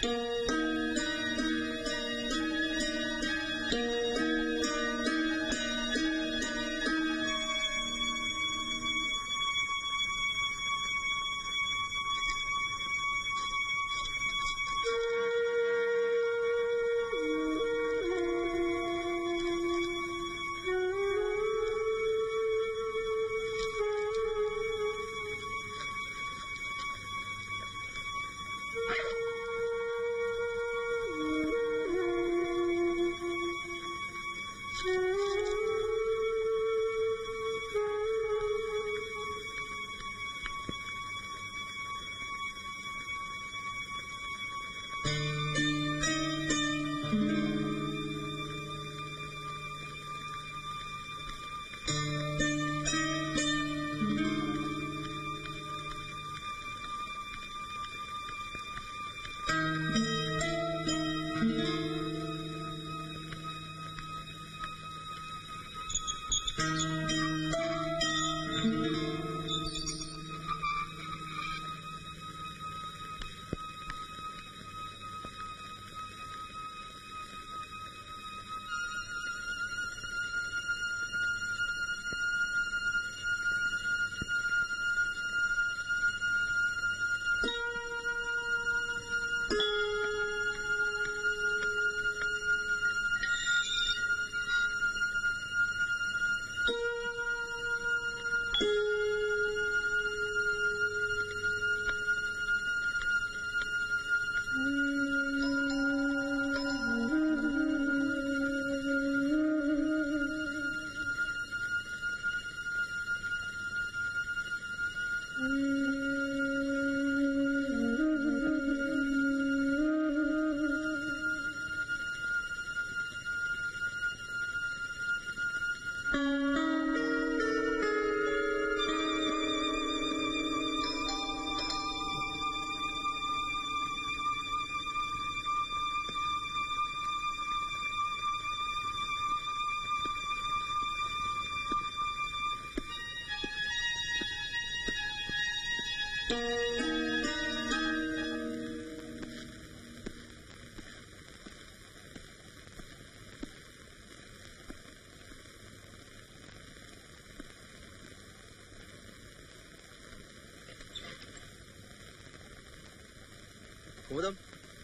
കുമുദം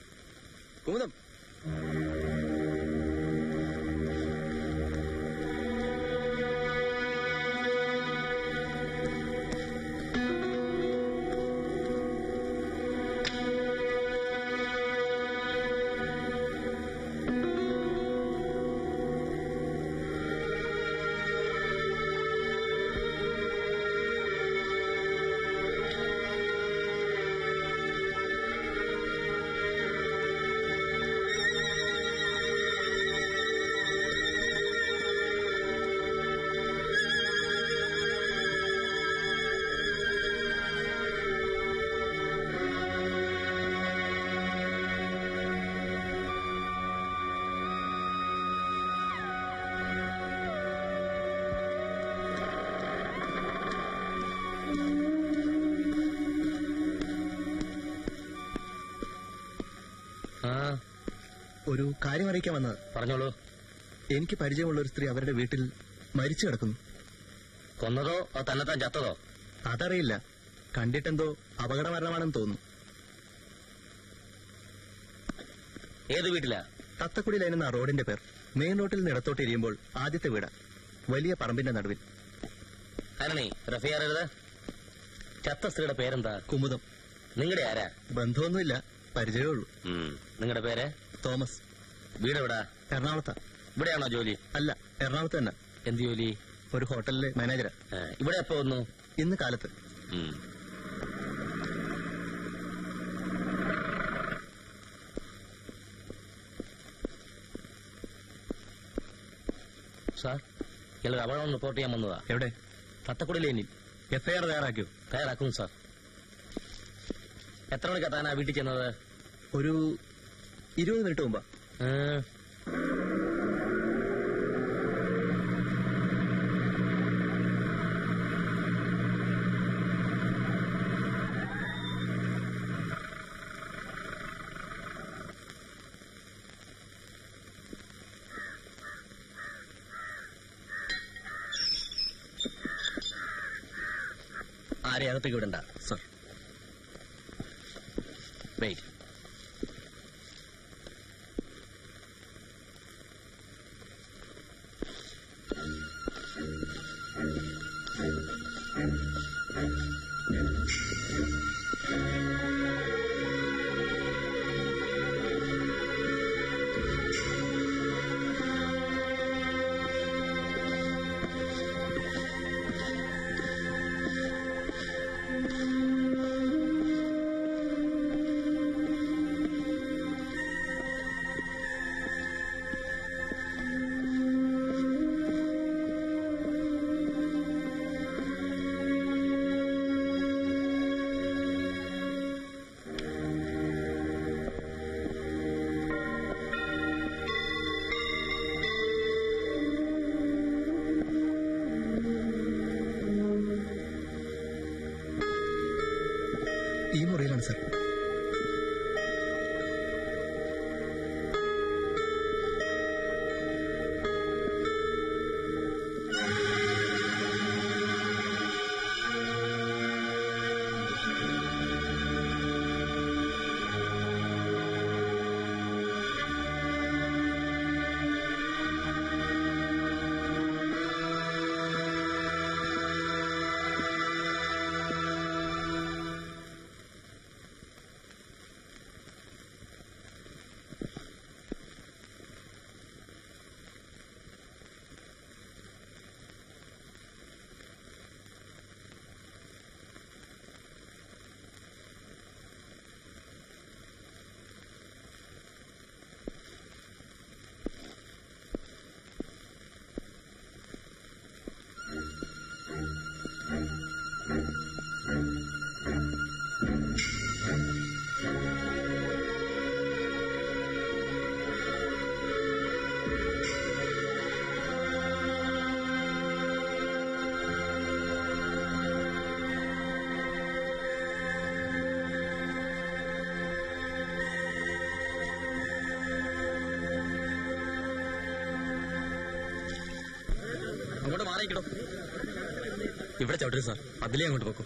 കുമുദം ആ ഒരു കാര്യം അറിയിക്കാൻ വന്നത് പറഞ്ഞോളൂ എനിക്ക് പരിചയമുള്ള ഒരു സ്ത്രീ അവരുടെ വീട്ടിൽ മരിച്ചു കിടക്കുന്നു കൊന്നതോ അതോ തന്നെത്താൻ ചത്തതോ അതറിയില്ല കണ്ടിട്ടെന്തോ അപകട മരണമാണെന്ന് തോന്നുന്നു ഏത് വീട്ടിലാ തത്തക്കുടി ലൈൻ എന്ന റോഡിന്റെ പേർ മെയിൻ റോഡിൽ നിന്ന് ഇടത്തോട്ട് എരിയുമ്പോൾ ആദ്യത്തെ വീട് വലിയ പറമ്പിന്റെ നടുവിൽ ആരണി റഫിയാറരുത് ചത്ത സ്ത്രീയുടെ പേരെന്താ കുമുദം നിങ്ങളുടെ ആരാ ബന്ധമൊന്നുമില്ല പരിചയമേ ഉള്ളൂ നിങ്ങളുടെ പേര് തോമസ് വീട് എവിടാ എറണാകുളത്താ ഇവിടെയാണോ ജോലി അല്ല എറണാകുളത്ത് തന്നെ എന്ത് ജോലി ഒരു ഹോട്ടലിലെ മാനേജരാ ആ, ഇവിടെ എപ്പോ വന്നു ഇന്ന് കാലത്ത് ഉം. സാർ ചിലർ അപകടം റിപ്പോർട്ട് ചെയ്യാൻ വന്നതാ എവിടെ തത്തക്കുടി ലൈനിൽ എഫ്ഐആർ തയ്യാറാക്കിയോ തയ്യാറാക്കും സാർ എത്ര മണിക്കാ താനാ വീട്ടിൽ ചെന്നത് ഒരു ഇരുപത് മിനിറ്റ് മുമ്പാ ഏ, ആരെ അകത്തേക്ക് വിടണ്ട സർ വെയിറ്റ് ഈ മുറിയിലാണ് സർ അങ്ങോട്ട് മാറിയിക്കടോ ഇവിടെ ചവിട്ടരുത് സാർ അതിലേ അങ്ങോട്ട് പോക്കോ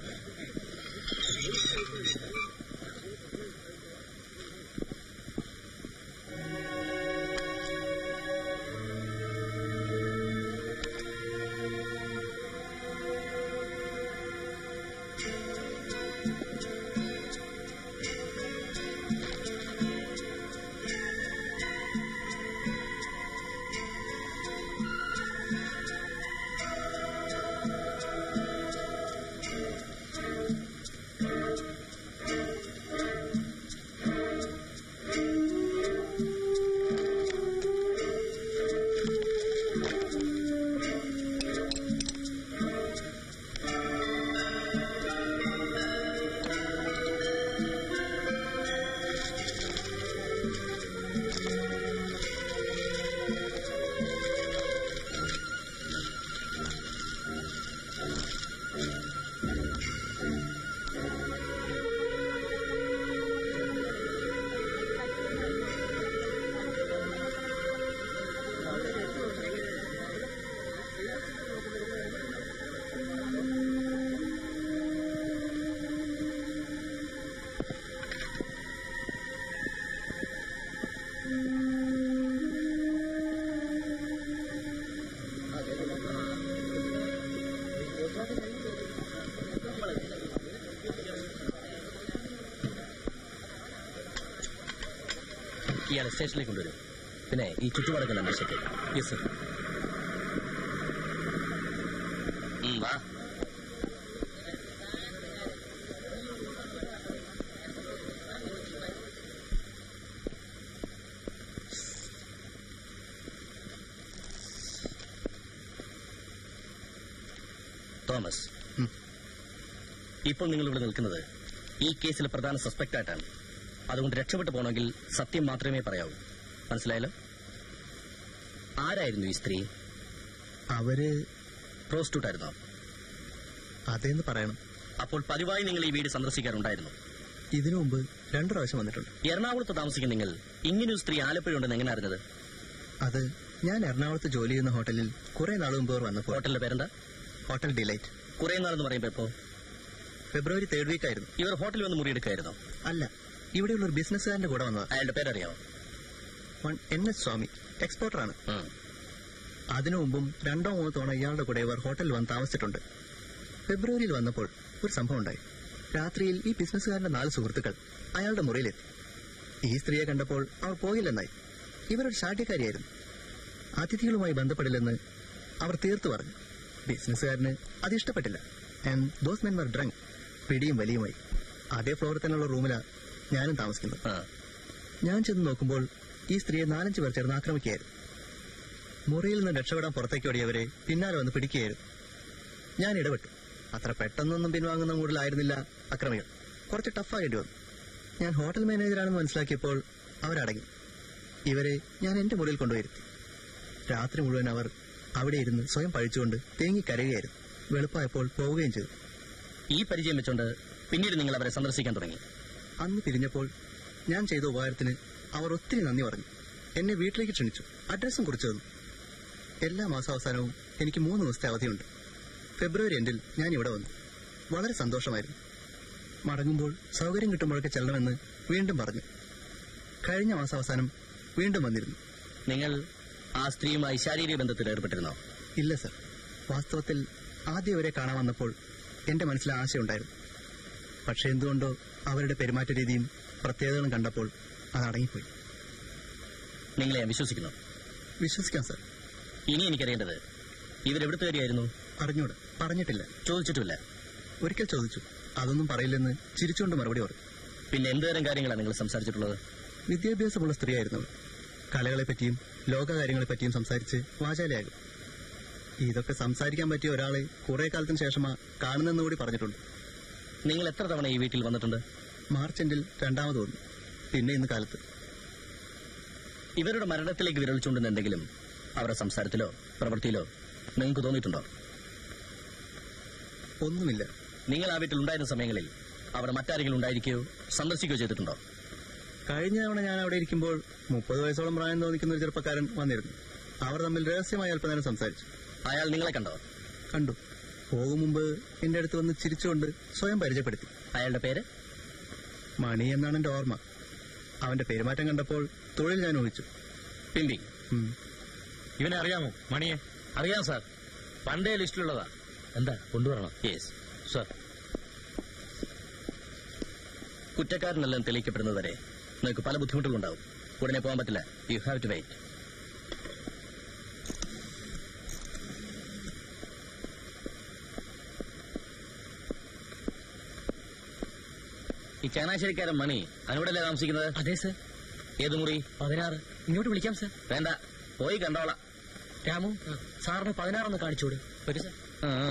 ഇയാളെ സ്റ്റേഷനിലേക്ക് കൊണ്ടുവരും പിന്നെ ഈ ചുറ്റുപാടൊക്കെ അന്വേഷിക്കും യെസ് സർ വാ തോമസ് ഉം. ഇപ്പോൾ നിങ്ങൾ ഇവിടെ നിൽക്കുന്നത് ഈ കേസിലെ പ്രധാന സസ്പെക്ട് ആയിട്ടാണ് അതുകൊണ്ട് രക്ഷപ്പെട്ടു പോകണമെങ്കിൽ സത്യം മാത്രമേ പറയാവൂ മനസ്സിലായല്ലോ ആരായിരുന്നു ഈ സ്ത്രീ അവര് പ്രോസ്റ്റിറ്റ്യൂട്ട് ആയിരുന്നോ അതേന്ന് പറയണം അപ്പോൾ പതിവായി നിങ്ങൾ ഈ വീട് സന്ദർശിക്കാറുണ്ടായിരുന്നു ഇതിനു മുമ്പ് രണ്ടു പ്രാവശ്യം വന്നിട്ടുണ്ട് എറണാകുളത്ത് താമസിക്കുന്ന നിങ്ങൾ ഇങ്ങനൊരു സ്ത്രീ ആലപ്പുഴ ഉണ്ടെന്ന് എങ്ങനെ അറിഞ്ഞത് അത് ഞാൻ എറണാകുളത്ത് ജോലി ചെയ്യുന്ന ഹോട്ടലിൽ കുറെ നാൾ മുമ്പ് അവർ വന്നപ്പോൾ ഹോട്ടലിന്റെ പേരെന്താ ഹോട്ടൽ ഡിലൈറ്റ് കുറെ നാളെന്ന് പറയുമ്പോ ഇപ്പോ ഫെബ്രുവരി തേർഡ് വീക്ക് ആയിരുന്നു ഇവർ ഹോട്ടലിൽ വന്ന് മുറിയെടുക്കായിരുന്നോ അല്ല ഇവിടെയുള്ള ഒരു ബിസിനസ്സുകാരന്റെ കൂടെ വന്നതാ അയാളുടെ പേരറിയാമോ വൺ എൻ എസ് സ്വാമി എക്സ്പോർട്ടറാണ് ഉം. അതിനു മുമ്പും രണ്ടോ മൂന്നോ തവണ ഇയാളുടെ കൂടെ ഇവർ ഹോട്ടലിൽ വന്ന് താമസിച്ചിട്ടുണ്ട് ഫെബ്രുവരിയിൽ വന്നപ്പോൾ ഒരു സംഭവം ഉണ്ടായി രാത്രിയിൽ ഈ ബിസിനസ്സുകാരന്റെ നാല് സുഹൃത്തുക്കൾ അയാളുടെ മുറിയിലെത്തി ഈ സ്ത്രീയെ കണ്ടപ്പോൾ അവർ പോയില്ലെന്നായി ഇവരൊരു ശാഠ്യക്കാരിയായിരുന്നു അതിഥികളുമായി ബന്ധപ്പെടില്ലെന്ന് അവർ തീർത്തു പറഞ്ഞു ബിസിനസ്സുകാരന് അത് ഇഷ്ടപ്പെട്ടില്ല and those men were drunk പിടിയും വലിയുമായി അതേ ഫ്ലോറിൽ തന്നെയുള്ള റൂമിലാണ് ഞാനും താമസിക്കുന്നത് ആ. ഞാൻ ചെന്ന് നോക്കുമ്പോൾ ഈ സ്ത്രീയെ നാലഞ്ച് പേർ ചേർന്ന് ആക്രമിക്കുകയായിരുന്നു മുറിയിൽ നിന്ന് രക്ഷപ്പെടാൻ പുറത്തേക്ക് ഓടിയവരെ പിന്നാലെ വന്ന് പിടിക്കുകയായിരുന്നു ഞാൻ ഇടപെട്ടു അത്ര പെട്ടെന്നൊന്നും പിൻവാങ്ങുന്ന മൂഡിലായിരുന്നില്ല അക്രമികൾ കുറച്ച് ടഫാകേണ്ടി വന്നു ഞാൻ ഹോട്ടൽ മാനേജറാണെന്ന് മനസ്സിലാക്കിയപ്പോൾ അവരടങ്ങി ഇവരെ ഞാൻ എന്റെ മുറിയിൽ കൊണ്ടുവരുത്തി രാത്രി മുഴുവൻ അവർ അവിടെ ഇരുന്ന് സ്വയം പഴിച്ചുകൊണ്ട് തേങ്ങിക്കരയുകയായിരുന്നു വെളുപ്പായപ്പോൾ പോവുകയും ചെയ്തു ഈ പരിചയം വെച്ചുകൊണ്ട് പിന്നീട് നിങ്ങൾ അവരെ സന്ദർശിക്കാൻ തുടങ്ങി അന്ന് പിരിഞ്ഞപ്പോൾ ഞാൻ ചെയ്ത ഉപകാരത്തിന് അവർ ഒത്തിരി നന്ദി പറഞ്ഞു എന്നെ വീട്ടിലേക്ക് ക്ഷണിച്ചു അഡ്രസ്സും കുറിച്ചു തന്നു എല്ലാ മാസാവസാനവും എനിക്ക് മൂന്ന് ദിവസത്തെ അവധിയുണ്ട് ഫെബ്രുവരി എൻഡിൽ ഞാൻ ഇവിടെ വന്നു വളരെ സന്തോഷമായിരുന്നു മടങ്ങുമ്പോൾ സൗകര്യം കിട്ടുമ്പോഴൊക്കെ ചെല്ലണമെന്ന് വീണ്ടും പറഞ്ഞു കഴിഞ്ഞ മാസാവസാനം വീണ്ടും വന്നിരുന്നു നിങ്ങൾ ആ സ്ത്രീയുമായി ശാരീരിക ബന്ധത്തിൽ ഏർപ്പെട്ടിരുന്നോ ഇല്ല സർ വാസ്തവത്തിൽ ആദ്യം അവരെ കാണാൻ വന്നപ്പോൾ എന്റെ മനസ്സിൽ ആശയുണ്ടായിരുന്നു പക്ഷെ എന്തുകൊണ്ടോ അവരുടെ പെരുമാറ്റ രീതിയും പ്രത്യേകതകളും കണ്ടപ്പോൾ അത് അടങ്ങിപ്പോയി നിങ്ങളെ ഞാൻ വിശ്വസിക്കുന്നു വിശ്വസിക്കാം സർ ഇനി എനിക്കറിയേണ്ടത് ഇവരെവിടുത്തുകാരിയായിരുന്നു അറിഞ്ഞൂടെ പറഞ്ഞിട്ടില്ല ചോദിച്ചിട്ടുമില്ല ഒരിക്കൽ ചോദിച്ചു അതൊന്നും പറയില്ലെന്ന് ചിരിച്ചുകൊണ്ട് മറുപടി പറഞ്ഞു പിന്നെ എന്തുതരം കാര്യങ്ങളാണ് നിങ്ങൾ സംസാരിച്ചിട്ടുള്ളത് വിദ്യാഭ്യാസമുള്ള സ്ത്രീയായിരുന്നു അവൾ കലകളെ പറ്റിയും ലോകകാര്യങ്ങളെ പറ്റിയും സംസാരിച്ച് വാചാലയാകും ഇതൊക്കെ സംസാരിക്കാൻ പറ്റിയ ഒരാളെ കുറെ കാലത്തിന് ശേഷമാ കാണുന്നെന്ന് കൂടി പറഞ്ഞിട്ടുണ്ട് നിങ്ങൾ എത്ര തവണ ഈ വീട്ടിൽ വന്നിട്ടുണ്ട് മാർച്ച് എൻഡിൽ രണ്ടാമത് വന്നു പിന്നെ ഇന്ന് കാലത്ത് ഇവരുടെ മരണത്തിലേക്ക് വിരളിച്ചുകൊണ്ടുന്ന എന്തെങ്കിലും അവരുടെ സംസാരത്തിലോ പ്രവൃത്തിയിലോ നിങ്ങൾക്ക് തോന്നിയിട്ടുണ്ടോ ഒന്നുമില്ല നിങ്ങൾ ആ വീട്ടിൽ ഉണ്ടായിരുന്ന സമയങ്ങളിൽ അവിടെ മറ്റാരെങ്കിലും ഉണ്ടായിരിക്കുകയോ സന്ദർശിക്കുകയോ ചെയ്തിട്ടുണ്ടോ കഴിഞ്ഞ തവണ ഞാൻ അവിടെ ഇരിക്കുമ്പോൾ മുപ്പത് വയസ്സോളം പ്രായം തോന്നിക്കുന്ന ഒരു ചെറുപ്പക്കാരൻ വന്നിരുന്നു അവർ തമ്മിൽ രഹസ്യമായി അല്പനേരം സംസാരിച്ചു അയാൾ നിങ്ങളെ കണ്ടോ കണ്ടു പോകും മുമ്പ് എന്റെ അടുത്ത് വന്ന് ചിരിച്ചുകൊണ്ട് സ്വയം പരിചയപ്പെടുത്തി അയാളുടെ പേര് മണി എന്നാണ് എന്റെ ഓർമ്മ അവന്റെ പെരുമാറ്റം കണ്ടപ്പോൾ തൊഴിൽ ഞാൻ ഊഹിച്ചു പിമ്പി ഉം. ഇവനെ അറിയാമോ മണിയെ അറിയാം സാർ പണ്ടേ ലിസ്റ്റിലുള്ളതാ എന്താ കൊണ്ടുവരണം യെസ് സാർ കുറ്റക്കാരനെല്ലാം തെളിയിക്കപ്പെടുന്നതുവരെ നിങ്ങൾക്ക് പല ബുദ്ധിമുട്ടുകളുണ്ടാവും ഉടനെ പോകാൻ പറ്റില്ല യു ഹാവ് ടു വെയിറ്റ് ഈ ചങ്ങനാശ്ശേരിക്കാരൻ മണി അതിനോടല്ലേ താമസിക്കുന്നത് അതെ സർ ഏത് മുറി പതിനാറ് ഇങ്ങോട്ട് വിളിക്കാം സർ വേണ്ട പോയി കണ്ടോളാം രാമു സാറിന് പതിനാറൊന്ന് കാണിച്ചോട് വരൂ സർ ആ, ആ.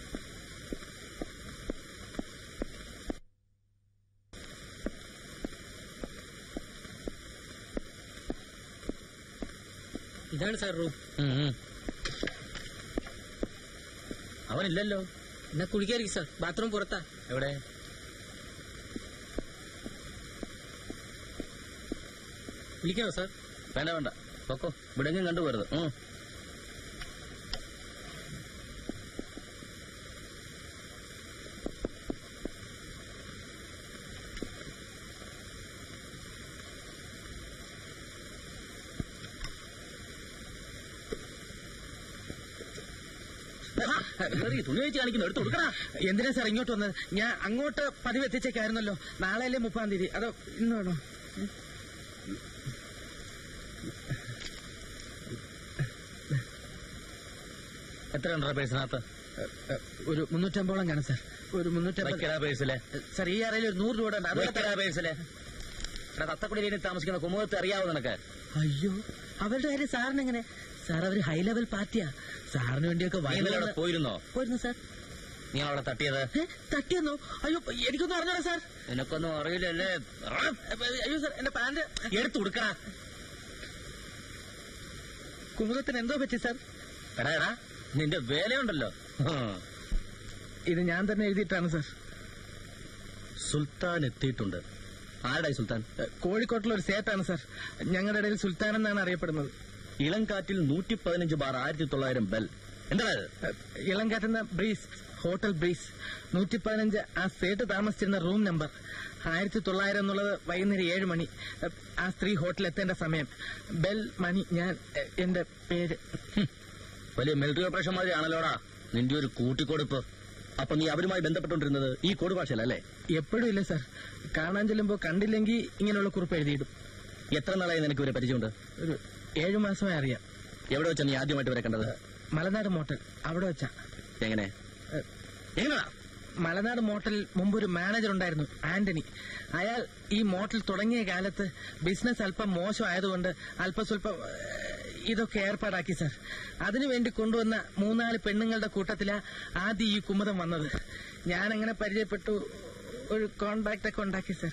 ഇതാണ് സാർ റൂം ഉം, ഉം. അവനില്ലല്ലോ എന്നാ കുളിക്കായിരിക്കും സാർ ബാത്റൂം പുറത്താ എവിടെ വിളിക്കാമോ സാർ വേണ്ട വേണ്ട പൊക്കോ ഇവിടെങ്ങും കണ്ടുപോരുത് ഉം. കേറി, തുണി വെച്ച് കാണിക്കുന്നു എടുത്ത് കൊടുക്കണ എന്തിനാ സാർ ഇങ്ങോട്ട് വന്നത് ഞാൻ അങ്ങോട്ട് പതിവ് എത്തിച്ചേക്കായിരുന്നല്ലോ നാളെയല്ലേ മുപ്പാം തീയതി അതോ ഇന്ന് വേണോ എത്ര ഉണ്ടോ പേഴ്സിനകത്ത് ഒരു മുന്നൂറ്റമ്പതോളം കാണും സാർ ഒരു മുന്നൂറ്റമ്പത് വയ്ക്കടാ പേഴ്സിലെ സാർ ഈ അറയിൽ ഒരു നൂറ് രൂപ ഉണ്ട് അത് വയ്ക്കടാ പേഴ്സിലെ എടാ തത്തക്കുടിയിൽ താമസിക്കുന്ന കുമുഖത്ത് അറിയാവോ നിനക്ക് അയ്യോ അവരുടെ കാര്യം സാറിന് എങ്ങനെ സാർ അവര് ഹൈ ലെവൽ പാർട്ടിയാ സാറിന് വേണ്ടിയൊക്കെ നീ ഇന്നലെ അവിടെ വയനാട് പോയിരുന്നോ പോയിരുന്നു സാർ നീ അവളെ തട്ടിയത് ഏ, തട്ടിയെന്നോ അയ്യോ എനിക്കൊന്നും അറിഞ്ഞോടാ സാർ നിനക്കൊന്നും അറിയില്ലല്ലേ അയ്യോ സാർ എന്റെ പാന്റ് എടുത്തു കൊടുക്കടാ കുമുദത്തിന് എന്തോ പറ്റി സാർ എടാ എടാ നിന്റെ വേലയുണ്ടല്ലോ ഹും. ഇത് ഞാൻ തന്നെ എഴുതിയിട്ടാണ് സാർ സുൽത്താൻ എത്തിയിട്ടുണ്ട് ആരുടെ സുൽത്താൻ ഏ, കോഴിക്കോട്ടിലെ ഒരു സേട്ടാണ് സാർ ഞങ്ങളുടെ ഇടയിൽ സുൽത്താൻ എന്നാണ് അറിയപ്പെടുന്നത് ഇളം കാറ്റിൽ നൂറ്റി പതിനഞ്ച് ബാർ ആയിരത്തി തൊള്ളായിരം ബെൽ എന്താണ് ഇത്? ഇളം കാറ്റുന്ന ബ്രീസ് ഹോട്ടൽ ബ്രീസ് നൂറ്റി പതിനഞ്ച് ആ സേട്ട് താമസിച്ചിരുന്ന റൂം നമ്പർ ആയിരത്തി തൊള്ളായിരം എന്നുള്ളത് വൈകുന്നേരം ഏഴ് മണി ആ സ്ത്രീ ഹോട്ടലിൽ എത്തേണ്ട സമയം ബെൽ മണി ഞാൻ എ, എന്റെ പേര് ഹും. വലിയ മിലിറ്ററി ഓപ്പറേഷൻ മാതിരി ആണല്ലോടാ നിന്റെ ഒരു കൂട്ടിക്കൊടുപ്പ് അപ്പൊ നീ അവരുമായി ബന്ധപ്പെട്ടുകൊണ്ടിരുന്നത് ഈ കോഡ് ഭാഷയിലല്ലേ എപ്പോഴും ഇല്ല സാർ കാണാൻ ചെല്ലുമ്പോ കണ്ടില്ലെങ്കിൽ ഇങ്ങനെയുള്ള കുറിപ്പ് എഴുതിയിടും എത്ര നാളായി നിനക്ക് ഇവരെ പരിചയമുണ്ട് ഒരു ഏഴു മാസമായി അറിയാം എവിടെ വെച്ചാ നീ ആദ്യമായിട്ട് ഇവരെ കണ്ടത് മലനാട് മോട്ടൽ അവിടെ വെച്ചാ എങ്ങനെ എ, എങ്ങനെയാ മലനാട് മോട്ടലിൽ മുമ്പ് ഒരു മാനേജർ ഉണ്ടായിരുന്നു ആന്റണി അയാൾ ഈ മോട്ടൽ തുടങ്ങിയ കാലത്ത് ബിസിനസ് അല്പം മോശമായതുകൊണ്ട് അല്പം സ്വല്പം ഏഹ്, ഇതൊക്കെ ഏർപ്പാടാക്കി സാർ അതിനുവേണ്ടി കൊണ്ടുവന്ന മൂന്നാല് പെണ്ണുങ്ങളുടെ കൂട്ടത്തിലാ ആദ്യം ഈ കുമുദം വന്നത് ഞാൻ അങ്ങനെ പരിചയപ്പെട്ടു ഒരു കോണ്ടാക്ട് ഒക്കെ ഉണ്ടാക്കി സാർ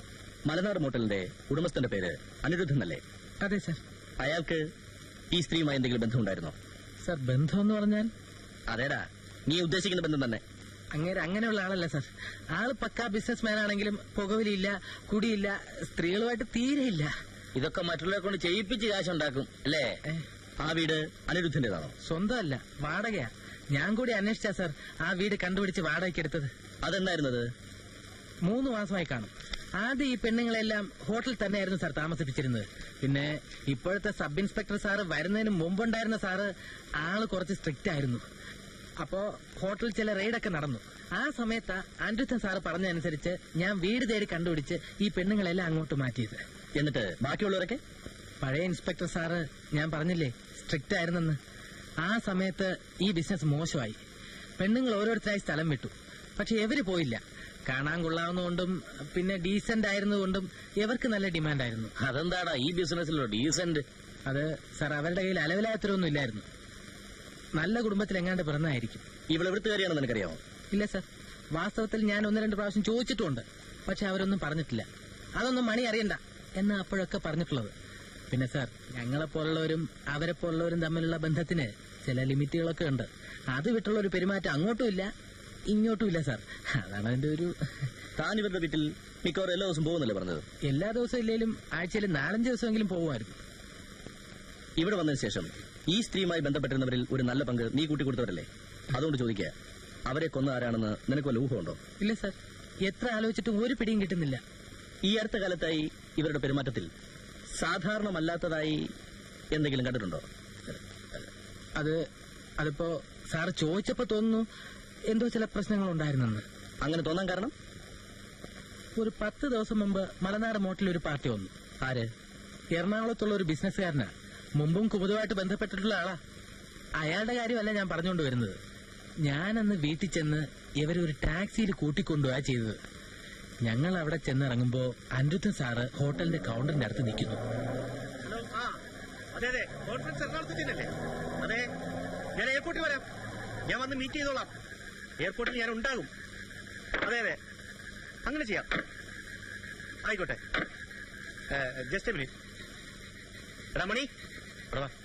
മലനാട് മോട്ടലിന്റെ ഉടമസ്ഥന്റെ പേര് അനിരുദ്ധൻ എന്നല്ലേ അതെ സാർ അയാൾക്ക് ഈ സ്ത്രീയുമായി എന്തെങ്കിലും ബന്ധമുണ്ടായിരുന്നോ സാർ ബന്ധം എന്ന് പറഞ്ഞാൽ അതേടാ നീ ഉദ്ദേശിക്കുന്ന ബന്ധം തന്നെ അങ്ങനെ അങ്ങനെയുള്ള ആളല്ല സാർ ആള് പക്കാ ബിസിനസ് മാൻ ആണെങ്കിലും പുകവലിയില്ല കുടിയില്ല സ്ത്രീകളുമായിട്ട് തീരെയില്ല ഇതൊക്കെ മറ്റുള്ളവരെ കൊണ്ട് ചെയ്യിപ്പിച്ച് കാശുണ്ടാക്കും അല്ലേ ഏ, ആ വീട് അനിരുദ്ധന്റേതാണോ സ്വന്തമല്ല വാടകയാ ഞാൻ കൂടി അന്വേഷിച്ചാ സാർ ആ വീട് കണ്ടുപിടിച്ച് വാടകയ്ക്ക് എടുത്തത് അതെന്നായിരുന്നത് മൂന്ന് മാസമായി കാണും ആദ്യം ഈ പെണ്ണുങ്ങളെല്ലാം ഹോട്ടലിൽ തന്നെയായിരുന്നു സാർ താമസിപ്പിച്ചിരുന്നത് പിന്നെ ഇപ്പോഴത്തെ സബ് ഇൻസ്പെക്ടർ സാറ് വരുന്നതിന് മുമ്പുണ്ടായിരുന്ന സാറ് ആള് കുറച്ച് സ്ട്രിക്റ്റ് ആയിരുന്നു അപ്പോ ഹോട്ടലിൽ ചില റെയ്ഡൊക്കെ നടന്നു ആ സമയത്ത് അനിരുദ്ധൻ സാറ് പറഞ്ഞതനുസരിച്ച് ഞാൻ വീട് തേടി കണ്ടുപിടിച്ച് ഈ പെണ്ണുങ്ങളെല്ലാം അങ്ങോട്ട് മാറ്റിയത് എന്നിട്ട് ബാക്കിയുള്ളവരൊക്കെ പഴയ ഇൻസ്പെക്ടർ സാറ് ഞാൻ പറഞ്ഞില്ലേ സ്ട്രിക്റ്റ് ആയിരുന്നെന്ന് ആ സമയത്ത് ഈ ബിസിനസ് മോശമായി പെണ്ണുങ്ങൾ ഓരോരുത്തരായി സ്ഥലം വിട്ടു പക്ഷെ എവര് പോയില്ല കാണാൻ കൊള്ളാവുന്നതുകൊണ്ടും പിന്നെ ഡീസന്റ് ആയിരുന്നതുകൊണ്ടും എവർക്ക് നല്ല ഡിമാൻഡായിരുന്നു അതെന്താടാ ഈ ബിസിനസ്സിലോ ഡീസന്റ് അത് സാർ അവരുടെ കയ്യിൽ അലവിലായത്തരൊന്നും ഇല്ലായിരുന്നു നല്ല കുടുംബത്തിൽ എങ്ങാണ്ട് പിറന്നായിരിക്കും ഇവൾ എവിടുത്തുകാരിയാണെന്ന് നിനക്കറിയാമോ ഇല്ല സാർ വാസ്തവത്തിൽ ഞാൻ ഒന്ന് രണ്ട് പ്രാവശ്യം ചോദിച്ചിട്ടുമുണ്ട് പക്ഷെ അവരൊന്നും പറഞ്ഞിട്ടില്ല അതൊന്നും മണി അറിയണ്ട എന്ന് അപ്പോഴൊക്കെ പറഞ്ഞിട്ടുള്ളത് പിന്നെ സാർ ഞങ്ങളെ പോലുള്ളവരും അവരെ പോലുള്ളവരും തമ്മിലുള്ള ബന്ധത്തിന് ചില ലിമിറ്റുകളൊക്കെ ഉണ്ട് അത് വിട്ടുള്ള ഒരു പെരുമാറ്റം അങ്ങോട്ടും ഇല്ല ഇങ്ങോട്ടും ഇല്ല സാർ അതാണ് അതിന്റെ ഒരു താൻ ഇവരുടെ വീട്ടിൽ മിക്കവാറും എല്ലാ ദിവസം പോകുന്നല്ലേ പറഞ്ഞത് എല്ലാ ദിവസവും ഇല്ലെങ്കിലും ആഴ്ചയിൽ നാലഞ്ച് ദിവസമെങ്കിലും പോകുമായിരുന്നു ഇവിടെ വന്നതിന് ശേഷം ഈ സ്ത്രീയുമായി ബന്ധപ്പെട്ടിരുന്നവരിൽ ഒരു നല്ല പങ്ക് നീ കൂട്ടിക്കൊടുത്തവരല്ലേ അതുകൊണ്ട് ചോദിക്കുക അവരെ കൊന്ന ആരാണെന്ന് നിനക്ക് വല്ല ഊഹമുണ്ടോ ഇല്ല സാർ എത്ര ആലോചിച്ചിട്ടും ഒരു പിടിയും കിട്ടുന്നില്ല ഈ അടുത്ത കാലത്തായി ഇവരുടെ പെരുമാറ്റത്തിൽ സാധാരണമല്ലാത്തതായി എന്തെങ്കിലും കണ്ടിട്ടുണ്ടോ അത് അതിപ്പോ സാർ ചോദിച്ചപ്പോ തോന്നുന്നു എന്തോ ചില പ്രശ്നങ്ങൾ ഉണ്ടായിരുന്നെന്ന് അങ്ങനെ തോന്നാൻ കാരണം ഒരു പത്ത് ദിവസം മുമ്പ് മലനാട് മോട്ടിൽ ഒരു പാർട്ടി വന്നു ആര് എറണാകുളത്തുള്ള ഒരു ബിസിനസ്സുകാരനാ മുമ്പും കുമുദുമായിട്ട് ബന്ധപ്പെട്ടിട്ടുള്ള ആളാ അയാളുടെ കാര്യമല്ല ഞാൻ പറഞ്ഞുകൊണ്ട് വരുന്നത് ഞാനന്ന് വീട്ടിൽ ചെന്ന് ഇവരെ ഒരു ടാക്സിയിൽ കൂട്ടിക്കൊണ്ടുപോയാ ചെയ്തത് ഞങ്ങൾ അവിടെ ചെന്നിറങ്ങുമ്പോ അനിരുദ്ധൻ സാറ് ഹോട്ടലിന്റെ കൗണ്ടറിന്റെ അടുത്ത് നിൽക്കുന്നു ഹലോ ആ അതെ അതെ കോൺഫറൻസ് എറണാകുളത്ത് ചെന്നല്ലേ അതെ ഞാൻ എയർപോർട്ടിൽ വരാം ഞാൻ വന്ന് മീറ്റ് ചെയ്തോളാം എയർപോർട്ടിൽ ഞാൻ ഉണ്ടാകും അതെ അതെ അങ്ങനെ ചെയ്യാം ആയിക്കോട്ടെ ജസ്റ്റ് മിനിറ്റ് രമണി ഇവിടെ വാ.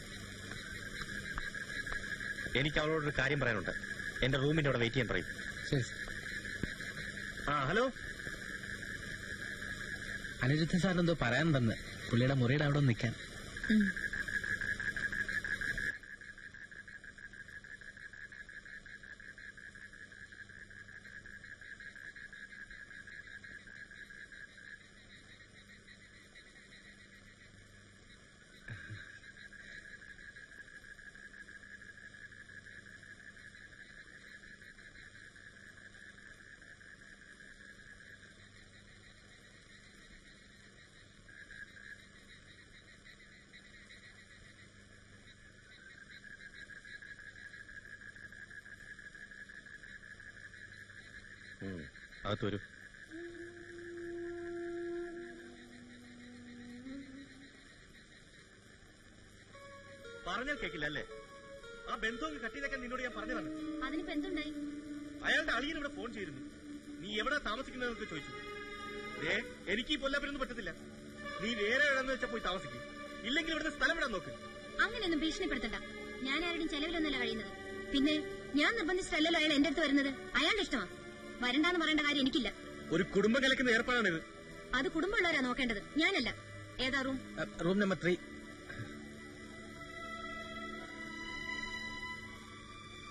എനിക്ക് അവളോടൊരു കാര്യം പറയാനുണ്ട് എന്റെ റൂമിന്റെ അവിടെ വെയിറ്റ് ചെയ്യാൻ പറയും ശരി ആ ഹലോ അനിരുദ്ധൻ സാറിന് എന്തോ പറയാനുണ്ടെന്ന് പുള്ളിയുടെ മുറിയുടെ അവിടെ ഒന്ന് നിൽക്കാൻ അകത്ത് വരൂ പറഞ്ഞാൽ കേക്കില്ല അല്ലേ ആ ബന്ധവും കട്ടിയതൊക്കെ നിന്നോട് ഞാൻ പറഞ്ഞതാണ് അതിനിപ്പോ എന്തുണ്ടായി അയാളുടെ അളിയൻ ഇവിടെ ഫോൺ ചെയ്തിരുന്നു നീ എവിടെ താമസിക്കുന്നതെന്നൊക്കെ ചോദിച്ചു ഏ എനിക്ക് ഈ പൊല്ലാപ്പിനൊന്നും പറ്റത്തില്ല നീ വേറെ എവിടെന്ന് വെച്ചാൽ പോയി താമസിക്കും ഇല്ലെങ്കിൽ ഇവിടുന്ന് സ്ഥലം വിടാൻ നോക്ക് അങ്ങനെയൊന്നും ഭീഷണിപ്പെടുത്തണ്ട ഞാൻ ആരുടെയും ചെലവിലൊന്നല്ല കഴിയുന്നത് പിന്നെ ഞാൻ നിർബന്ധിച്ചിട്ടല്ലല്ലോ അയാൾ എന്റെ അടുത്ത് വരുന്നത് അയാളുടെ ഇഷ്ടമാ വരണ്ടാന്ന് പറയേണ്ട കാര്യം എനിക്കില്ല ഒരു കുടുംബം കലക്കുന്ന ഏർപ്പാടാണിത് അത് കുടുംബമുള്ളവരാ നോക്കേണ്ടത് ഞാനല്ല ഏതാ റൂം റൂം നമ്പർ ത്രീ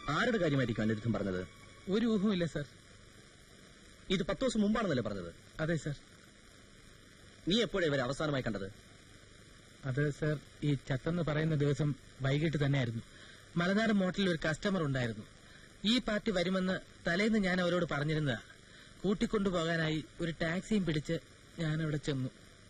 ആരുടെ കാര്യമായിരിക്കും അനിരുദ്ധം പറഞ്ഞത് ഒരു ഊഹമില്ല സർ ഇത് പത്ത് ദിവസം മുമ്പാണെന്നല്ലേ പറഞ്ഞത് അതെ സർ നീ എപ്പോഴേ ഇവരെ അവസാനമായി കണ്ടത് അത് സർ ഈ ചത്തെന്ന് പറയുന്ന ദിവസം വൈകിട്ട് തന്നെയായിരുന്നു മലനാട് മോട്ടലിൽ ഒരു കസ്റ്റമർ ഉണ്ടായിരുന്നു ഈ പാർട്ടി വരുമെന്ന് തലേന്ന് ഞാൻ അവരോട് പറഞ്ഞിരുന്നതാ കൂട്ടിക്കൊണ്ടുപോകാനായി ഒരു ടാക്സിയും പിടിച്ച് ഞാൻ അവിടെ ചെന്നു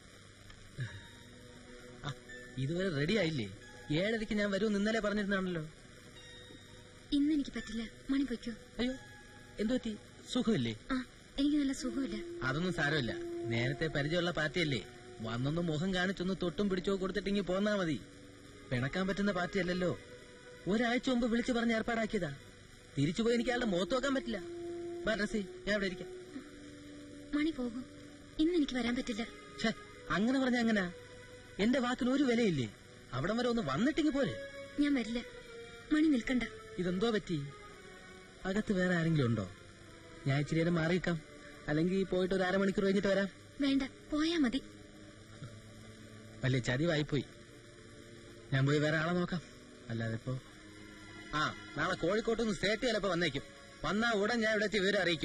ആ, ഇതുവരെ റെഡി ആയില്ലേ ഏഴരയ്ക്ക് ഞാൻ വരും ഇന്നലെ പറഞ്ഞിരുന്നാണല്ലോ ഇന്ന് എനിക്ക് പറ്റില്ല മണി പൊയ്ക്കോ അയ്യോ എന്തു പറ്റി സുഖമില്ലേ ആ എനിക്ക് നല്ല സുഖമില്ല അതൊന്നും സാരമില്ല നേരത്തെ പരിചയമുള്ള പാർട്ടിയല്ലേ വന്നൊന്ന് മുഖം കാണിച്ചൊന്ന് തൊട്ടും പിടിച്ചോ കൊടുത്തിട്ടെങ്കിൽ പോന്നാ മതി പിണക്കാൻ പറ്റുന്ന പാർട്ടിയല്ലല്ലോ ഒരാഴ്ച മുമ്പ് വിളിച്ചു പറഞ്ഞ് ഏർപ്പാടാക്കിയതാ തിരിച്ചുപോയി എനിക്ക് അയാളുടെ മുഖത്ത് നോക്കാൻ പറ്റില്ല വാ ഡ്രസ്സി ഞാൻ ഇവിടെ ഇരിക്കാം മണി പോകും ഇന്ന് എനിക്ക് വരാൻ പറ്റില്ല ഛേ അങ്ങനെ പറഞ്ഞ എങ്ങനാ എന്റെ വാക്കിന് ഒരു വിലയില്ലേ അവിടം വരെ ഒന്ന് വന്നിട്ടെങ്കിൽ പോരെ ഞാൻ വരില്ല മണി നിൽക്കണ്ട ഇതെന്തോ പറ്റി അകത്ത് വേറെ ആരെങ്കിലും ഉണ്ടോ ഞാൻ ഇച്ചിരി നേരം മാറിയിക്കാം അല്ലെങ്കിൽ പോയിട്ട് ഒരു അരമണിക്കൂർ കഴിഞ്ഞിട്ട് വരാം വേണ്ട പോയാ മതി വലിയ ചതിവായിപ്പോയി ഞാൻ പോയി വേറെ ആളെ നോക്കാം അല്ലാതെ ഇപ്പോ ആ നാളെ കോഴിക്കോട്ട് നിന്ന് സ്റ്റേറ്റ് ചിലപ്പോ വന്നേക്കും വന്നാ ഉടൻ ഞാൻ ഇവിടെ എത്തി വിവരം അറിയിക്കും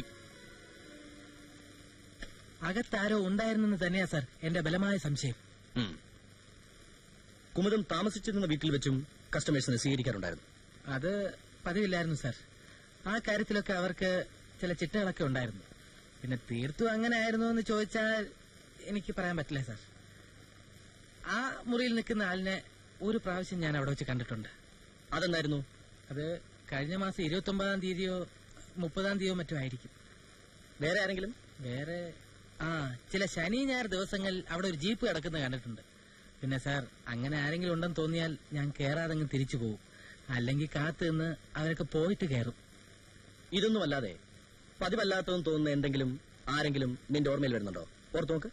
അകത്താരോ ഉണ്ടായിരുന്നെന്ന് തന്നെയാ സാർ എന്റെ ബലമായ സംശയം ഉം. കുമുദം താമസിച്ചിരുന്ന വീട്ടിൽ വെച്ചും കസ്റ്റമേഴ്സിനെ സ്വീകരിക്കാറുണ്ടായിരുന്നു അത് പതിവില്ലായിരുന്നു സാർ ആ കാര്യത്തിലൊക്കെ അവർക്ക് ചില ചിട്ടകളൊക്കെ ഉണ്ടായിരുന്നു പിന്നെ തീർത്തും അങ്ങനെ ആയിരുന്നു എന്ന് ചോദിച്ചാൽ എനിക്ക് പറയാൻ പറ്റില്ല സാർ ആ മുറിയിൽ നിൽക്കുന്ന ആളിനെ ഒരു പ്രാവശ്യം ഞാൻ അവിടെ വെച്ച് കണ്ടിട്ടുണ്ട് അതെന്തായിരുന്നു അത് കഴിഞ്ഞ മാസം ഇരുപത്തി ഒമ്പതാം തീയതിയോ മുപ്പതാം തീയതിയോ മറ്റോ ആയിരിക്കും വേറെ ആരെങ്കിലും വേറെ ആ ചില ശനി ഞായർ ദിവസങ്ങളിൽ അവിടെ ഒരു ജീപ്പ് കിടക്കുന്നത് കണ്ടിട്ടുണ്ട് പിന്നെ സാർ അങ്ങനെ ആരെങ്കിലും ഉണ്ടെന്ന് തോന്നിയാൽ ഞാൻ കയറാതെ അങ്ങ് തിരിച്ചു പോകും അല്ലെങ്കിൽ കാത്തു നിന്ന് അവരൊക്കെ പോയിട്ട് കയറും ഇതൊന്നും അല്ലാതെ പതിവല്ലാത്തതെന്ന് തോന്നുന്ന എന്തെങ്കിലും ആരെങ്കിലും നിന്റെ ഓർമ്മയിൽ വരുന്നുണ്ടോ ഓർത്ത് നോക്ക്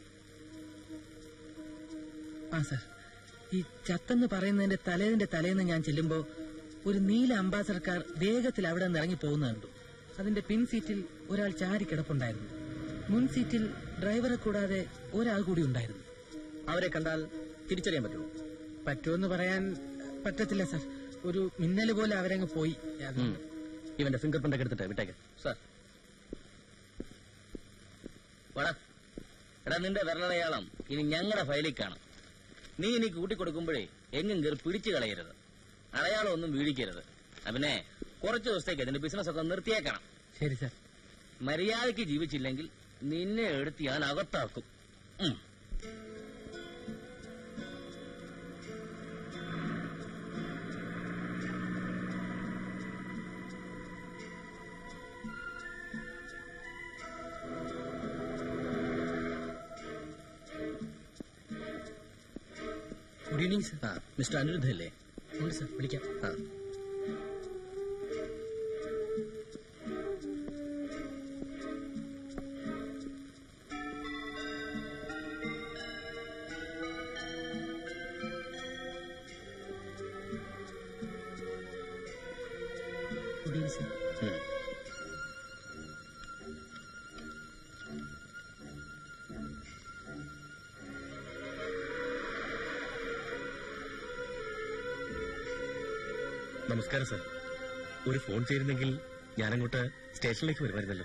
ആ സാർ ഈ ചത്തെന്ന് പറയുന്നതിന്റെ തലേതിന്റെ തലേന്ന് ഞാൻ ചെല്ലുമ്പോ ഒരു നീല അംബാസഡർ കാർ വേഗത്തിൽ അവിടെ നിന്ന് ഇറങ്ങി പോകുന്നത് കണ്ടു അതിന്റെ പിൻ സീറ്റിൽ ഒരാൾ ചാരി കിടപ്പുണ്ടായിരുന്നു മുൻ സീറ്റിൽ ഡ്രൈവറെ കൂടാതെ ഒരാൾ കൂടി ഉണ്ടായിരുന്നു അവരെ കണ്ടാൽ തിരിച്ചറിയാൻ പറ്റുമോ പറ്റുമെന്ന് പറയാൻ പറ്റത്തില്ല സാർ ഒരു മിന്നൽ പോലെ അവരങ്ങ് പോയി അത് ഉം. ഇവന്റെ ഫിംഗർ പ്രിന്റ് ഒക്കെ എടുത്തിട്ട് വിട്ടേക്ക് സാർ വാടാ എടാ നിന്റെ വിരലടയാളം ഇനി ഞങ്ങളുടെ ഫയലിൽ കാണാം നീ ഇനി കൂട്ടിക്കൊടുക്കുമ്പോഴേ എങ്ങും കയറി പിടിച്ചു കളയരുത് അടയാളം ഒന്നും വീഴിക്കരുത് ആ, പിന്നെ കുറച്ച് ദിവസത്തേക്ക് അതിന്റെ ബിസിനസ് ഒക്കെ നിർത്തിയേക്കണം ശരി സാർ മര്യാദയ്ക്ക് ജീവിച്ചില്ലെങ്കിൽ നിന്നെ എടുത്ത് ഞാൻ അകത്താക്കും ഉം. ഗുഡ് ഈവനിങ് സാർ ആ മിസ്റ്റർ അനിരുദ്ധ അല്ലേ ഉണ്ട് സാർ വിളിക്കാം ആ ഗുഡ് ഈവനിങ് സാർ ഉം. നമസ്കാരം സാർ ഒരു ഫോൺ ചെയ്തിരുന്നെങ്കിൽ ഞാനങ്ങോട്ട് സ്റ്റേഷനിലേക്ക് വരുമായിരുന്നല്ലോ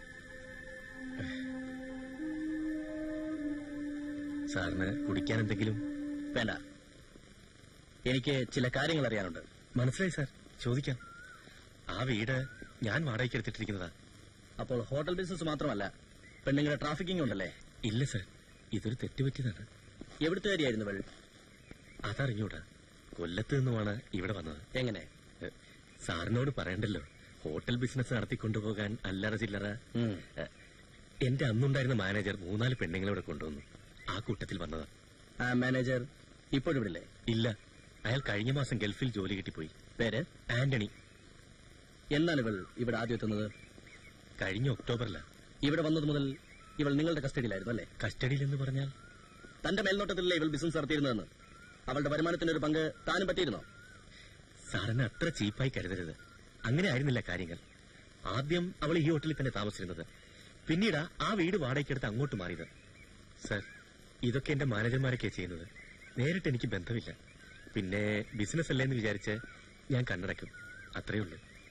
സാറിന് കുടിക്കാൻ എന്തെങ്കിലും വേണ്ട എനിക്ക് ചില കാര്യങ്ങൾ അറിയാനുണ്ട് മനസ്സിലായി സാർ ചോദിക്കാം ആ വീട് ഞാൻ വാടകയ്ക്ക് എടുത്തിട്ടിരിക്കുന്നതാ അപ്പോൾ ഹോട്ടൽ ബിസിനസ് മാത്രമല്ല പെണ്ണുങ്ങളുടെ ട്രാഫിക്കിംഗ് ഉണ്ടല്ലേ ഇല്ല സാർ ഇതൊരു തെറ്റുപറ്റിയതാണ് എവിടുത്തുകാരിയായിരുന്നു ഇവൾ അതറിഞ്ഞൂടാ കൊല്ലത്ത് നിന്നുമാണ് ഇവിടെ വന്നത് എങ്ങനെ എ, സാറിനോട് പറയണ്ടല്ലോ ഹോട്ടൽ ബിസിനസ് നടത്തിക്കൊണ്ടുപോകാൻ അല്ലറ ചില്ലറ ഉം. എ, എന്റെ അന്നുണ്ടായിരുന്ന മാനേജർ മൂന്നാല് പെണ്ണുങ്ങളെ ഇവിടെ കൊണ്ടുവന്നു ആ കൂട്ടത്തിൽ വന്നതാ ആ മാനേജർ ഇപ്പോഴിവിടില്ലേ ഇല്ല അയാൾ കഴിഞ്ഞ മാസം ഗൾഫിൽ ജോലി കിട്ടിപ്പോയി പേര് ആന്റണി എന്നാണ് ഇവൾ ഇവിടെ ആദ്യം എത്തുന്നത് കഴിഞ്ഞ ഒക്ടോബറിലാ ഇവിടെ വന്നത് മുതൽ ഇവൾ നിങ്ങളുടെ കസ്റ്റഡിയിലായിരുന്നു അല്ലേ കസ്റ്റഡിയിൽ എന്ന് പറഞ്ഞാൽ തന്റെ മേൽനോട്ടത്തിലല്ലേ ഇവൾ ബിസിനസ് നടത്തിയിരുന്നതെന്ന് അവളുടെ വരുമാനത്തിന്റെ ഒരു പങ്ക് താനും പറ്റിയിരുന്നോ സാറിന് അത്ര ചീപ്പായി കരുതരുത് അങ്ങനെ ആയിരുന്നില്ല കാര്യങ്ങൾ ആദ്യം അവൾ ഈ ഹോട്ടലിൽ തന്നെ താമസിച്ചിരുന്നത് പിന്നീട് ആ വീട് വാടകയ്ക്കെടുത്ത് അങ്ങോട്ട് മാറിയത് സർ ഇതൊക്കെ എന്റെ മാനേജർമാരൊക്കെ ചെയ്യുന്നത് നേരിട്ട് എനിക്ക് ബന്ധമില്ല പിന്നെ ബിസിനസ് അല്ലേ എന്ന് വിചാരിച്ച് ഞാൻ കണ്ണടക്കും അത്രയേ ഉള്ളൂ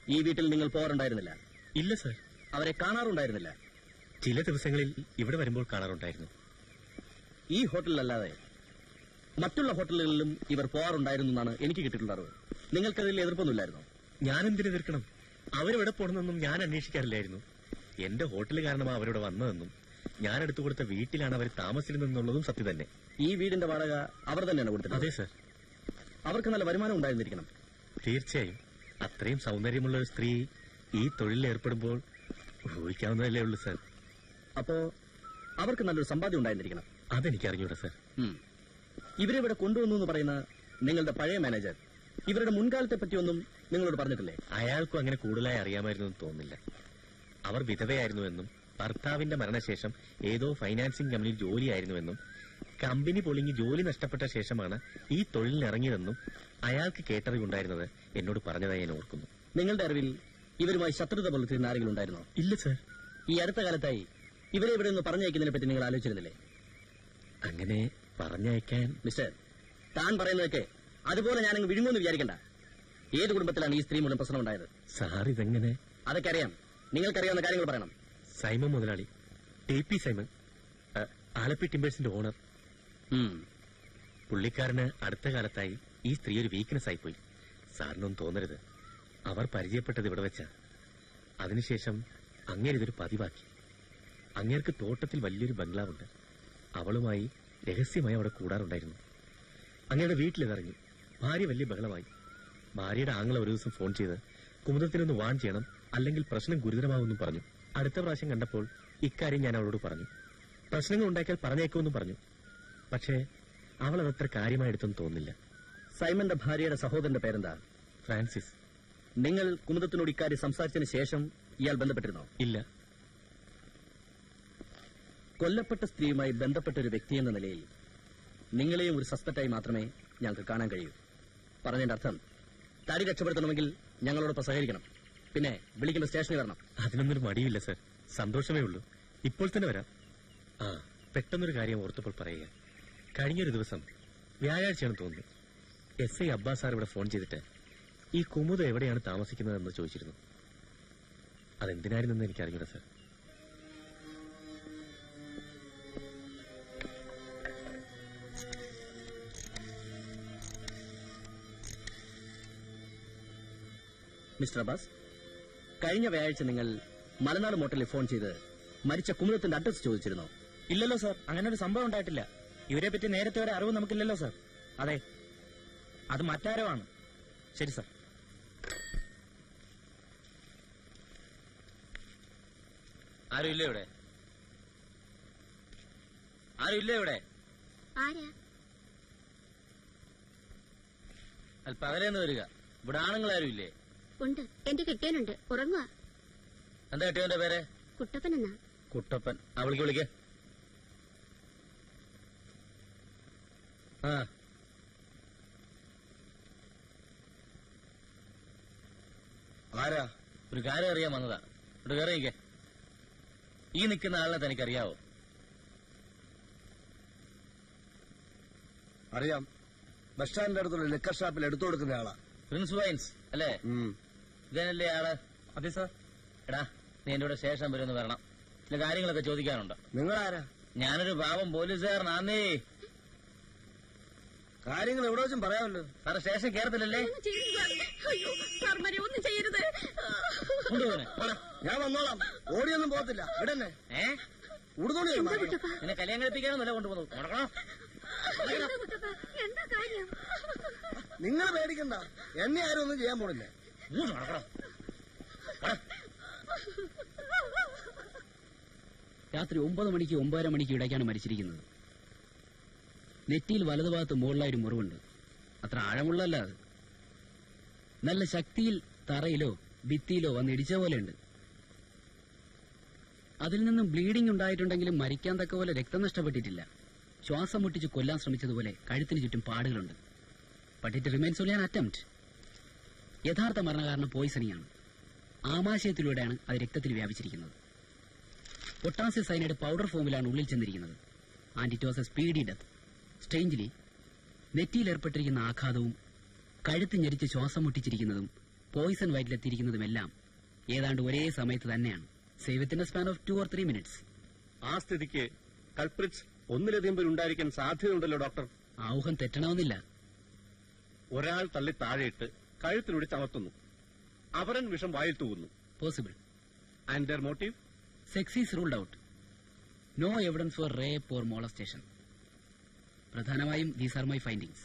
ഈ വീട്ടിൽ നിങ്ങൾ പോകാറുണ്ടായിരുന്നില്ല ഇല്ല സർ അവരെ കാണാറുണ്ടായിരുന്നില്ല ചില ദിവസങ്ങളിൽ ഇവിടെ വരുമ്പോൾ കാണാറുണ്ടായിരുന്നു ഈ ഹോട്ടലിലല്ലാതെ മറ്റുള്ള ഹോട്ടലുകളിലും ഇവർ പോകാറുണ്ടായിരുന്നു എന്നാണ് എനിക്ക് കിട്ടിയിട്ടുള്ള അറിവ് നിങ്ങൾക്കതിൽ എതിർപ്പൊന്നുമില്ലായിരുന്നു ഞാൻ എന്തിനു എതിർക്കണം അവരെവിടെ പോകണമെന്നൊന്നും ഞാൻ അന്വേഷിക്കാറില്ലായിരുന്നു എന്റെ ഹോട്ടൽ കാരണമാണ് അവരിവിടെ വന്നതെന്നും ഞാൻ എടുത്തു കൊടുത്ത വീട്ടിലാണ് അവർ താമസിച്ചിരുന്നെന്നുള്ളതും സത്യം തന്നെ ഈ വീടിന്റെ വാടക അവർ തന്നെയാണ് അതെ കൊടുത്തത് സർ അവർക്ക് നല്ല വരുമാനം ഉണ്ടായിരുന്നിരിക്കണം തീർച്ചയായും അത്രയും സൗന്ദര്യമുള്ള ഒരു സ്ത്രീ ഈ തൊഴിലിൽ ഏർപ്പെടുമ്പോൾ ഊഹിക്കാവുന്നതല്ലേ ഉള്ളൂ സർ അപ്പോ അവർക്ക് നല്ലൊരു സമ്പാദ്യം ഉണ്ടായിരുന്നിരിക്കണം അതെനിക്ക് അറിഞ്ഞൂടാ സർ ഉം. ഇവരെ ഇവിടെ കൊണ്ടുവന്നു എന്ന് പറയുന്ന നിങ്ങളുടെ പഴയ മാനേജർ ഇവരുടെ മുൻകാലത്തെ പറ്റിയൊന്നും നിങ്ങളോട് പറഞ്ഞിട്ടില്ലേ അയാൾക്കും അങ്ങനെ കൂടുതലായി അറിയാമായിരുന്നു എന്ന് തോന്നുന്നില്ല അവർ വിധവയായിരുന്നുവെന്നും ഭർത്താവിന്റെ മരണശേഷം ഏതോ ഫൈനാൻസിംഗ് കമ്പനിയിൽ ജോലിയായിരുന്നുവെന്നും കമ്പനി പൊളിഞ്ഞ് ജോലി നഷ്ടപ്പെട്ട ശേഷമാണ് ഈ തൊഴിലിന് ഇറങ്ങിയതെന്നും അയാൾക്ക് കേട്ടറിവുണ്ടായിരുന്നത് എന്നോട് പറഞ്ഞതായി ഞാൻ ഓർക്കുന്നു നിങ്ങളുടെ അറിവിൽ ഇവരുമായി ശത്രുത പുലർത്തുന്ന ആരെങ്കിലും ഉണ്ടായിരുന്നോ ഇല്ല സർ ഈ അടുത്ത കാലത്തായി ഇവരെ ഇവിടെ നിന്ന് പറഞ്ഞയക്കുന്നതിനെ പറ്റി നിങ്ങൾ ആലോചിച്ചിരുന്നില്ലേ അങ്ങനെ പറഞ്ഞയക്കാൻ മിസ്റ്റർ താൻ പറയുന്നതൊക്കെ അതുപോലെ ഞാനങ്ങ് വിഴുങ്ങുമെന്ന് വിചാരിക്കണ്ട ഏത് കുടുംബത്തിലാണ് ഈ സ്ത്രീ മൂലം പ്രശ്നം ഉണ്ടായത് സാർ ഇതെങ്ങനെ അതൊക്കെ അറിയാം നിങ്ങൾക്കറിയാവുന്ന കാര്യങ്ങൾ പറയണം സൈമൺ മുതലാളി ടി പി സൈമൺ ആ, ആലപ്പി ടിമ്പേഴ്സിന്റെ ഓണർ ഉം. പുള്ളിക്കാരന് അടുത്ത കാലത്തായി ഈ സ്ത്രീ ഒരു വീക്ക്നെസ് ആയിപ്പോയി സാറിനൊന്നും തോന്നരുത് അവർ പരിചയപ്പെട്ടത് ഇവിടെ വെച്ചാ അതിനുശേഷം അങ്ങേര് ഇതൊരു പതിവാക്കി അങ്ങേർക്ക് തോട്ടത്തിൽ വലിയൊരു ബംഗ്ലാവുണ്ട് അവളുമായി രഹസ്യമായി അവിടെ കൂടാറുണ്ടായിരുന്നു അങ്ങയുടെ വീട്ടിലിറങ്ങി ഭാര്യ വലിയ ബഹളമായി ഭാര്യയുടെ ആങ്ങളെ ഒരു ദിവസം ഫോൺ ചെയ്ത് കുമുദത്തിനൊന്ന് വാൺ ചെയ്യണം അല്ലെങ്കിൽ പ്രശ്നം ഗുരുതരമാവുമെന്നും പറഞ്ഞു അടുത്ത പ്രാവശ്യം കണ്ടപ്പോൾ ഇക്കാര്യം ഞാൻ അവളോട് പറഞ്ഞു പ്രശ്നങ്ങൾ ഉണ്ടാക്കിയാൽ പറഞ്ഞേക്കുമെന്നും പറഞ്ഞു പക്ഷേ അവൾ അതത്ര കാര്യമായി എടുത്തെന്ന് തോന്നുന്നില്ല സൈമന്റെ ഭാര്യയുടെ സഹോദരന്റെ പേരെന്താ ഫ്രാൻസിസ് നിങ്ങൾ കുമുദത്തിനോട് ഇക്കാര്യം സംസാരിച്ചതിന് ശേഷം ഇയാൾ ബന്ധപ്പെട്ടിരുന്നോ ഇല്ല കൊല്ലപ്പെട്ട സ്ത്രീയുമായി ബന്ധപ്പെട്ട ഒരു വ്യക്തി എന്ന നിലയിൽ നിങ്ങളെയും ഒരു സസ്പെക്റ്റായി മാത്രമേ ഞങ്ങൾക്ക് കാണാൻ കഴിയൂ പറഞ്ഞതിന്റെ അർത്ഥം തടി രക്ഷപ്പെടുത്തണമെങ്കിൽ ഞങ്ങളോടൊപ്പം സഹകരിക്കണം പിന്നെ വിളിക്കുമ്പോൾ സ്റ്റേഷനിൽ വരണം അതിനൊന്നൊരു മടിയില്ല സർ സന്തോഷമേ ഉള്ളൂ ഇപ്പോൾ തന്നെ വരാം ആ പെട്ടെന്നൊരു കാര്യം ഓർത്തപ്പോൾ പറയുക കഴിഞ്ഞൊരു ദിവസം വ്യാഴാഴ്ചയാണ് തോന്നുന്നു എസ് ഐ അബ്ബാസ് സാർ ഇവിടെ ഫോൺ ചെയ്തിട്ട് ഈ കുമുദ എവിടെയാണ് താമസിക്കുന്നതെന്ന് ചോദിച്ചിരുന്നു അതെന്തിനായിരുന്നെന്ന് എനിക്ക് അറിഞ്ഞൂടാ സർ മിസ്റ്റർ അബ്ബാസ് കഴിഞ്ഞ വ്യാഴാഴ്ച നിങ്ങൾ മലനാട് മോട്ടലിൽ ഫോൺ ചെയ്ത് മരിച്ച കുമുദത്തിന്റെ അഡ്രസ് ചോദിച്ചിരുന്നോ ഇല്ലല്ലോ സാർ അങ്ങനെ ഒരു സംഭവം ഉണ്ടായിട്ടില്ല ഇവരെ പറ്റി നേരത്തെ ഒരു അറിവ് നമുക്കില്ലല്ലോ സാർ അതെ അത് മറ്റാരോ ആണ് ശരി സാർ ആരും ഇല്ല ഇവിടെ ആരും ഇല്ല ഇവിടെ ആരാ അല്ല പകലേന്ന് വരിക ഇവിടെ ആണുങ്ങളാരും ഇല്ലേ ഉണ്ട് എന്റെ കിട്ടിയാനുണ്ട് ഉറങ്ങുക എന്താ കെട്ടിയവന്റെ പേര് കുട്ടപ്പൻ എന്നാ കുട്ടപ്പൻ ആ വിളിക്ക് വിളിക്ക് ആ ആരാ ഒരു കാര്യം അറിയാൻ വന്നതാ ഇവിടെ കയറി നിൽക്കേ ഈ നിൽക്കുന്ന ആളിനെ തനിക്കറിയാവോ അറിയാം ബസ് സ്റ്റാൻഡിന്റെ അടുത്തുള്ള ലിക്കർ ഷാപ്പിൽ എടുത്തു കൊടുക്കുന്ന ആളാ പ്രിൻസ് വൈൻസ് അല്ലേ ഇതനല്ലേ ആള് അതെ സാർ എടാ നീ എന്റെ കൂടെ സ്റ്റേഷൻ വരെ ഒന്ന് വരണം ചില കാര്യങ്ങളൊക്കെ ചോദിക്കാനുണ്ട് നിങ്ങൾ ആരാ ഞാനൊരു പാവം പോലീസുകാരനാന്നേ കാര്യങ്ങൾ എവിടെ വെച്ചും പറയാമല്ലോ സാറ് സ്റ്റേഷൻ കയറത്തില്ലല്ലേ അയ്യോ സാർമാരെ ഒന്നും ചെയ്യരുത് കൊണ്ടുപോകണേ ഞാൻ വന്നോളാം ഓടിയൊന്നും പോകത്തില്ല ഇടന്നെ ഏ ഉടുത്തോളി എന്താ കുട്ടപ്പ നിന്നെ കല്യാണം കഴിപ്പിക്കാനൊന്നല്ല കൊണ്ടുപോകുന്നു നടക്കണോ എന്താ കുട്ടപ്പ എന്താ കാര്യം നിങ്ങൾ പേടിക്കണ്ട എന്നെ ആരും ഒന്നും ചെയ്യാൻ പോണില്ല ഇങ്ങോട്ട് നടക്കണോ രാത്രി ഒമ്പത് മണിക്ക് ഒമ്പതര മണിക്ക് ഇടയ്ക്കാണ് മരിച്ചിരിക്കുന്നത് നെറ്റിയിൽ വലതുഭാഗത്ത് മുകളിലായി ഒരു മുറിവുണ്ട് അത്ര ആഴമുള്ളല്ല അത് നല്ല ശക്തിയിൽ തറയിലോ ഭിത്തിയിലോ വന്ന് ഇടിച്ച പോലെയുണ്ട് അതിൽ നിന്നും ബ്ലീഡിംഗ് ഉണ്ടായിട്ടുണ്ടെങ്കിലും മരിക്കാൻ തക്ക പോലെ രക്തം നഷ്ടപ്പെട്ടിട്ടില്ല ശ്വാസം മുട്ടിച്ച് കൊല്ലാൻ ശ്രമിച്ചതുപോലെ കഴുത്തിന് ചുറ്റും പാടുകളുണ്ട് but it remains only an attempt യഥാർത്ഥ മരണകാരണം പോയിസണിംഗ് ആണ് ആമാശയത്തിലൂടെയാണ് അത് രക്തത്തിൽ വ്യാപിച്ചിരിക്കുന്നത് പൊട്ടാസ്യം സൈനൈഡ് പൗഡർ ഫോമിലാണ് ഉള്ളിൽ ചെന്നിരിക്കുന്നത് and it was a speedy death strangely നെറ്റിയിൽ ഏർപ്പെട്ടിരിക്കുന്ന ആഘാതവും കഴുത്ത് ഞെരിച്ച് ശ്വാസം മുട്ടിച്ചിരിക്കുന്നതും പോയിസൺ വയറ്റിലെത്തിയിരിക്കുന്നതുമെല്ലാം ഏതാണ്ട് ഒരേ സമയത്ത് തന്നെയാണ് സേവത്തിന്റെ span of two or three minutes ആ സ്ഥിതിക്ക് കൾപ്രിറ്റ്സ് ഒന്നിലധികം പേരുണ്ടായിരിക്കാൻ സാധ്യതയുണ്ടല്ലോ ഡോക്ടർ ആ ഊഹം തെറ്റണമെന്നില്ല ഒരാൾ തള്ളി താഴെയിട്ട് കഴുത്തിലൂടെ ചമർത്തുന്നു അവരൻ വിഷം വായിൽ തൂകുന്നു possible and their motive sex is ruled out no evidence for rape or molestation പ്രധാനമായും these are my findings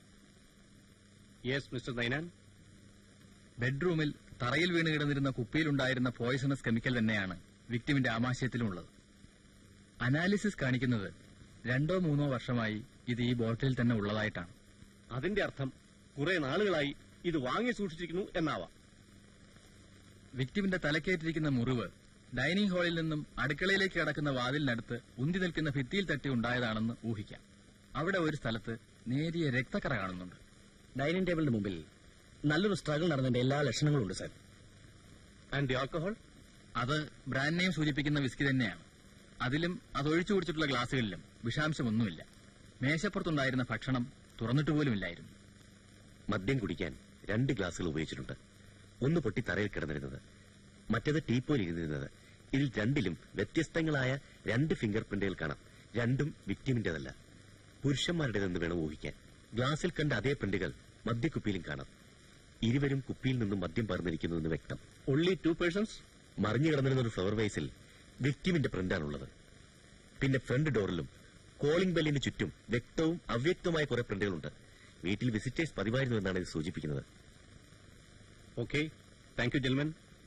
yes mister Ninan ബെഡ്റൂമിൽ തറയിൽ വീണ് കിടന്നിരുന്ന കുപ്പിയിലുണ്ടായിരുന്ന പോയിസണസ് കെമിക്കൽ തന്നെയാണ് വിക്ടിമിന്റെ ആമാശയത്തിലുമുള്ളത് അനാലിസിസ് കാണിക്കുന്നത് രണ്ടോ മൂന്നോ വർഷമായി ഇത് ഈ ബോട്ടിലിൽ തന്നെ ഉള്ളതായിട്ടാണ് അതിന്റെ അർത്ഥം കുറെ നാളുകളായി ഇത് വാങ്ങി സൂക്ഷിച്ചിരിക്കുന്നു എന്നാവാം വിക്ടിമിന്റെ തലക്കേറ്റിരിക്കുന്ന മുറിവ് ഡൈനിങ് ഹാളിൽ നിന്നും അടുക്കളയിലേക്ക് കടക്കുന്ന വാതിലിനടുത്ത് ഉന്തി നിൽക്കുന്ന ഭിത്തിയിൽ തട്ടി ഉണ്ടായതാണെന്ന് ഊഹിക്കാം അവിടെ ഒരു സ്ഥലത്ത് നേരിയ രക്തക്കറ കാണുന്നുണ്ട് ഡൈനിങ് ടേബിളിന് മുമ്പിൽ നല്ലൊരു സ്ട്രഗിൾ നടന്നതിന്റെ എല്ലാ ലക്ഷണങ്ങളും ഉണ്ട് സാർ ആൻഡ് ദി ആൽക്കഹോൾ അത് ബ്രാൻഡ് നെയിം സൂചിപ്പിക്കുന്ന വിസ്കി തന്നെയാണ് അതിലും അത് ഒഴിച്ചു കുടിച്ചിട്ടുള്ള ഗ്ലാസുകളിലും വിഷാംശമൊന്നുമില്ല മേശപ്പുറത്തുണ്ടായിരുന്ന ഭക്ഷണം തുറന്നിട്ട് പോലുമില്ലായിരുന്നു മദ്യം കുടിക്കാൻ രണ്ട് ഗ്ലാസുകൾ ഉപയോഗിച്ചിട്ടുണ്ട് ഒന്ന് പൊട്ടി തറയിൽ കിടന്നിരുന്നത് മറ്റേത് ടീപ്പോയിൽ ഇരുന്നിരുന്നത് ഇതിൽ രണ്ടിലും വ്യത്യസ്തങ്ങളായ രണ്ട് ഫിംഗർ പ്രിന്റുകൾ കാണാം രണ്ടും വിക്ടിമിന്റേതല്ല പുരുഷന്മാരുടേതെന്ന് വേണം ഊഹിക്കാൻ ഗ്ലാസിൽ കണ്ട അതേ പ്രിന്റുകൾ മദ്യക്കുപ്പിയിലും കാണാം ഇരുവരും കുപ്പിയിൽ നിന്നും മദ്യം പകർന്നിരിക്കുന്നുവെന്ന് വ്യക്തം ഒൺലി ടു പേഴ്സൺസ് മറിഞ്ഞു കിടന്നിരുന്ന ഒരു ഫ്ലവർ വൈസിൽ വിക്ടിമിന്റെ പ്രിന്റാണുള്ളത് പിന്നെ ഫ്രണ്ട് ഡോറിലും കോളിംഗ് ബെല്ലിന് ചുറ്റും വ്യക്തവും അവ്യക്തവുമായ കുറെ പ്രിന്റുകളുണ്ട് വീട്ടിൽ വിസിറ്റേഴ്സ് പതിവായിരുന്നു എന്നാണ് ഇത് സൂചിപ്പിക്കുന്നത് okay thank you gentleman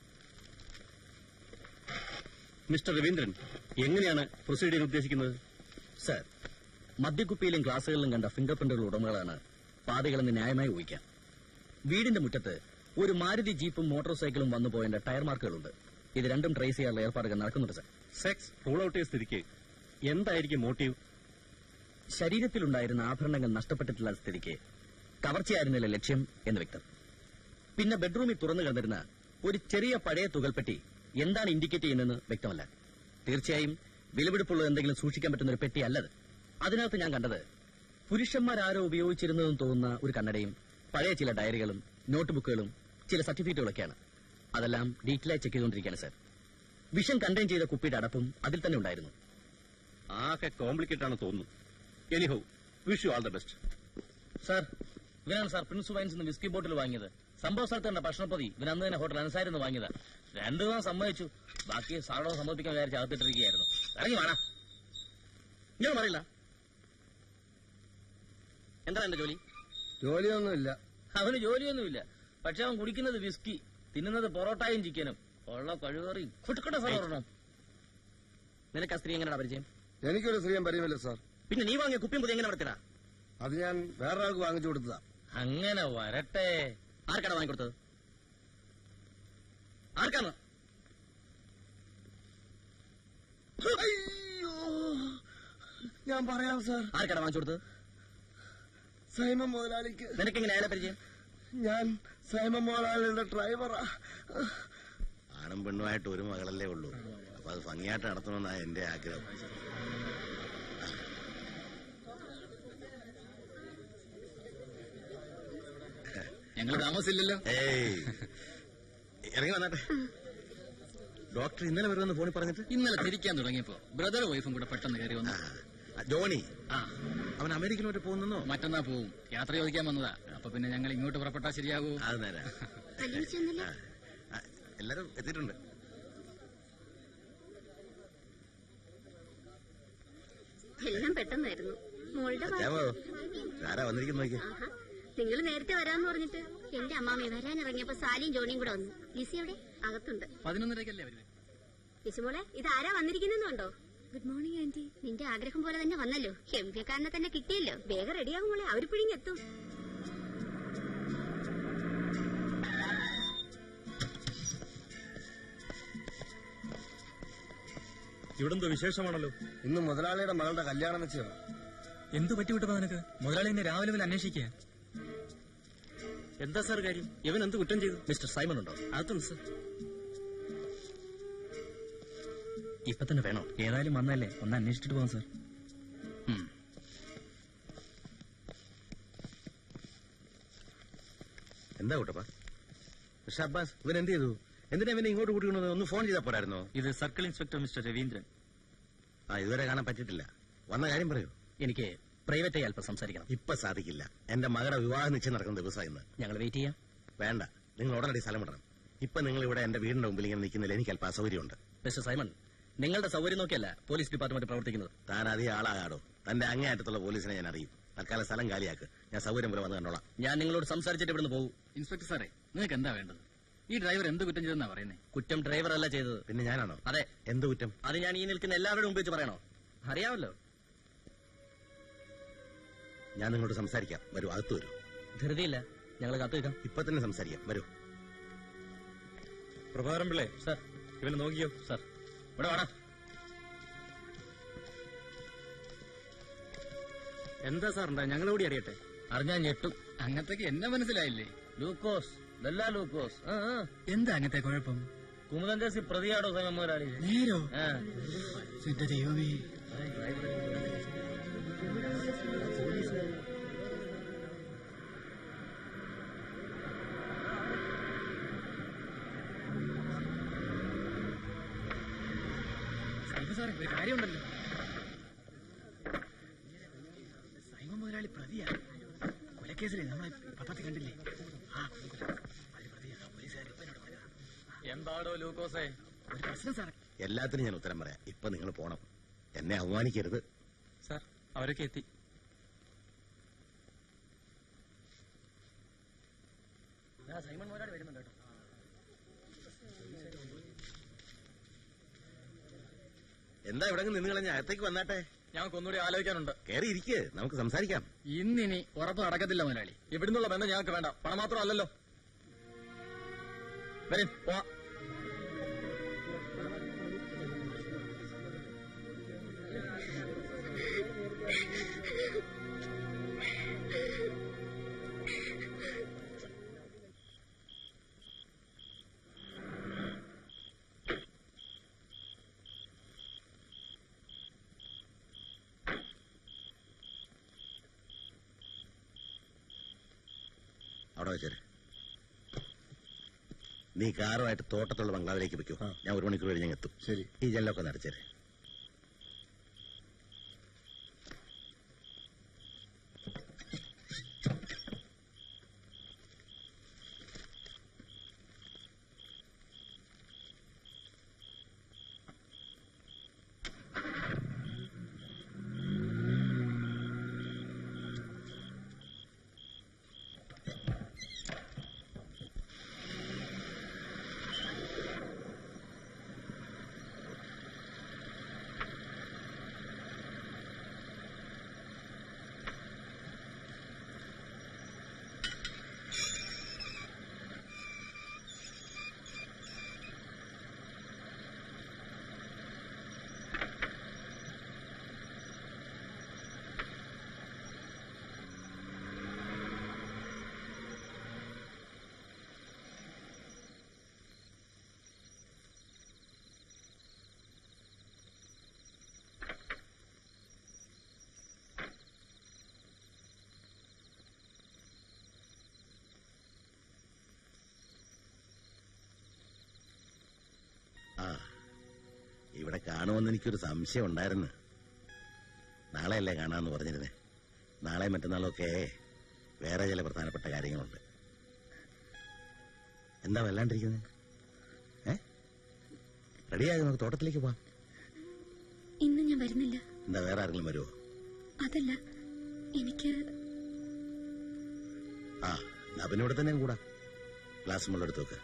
mister Raveendran എങ്ങനെയാണ് പ്രൊസീഡ് ചെയ്യാൻ ഉദ്ദേശിക്കുന്നത് സാർ മദ്യക്കുപ്പിയിലും ഗ്ലാസുകളിലും കണ്ട ഫിംഗർ പ്രിന്റുകൾ ഉടമകളാണ് പാതികളെന്ന് ന്യായമായി ഊഹിക്കാം വീടിന്റെ മുറ്റത്ത് ഒരു മാരുതി ജീപ്പും മോട്ടോർ സൈക്കിളും വന്നു പോയതിന്റെ ടയർ മാർക്കുകളുണ്ട് ഇത് രണ്ടും ട്രേസ് ചെയ്യാനുള്ള ഏർപ്പാടുകൾ നടക്കുന്നുണ്ട് സാർ സെക്സ് റൂൾ ഔട്ട് ചെയ്ത സ്ഥിതിക്ക് എന്തായിരിക്കും മോട്ടീവ് ശരീരത്തിലുണ്ടായിരുന്ന ആഭരണങ്ങൾ നഷ്ടപ്പെട്ടിട്ടുള്ള സ്ഥിതിക്ക് കവർച്ചയായിരുന്നില്ല ലക്ഷ്യം എന്ന് വ്യക്തം പിന്നെ ബെഡ്റൂമിൽ തുറന്നു കിടന്നിരുന്ന ഒരു ചെറിയ പഴയ തുകൽപ്പെട്ടി എന്താണ് ഇൻഡിക്കേറ്റ് ചെയ്യുന്നതെന്ന് വ്യക്തമല്ല തീർച്ചയായും വിലപിടിപ്പുള്ള എന്തെങ്കിലും സൂക്ഷിക്കാൻ പറ്റുന്ന ഒരു പെട്ടി അല്ലത് അതിനകത്ത് ഞാൻ കണ്ടത് പുരുഷന്മാരാരോ ഉപയോഗിച്ചിരുന്നതെന്ന് തോന്നുന്ന ഒരു കണ്ണടയും പഴയ ചില ഡയറികളും നോട്ട്ബുക്കുകളും ചില സർട്ടിഫിക്കറ്റുകളൊക്കെയാണ് അതെല്ലാം ഡീറ്റെയിലായി ചെക്ക് ചെയ്തുകൊണ്ടിരിക്കുകയാണ് സാർ വിഷം കണ്ടെയ്ൻ ചെയ്ത കുപ്പിയുടെ അടപ്പും അതിൽ തന്നെ ഉണ്ടായിരുന്നു ആകെ കോംപ്ലിക്കേറ്റ് ആണ് തോന്നുന്നു anyhow wish you all the best sir ഇവനാണ് സാർ പ്രിൻസ് വൈൻസ് നിന്ന് വിസ്കി ബോട്ടിൽ വാങ്ങിയത് സംഭവ സ്ഥലത്ത് കണ്ട ഭക്ഷണപ്പതി ഇവൻ അന്ന് തന്നെ ഹോട്ടൽ അൻസാരിന്ന് വാങ്ങിയതാ രണ്ടു ദിവസം സമ്മതിച്ചു ബാക്കി സാറിനോട് സമ്മതിപ്പിക്കാൻ വിചാരിച്ച് അകത്തിട്ടിരിക്കുകയായിരുന്നു ഇറങ്ങി വേണം ഞാൻ പറയില്ല എന്താണ് എന്റെ ജോലി ജോലിയൊന്നുമില്ല അവന് ജോലിയൊന്നുമില്ല പക്ഷെ അവൻ കുടിക്കുന്നത് വിസ്കി തിന്നുന്നത് പൊറോട്ടയും ചിക്കനും ഉള്ള കഴിവേറിയും കൊടുക്കട്ടെ സാർ ഒരെണ്ണം നിനക്ക് ആ സ്ത്രീ എങ്ങനെയാണ് പരിചയം എനിക്കൊരു സ്ത്രീയും പരിചയമില്ല സാർ പിന്നെ നീ വാങ്ങിയ കുപ്പിയും പുതിയ എങ്ങനെ നടത്തിടാ അത് ഞാൻ വേറൊരാൾക്ക് വാങ്ങിച്ചു കൊടുത്തതാ അങ്ങനെ വരട്ടെ ആർക്കാണ് വാങ്ങിക്കൊടുത്തത് ആർക്കാണ് അയ്യോ ഞാൻ പറയാം സാർ ആർക്കാണ് വാങ്ങിച്ചു കൊടുത്തത് സൈമ മുതലാളിക്ക് നിനക്കെങ്ങനെ അയാളെ പരിചയം ഞാൻ സൈമ മുതലാളിയുടെ ഡ്രൈവറാ ആണും പെണ്ണുമായിട്ട് ഒരു മകളല്ലേ ഉള്ളൂ അപ്പൊ അത് ഭംഗിയായിട്ട് നടത്തണമെന്നാണ് എന്റെ ആഗ്രഹം ഞങ്ങൾ താമസില്ലല്ലോ ഏയ് ഇറങ്ങി വന്നാട്ടെ ഡോക്ടർ ഇന്നലെ വരുമെന്ന് ഫോണിൽ പറഞ്ഞിട്ട് ഇന്നലെ തിരിക്കാൻ തുടങ്ങിയപ്പോ ബ്രദർ വൈഫും കൂടെ പെട്ടെന്ന് കയറി വന്നു ആ, ജോണി ആ അവൻ അമേരിക്കയിലോട്ട് പോകുന്നോ മറ്റന്നാ പോവും യാത്ര ചോദിക്കാൻ വന്നതാ അപ്പൊ പിന്നെ ഞങ്ങൾ ഇങ്ങോട്ട് പുറപ്പെട്ടാ ശരിയാകൂ അത് നേരാ കല്യാണം ചെന്നില്ല ആ, ആ, എല്ലാരും എത്തിയിട്ടുണ്ട് എല്ലാം പെട്ടെന്നായിരുന്നു മോളുടെ ജാവോ ആരാ വന്നിരിക്കുന്നു നോക്കി നിങ്ങൾ നേരത്തെ വരാന്ന് പറഞ്ഞിട്ട് എന്റെ അമ്മാമി വരാനിറങ്ങിയപ്പോ സാലിയും ജോണിയും കൂടെ വന്നു ലിസി അവിടെ അകത്തുണ്ട് പതിനൊന്നരക്കല്ലേ അവര് ലിസിമോളെ ഇത് ആരാ വന്നിരിക്കുന്നുണ്ടോ ഗുഡ് മോർണിംഗ് ആന്റി നിന്റെ ആഗ്രഹം പോലെ തന്നെ വന്നല്ലോ എം പി കാരനെ തന്നെ കിട്ടിയല്ലോ വേഗം റെഡിയാകും മോളെ അവര് പിഴിഞ്ഞെത്തും ഇവിടെന്തോ വിശേഷമാണല്ലോ ഇന്ന് മുതലാളിയുടെ മകളുടെ കല്യാണം വെച്ചാണ് എന്തു പറ്റി വിട്ടപ്പോ നിനക്ക് മുതലാളി എന്നെ രാവിലെ മുതൽ അന്വേഷിക്കുക എന്താ സാർ കാര്യം ഇവൻ എന്ത് കുറ്റം ചെയ്തു മിസ്റ്റർ സൈമൺ ഉണ്ടോ അകത്തുണ്ട് സാർ ഇപ്പൊ തന്നെ വേണോ ഏതായാലും വന്നല്ലേ ഒന്ന് അന്വേഷിച്ചിട്ട് പോകാം സാർ എന്താ കൂട്ടപ്പാ ഷബ്ബാസ് ഇവൻ എന്ത് ചെയ്തു എന്തിനാ ഇവനെ ഇങ്ങോട്ട് കൂട്ടിക്കൊണ്ടു ഒന്ന് ഫോൺ ചെയ്താൽ പോരായിരുന്നോ ഇത് സർക്കിൾ ഇൻസ്പെക്ടർ മിസ്റ്റർ രവീന്ദ്രൻ ആ ഇതുവരെ കാണാൻ പറ്റിയിട്ടില്ല വന്ന കാര്യം പറയൂ എനിക്ക് പ്രൈവറ്റായി അല്പം സംസാരിക്കണം ഇപ്പൊ സാധിക്കില്ല എന്റെ മകളുടെ വിവാഹ നിശ്ചയം നടക്കുന്ന ദിവസം ഇന്ന് ഞങ്ങൾ വെയിറ്റ് ചെയ്യാം വേണ്ട നിങ്ങൾ ഉടനടി സ്ഥലം വിടണം ഇപ്പൊ നിങ്ങൾ ഇവിടെ എന്റെ വീടിന്റെ മുമ്പിൽ ഇങ്ങനെ നിൽക്കുന്നതിൽ എനിക്ക് അല്പം അസൗകര്യമുണ്ട് മിസ്റ്റർ സൈമൺ നിങ്ങളുടെ സൗകര്യം നോക്കിയല്ല പോലീസ് ഡിപ്പാർട്ട്മെന്റ് പ്രവർത്തിക്കുന്നത് താൻ അധികം ആളാകാടോ തന്റെ അങ്ങേയറ്റത്തുള്ള പോലീസിനെ ഞാൻ അറിയും തൽക്കാലം സ്ഥലം കാലിയാക്ക് ഞാൻ സൗകര്യം പോലെ വന്ന് കണ്ടോളാം ഞാൻ നിങ്ങളോട് സംസാരിച്ചിട്ട് ഇവിടുന്ന് പോകും ഇൻസ്പെക്ടർ സാറേ നിങ്ങൾക്ക് എന്താ വേണ്ടത് ഈ ഡ്രൈവർ എന്ത് കുറ്റം ചെയ്തെന്നാ പറയുന്നത് കുറ്റം ഡ്രൈവർ അല്ല ചെയ്തത് പിന്നെ ഞാനാണോ അതെ എന്ത് കുറ്റം അത് ഞാൻ ഈ നിൽക്കുന്ന എല്ലാവരുടെ മുമ്പ് വെച്ച് പറയണോ അറിയാമല്ലോ ഞാൻ നിങ്ങളോട് സംസാരിക്കാം വരൂ അകത്ത് വരൂ ധൃതിയില്ല ഞങ്ങൾ കാത്തു നിൽക്കാം ഇപ്പൊ തന്നെ സംസാരിക്കാം വരൂ പ്രഭാകരൻ പിള്ളേ സർ ഇവനെ നോക്കിയോ സർ ഇവിടെ വേണം എന്താ സാറിന്റെ ഞങ്ങൾ കൂടി അറിയട്ടെ അറിഞ്ഞാ ഞെട്ടും അങ്ങനത്തേക്ക് എന്നെ മനസ്സിലായില്ലേ ലൂക്കോസ് ഇതല്ല ലൂക്കോസ് ആ, ആ. എന്താ അങ്ങനത്തെ കുഴപ്പം കുമുദം കേസിൽ പ്രതിയാടോ സ്വയം മുതലാളി നേരോ ആ. എന്റെ ദൈവമേ സാറേ ഒരു കാര്യമുണ്ടല്ലോ സൈമൻ മുതലാളി പ്രതിയാ കൊലക്കേസിലെ നമ്മളെ പത്രത്തിൽ കണ്ടില്ലേ ആ അത് പ്രതിയാ പോലീസുകാർ ഇപ്പൊ എന്നോട് പറഞ്ഞതാ. എന്താടോ ലൂക്കോസേ ഒരു പ്രശ്നം സാറേ എല്ലാത്തിനും ഞാൻ ഉത്തരം പറയാം ഇപ്പൊ നിങ്ങൾ പോണം എന്നെ അവമാനിക്കരുത് സാർ അവരൊക്കെ എത്തി സൈമൺ മോരാട് വരുന്നുണ്ട് കേട്ടോ എന്താ ഇവിടെ നിന്ന് കളഞ്ഞ അകത്തേക്ക് വന്നാട്ടെ ഞങ്ങൾക്ക് ഒന്നുകൂടി ആലോചിക്കാനുണ്ട് കയറി ഇരിക്ക് നമുക്ക് സംസാരിക്കാം ഇന്നിനി ഉറപ്പ് നടക്കത്തില്ല മുതലാളി ഇവിടുന്നുള്ള ബന്ധം ഞങ്ങൾക്ക് വേണ്ട പണം മാത്രമല്ലല്ലോ വരും പോവാം അവിടെ വെച്ചേരെ നീ കാറുമായിട്ട് തോട്ടത്തുള്ള ബംഗ്ലാവിലേക്ക് വെക്കൂ ഞാൻ ഒരു മണിക്കൂർ കഴിഞ്ഞ് എത്തും ശരി ഈ ജനലൊക്കെ നടച്ചേരെ ആ ഇവിടെ കാണുമെന്ന് എനിക്കൊരു സംശയം ഉണ്ടായിരുന്നു നാളെയല്ലേ കാണാമെന്ന് പറഞ്ഞിരുന്നേ നാളെ മറ്റന്നാളൊക്കെ വേറെ ചില പ്രധാനപ്പെട്ട കാര്യങ്ങളുണ്ട് എന്താ വല്ലാണ്ടിരിക്കുന്നത് ഏ റെഡിയായി നമുക്ക് തോട്ടത്തിലേക്ക് പോവാം ഇന്ന് ഞാൻ വരുന്നില്ല എന്താ വേറെ ആരെങ്കിലും വരുമോ അതല്ല എനിക്ക് ആ എന്നാ പിന്നെ ഇവിടെ തന്നെ കൂടാ ഗ്ലാസ് മുള്ളെടുത്ത് വെക്ക്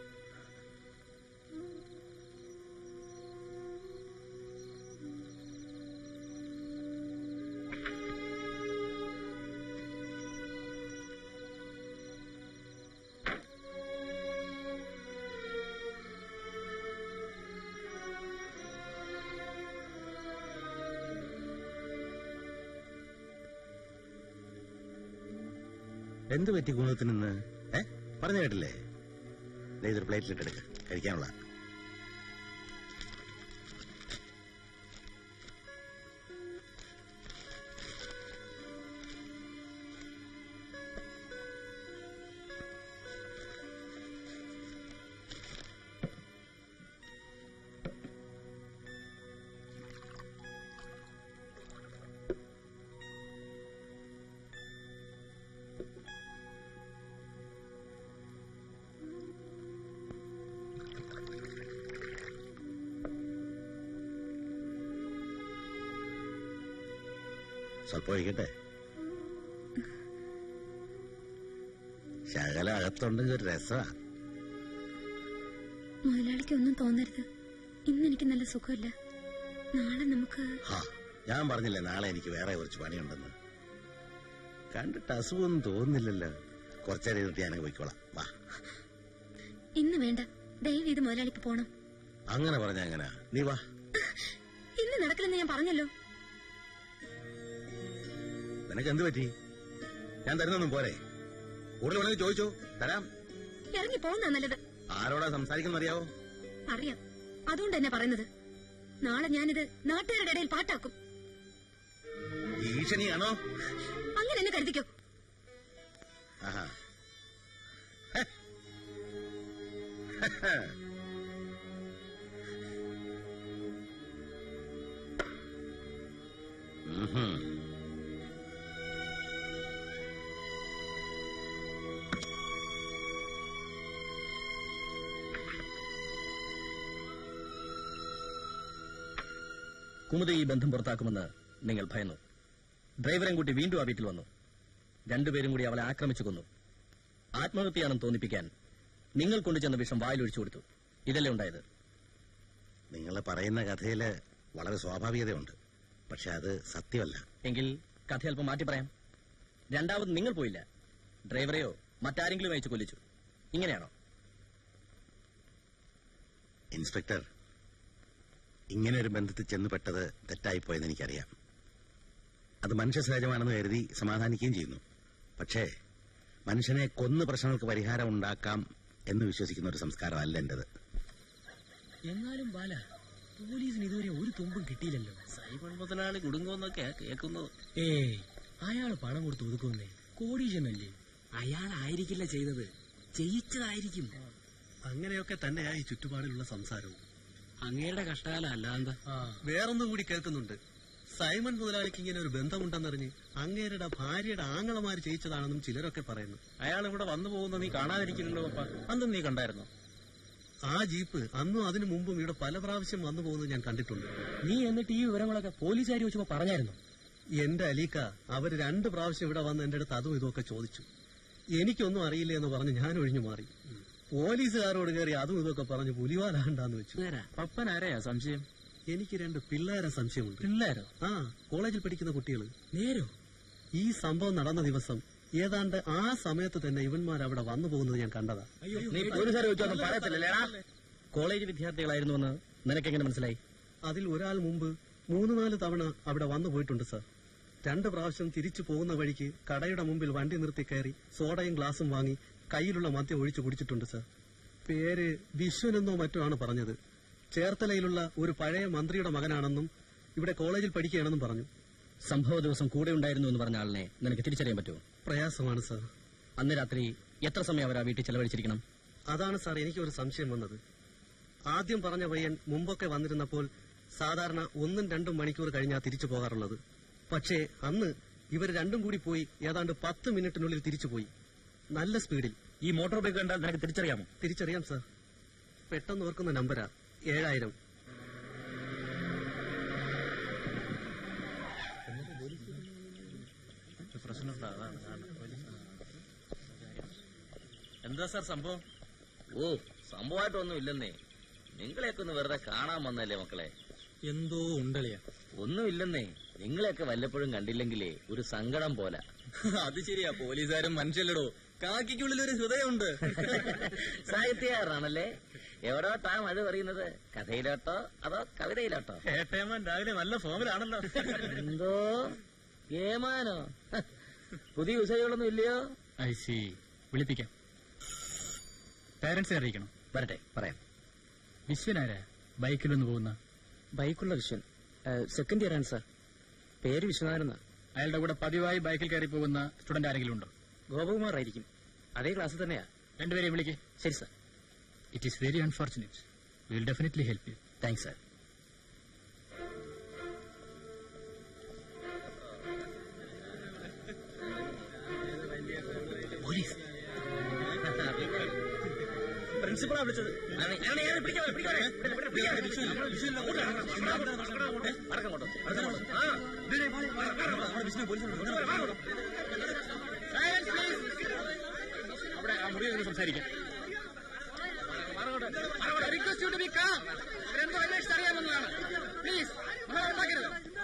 എന്ത് പറ്റി കുണത്തിന് ഇന്ന് ഏ പറഞ്ഞു കേട്ടില്ലേ ദേ ഇതൊരു പ്ലേറ്റിലിട്ട് എടുക്ക കഴിക്കാനുള്ള സ്വല്പം ഒഴിക്കട്ടെ ശകല അകത്തുണ്ടെങ്കിൽ ഒരു രസമാ മുതലാളിക്ക് ഒന്നും തോന്നരുത് ഇന്ന് എനിക്ക് നല്ല സുഖമില്ല നാളെ നമുക്ക് ഹാ ഞാൻ പറഞ്ഞില്ലേ നാളെ എനിക്ക് വേറെ കുറച്ച് പണിയുണ്ടെന്ന് കണ്ടിട്ട് അസുഖമൊന്നും തോന്നുന്നില്ലല്ലോ കുറച്ചേരം ഇരുന്നിട്ട് ഞാനങ്ങ് പോയിക്കോളാം വാ ഇന്ന് വേണ്ട ദയവ് ഇത് മുതലാളിക്ക് പോണം അങ്ങനെ പറഞ്ഞ എങ്ങനെ നീ വാ ഇന്ന് നടക്കില്ലെന്ന് ഞാൻ പറഞ്ഞല്ലോ നിനക്ക് എന്ത് പറ്റി ഞാൻ തരുന്നൊന്നും പോരെ കൂടുതൽ വേണമെങ്കിൽ ചോദിച്ചോ തരാം ഇറങ്ങി പോകുന്ന നല്ലത് ആരോടാ സംസാരിക്കുന്ന അറിയാവോ അറിയാം അതുകൊണ്ട് തന്നെ പറയുന്നത് നാളെ ഞാനിത് നാട്ടുകാരുടെ ഇടയിൽ പാട്ടാക്കും ഭീഷണിയാണോ അങ്ങനെ എന്നെ കരുതിക്കോ ആഹാ ഉഹും. കുമുദ ഈ ബന്ധം പുറത്താക്കുമെന്ന് നിങ്ങൾ ഭയന്നു ഡ്രൈവറെയും കൂട്ടി വീണ്ടും ആ വീട്ടിൽ വന്നു രണ്ടുപേരും കൂടി അവളെ ആക്രമിച്ചു കൊന്നു ആത്മഹത്യയാണെന്ന് തോന്നിപ്പിക്കാൻ നിങ്ങൾ കൊണ്ടുചെന്ന വിഷം വായിലൊഴിച്ചു കൊടുത്തു ഇതല്ലേ ഉണ്ടായത് നിങ്ങൾ പറയുന്ന കഥയില് വളരെ സ്വാഭാവികതയുണ്ട് പക്ഷെ അത് സത്യമല്ല എങ്കിൽ കഥ അല്പം മാറ്റി പറയാം രണ്ടാമത് നിങ്ങൾ പോയില്ല ഡ്രൈവറെയോ മറ്റാരെങ്കിലും അയച്ചു കൊല്ലിച്ചു ഇങ്ങനെയാണോ ഇൻസ്പെക്ടർ ഇങ്ങനെ ഒരു ബന്ധത്തിൽ ചെന്നുപെട്ടത് തെറ്റായിപ്പോയെന്ന് എനിക്കറിയാം അത് മനുഷ്യ സഹജമാണെന്ന് കരുതി സമാധാനിക്കുകയും ചെയ്യുന്നു പക്ഷേ മനുഷ്യനെ കൊന്നു പ്രശ്നങ്ങൾക്ക് പരിഹാരം ഉണ്ടാക്കാം എന്ന് വിശ്വസിക്കുന്ന ഒരു സംസ്കാരമല്ല എന്റേത് എന്നാലും ബാല പോലീസിന് ഇതുവരെ ഒരു തുമ്പും കിട്ടിയില്ലല്ലോ സൈബർ മുതലാളി കുടുങ്ങുമെന്നൊക്കെ കേൾക്കുന്നത് ഏയ് അയാൾ പണം കൊടുത്ത് ഒതുക്കുന്നേ കോടീശനല്ലേ അയാളായിരിക്കില്ല ചെയ്തത് ചെയ്യിച്ചതായിരിക്കും അങ്ങനെയൊക്കെ തന്നെയാ ഈ ചുറ്റുപാടിലുള്ള സംസാരവും അങ്ങയുടെ കഷ്ടകാലം അല്ലാന്താ വേറൊന്നും കൂടി കേൾക്കുന്നുണ്ട് സൈമൺ മുതലാളിക്ക് ഇങ്ങനെ ഒരു ബന്ധമുണ്ടെന്നറിഞ്ഞ് അങ്ങേരുടെ ഭാര്യയുടെ ആങ്ങളമാര് ചെയ്യിച്ചതാണെന്നും ചിലരൊക്കെ പറയുന്നു അയാൾ ഇവിടെ വന്നു പോകുന്ന നീ കാണാതിരിക്കില്ലല്ലോ പപ്പ അന്നും നീ കണ്ടായിരുന്നു ആ ജീപ്പ് അന്നും അതിനു മുമ്പും ഇവിടെ പല പ്രാവശ്യം വന്നു പോകുന്നത് ഞാൻ കണ്ടിട്ടുണ്ട് നീ എന്നിട്ട് ഈ വിവരങ്ങളൊക്കെ പോലീസുകാർ വെച്ചപ്പോ പറഞ്ഞായിരുന്നു എന്റെ അലീക്ക അവര് രണ്ട് പ്രാവശ്യം ഇവിടെ വന്ന് എന്റെ അടുത്ത് അതും ഇതുമൊക്കെ ചോദിച്ചു എനിക്കൊന്നും അറിയില്ല എന്ന് പറഞ്ഞ് ഞാൻ ഒഴിഞ്ഞു മാറി പോലീസുകാരോട് കയറി അതും ഇതൊക്കെ പറഞ്ഞ് പുലിവാലാണ്ടാന്ന് വെച്ചു പപ്പൻ ആരെയാ സംശയം എനിക്ക് രണ്ട് പിള്ളേരെ സംശയമുണ്ട് പിള്ളേരോ ആ കോളേജിൽ പഠിക്കുന്ന കുട്ടികൾ നേരോ ഈ സംഭവം നടന്ന ദിവസം ഏതാണ്ട് ആ സമയത്ത് തന്നെ ഇവന്മാർ അവിടെ വന്നു പോകുന്നത് ഞാൻ കണ്ടതാ നീ പോലീസുകാരെ വെച്ചൊന്നും പറയത്തില്ലല്ലേടാ കോളേജ് വിദ്യാർത്ഥികളായിരുന്നുവെന്ന് നിനക്കെങ്ങനെ മനസ്സിലായി അതിൽ ഒരാൾ മുമ്പ് മൂന്ന് നാല് തവണ അവിടെ വന്നു പോയിട്ടുണ്ട് സർ രണ്ട് പ്രാവശ്യം തിരിച്ചു പോകുന്ന വഴിക്ക് കടയുടെ മുമ്പിൽ വണ്ടി നിർത്തി കയറി സോഡയും ഗ്ലാസും വാങ്ങി കയ്യിലുള്ള മദ്യം ഒഴിച്ചു കുടിച്ചിട്ടുണ്ട് സർ പേര് വിശ്വനെന്നോ മറ്റോ ആണ് പറഞ്ഞത് ചേർത്തലയിലുള്ള ഒരു പഴയ മന്ത്രിയുടെ മകനാണെന്നും ഇവിടെ കോളേജിൽ പഠിക്കുകയാണെന്നും പറഞ്ഞു സംഭവ ദിവസം കൂടെ ഉണ്ടായിരുന്നു എന്ന് പറഞ്ഞ ആളിനെ നിനക്ക് തിരിച്ചറിയാൻ പറ്റുമോ പ്രയാസമാണ് സർ അന്ന് രാത്രി എത്ര സമയം അവർ ആ വീട്ടിൽ ചെലവഴിച്ചിരിക്കണം അതാണ് സാർ എനിക്ക് ഒരു സംശയം വന്നത് ആദ്യം പറഞ്ഞ പയ്യൻ മുമ്പൊക്കെ വന്നിരുന്നപ്പോൾ സാധാരണ ഒന്നും രണ്ടും മണിക്കൂർ കഴിഞ്ഞാ തിരിച്ചു പോകാറുള്ളത് പക്ഷേ അന്ന് ഇവർ രണ്ടും കൂടി പോയി ഏതാണ്ട് പത്ത് മിനിറ്റിനുള്ളിൽ തിരിച്ചുപോയി നല്ല സ്പീഡിൽ ഈ മോട്ടോർ ബൈക്ക് കണ്ടാൽ നിനക്ക് തിരിച്ചറിയാമോ തിരിച്ചറിയാം സാർ പെട്ടെന്ന് ഓർക്കുന്ന നമ്പരാ ഏഴായിരം എന്താ സാർ സംഭവം ഓ സംഭവമായിട്ടൊന്നും ഇല്ലെന്നേ നിങ്ങളെയൊക്കെ ഒന്ന് വെറുതെ കാണാൻ വന്നല്ലേ മക്കളെ എന്തോ ഉണ്ടളിയ ഒന്നുമില്ലെന്നേ നിങ്ങളെയൊക്കെ വല്ലപ്പോഴും കണ്ടില്ലെങ്കിലേ ഒരു സങ്കടം പോലെ അത് ശരിയാ പോലീസുകാരും മനുഷ്യല്ലടോ കാക്കിക്കുള്ളിൽ ഒരു ഹൃദയമുണ്ട് സാഹിത്യകാരനാണല്ലേ എവിടോട്ടാ മഴ പറയുന്നത് കഥയിലോട്ടോ അതോ കവിതയിലോട്ടോ ഏട്ടയമ്മൻ രാവിലെ നല്ല ഫോമിലാണല്ലോ എന്തോ ഏമാനോ ഹ, പുതിയ വിഷയങ്ങളൊന്നും ഇല്ലയോ ഐ സി വിളിപ്പിക്കാം പാരന്റ്സിനെ അറിയിക്കണം വരട്ടെ പറയാം വിശ്വനാരാ ബൈക്കിലൊന്ന് പോകുന്ന ബൈക്കുള്ള വിശ്വൻ സെക്കൻഡ് ഇയർ ആണ് സാർ പേര് വിശ്വനാഥൻ അയാളുടെ കൂടെ പതിവായി ബൈക്കിൽ കയറി പോകുന്ന സ്റ്റുഡന്റ് ആരെങ്കിലും ഉണ്ടോ ഗോപകുമാർ ആയിരിക്കും അതേ ക്ലാസ്സിൽ തന്നെയാ രണ്ടുപേരെയും വിളിക്കേ ശരി sir it is very unfortunate will definitely help you thanks sir police പ്രിൻസിപ്പളാ വിളിച്ചത് അവിടെ ആ മുറിയിൽ നിന്ന് സംസാരിക്കാം request you to be calm ഇവരെന്തോ അന്വേഷിച്ച് അറിയാമെന്നതാണ് പ്ലീസ് ഉണ്ടാക്കരുത്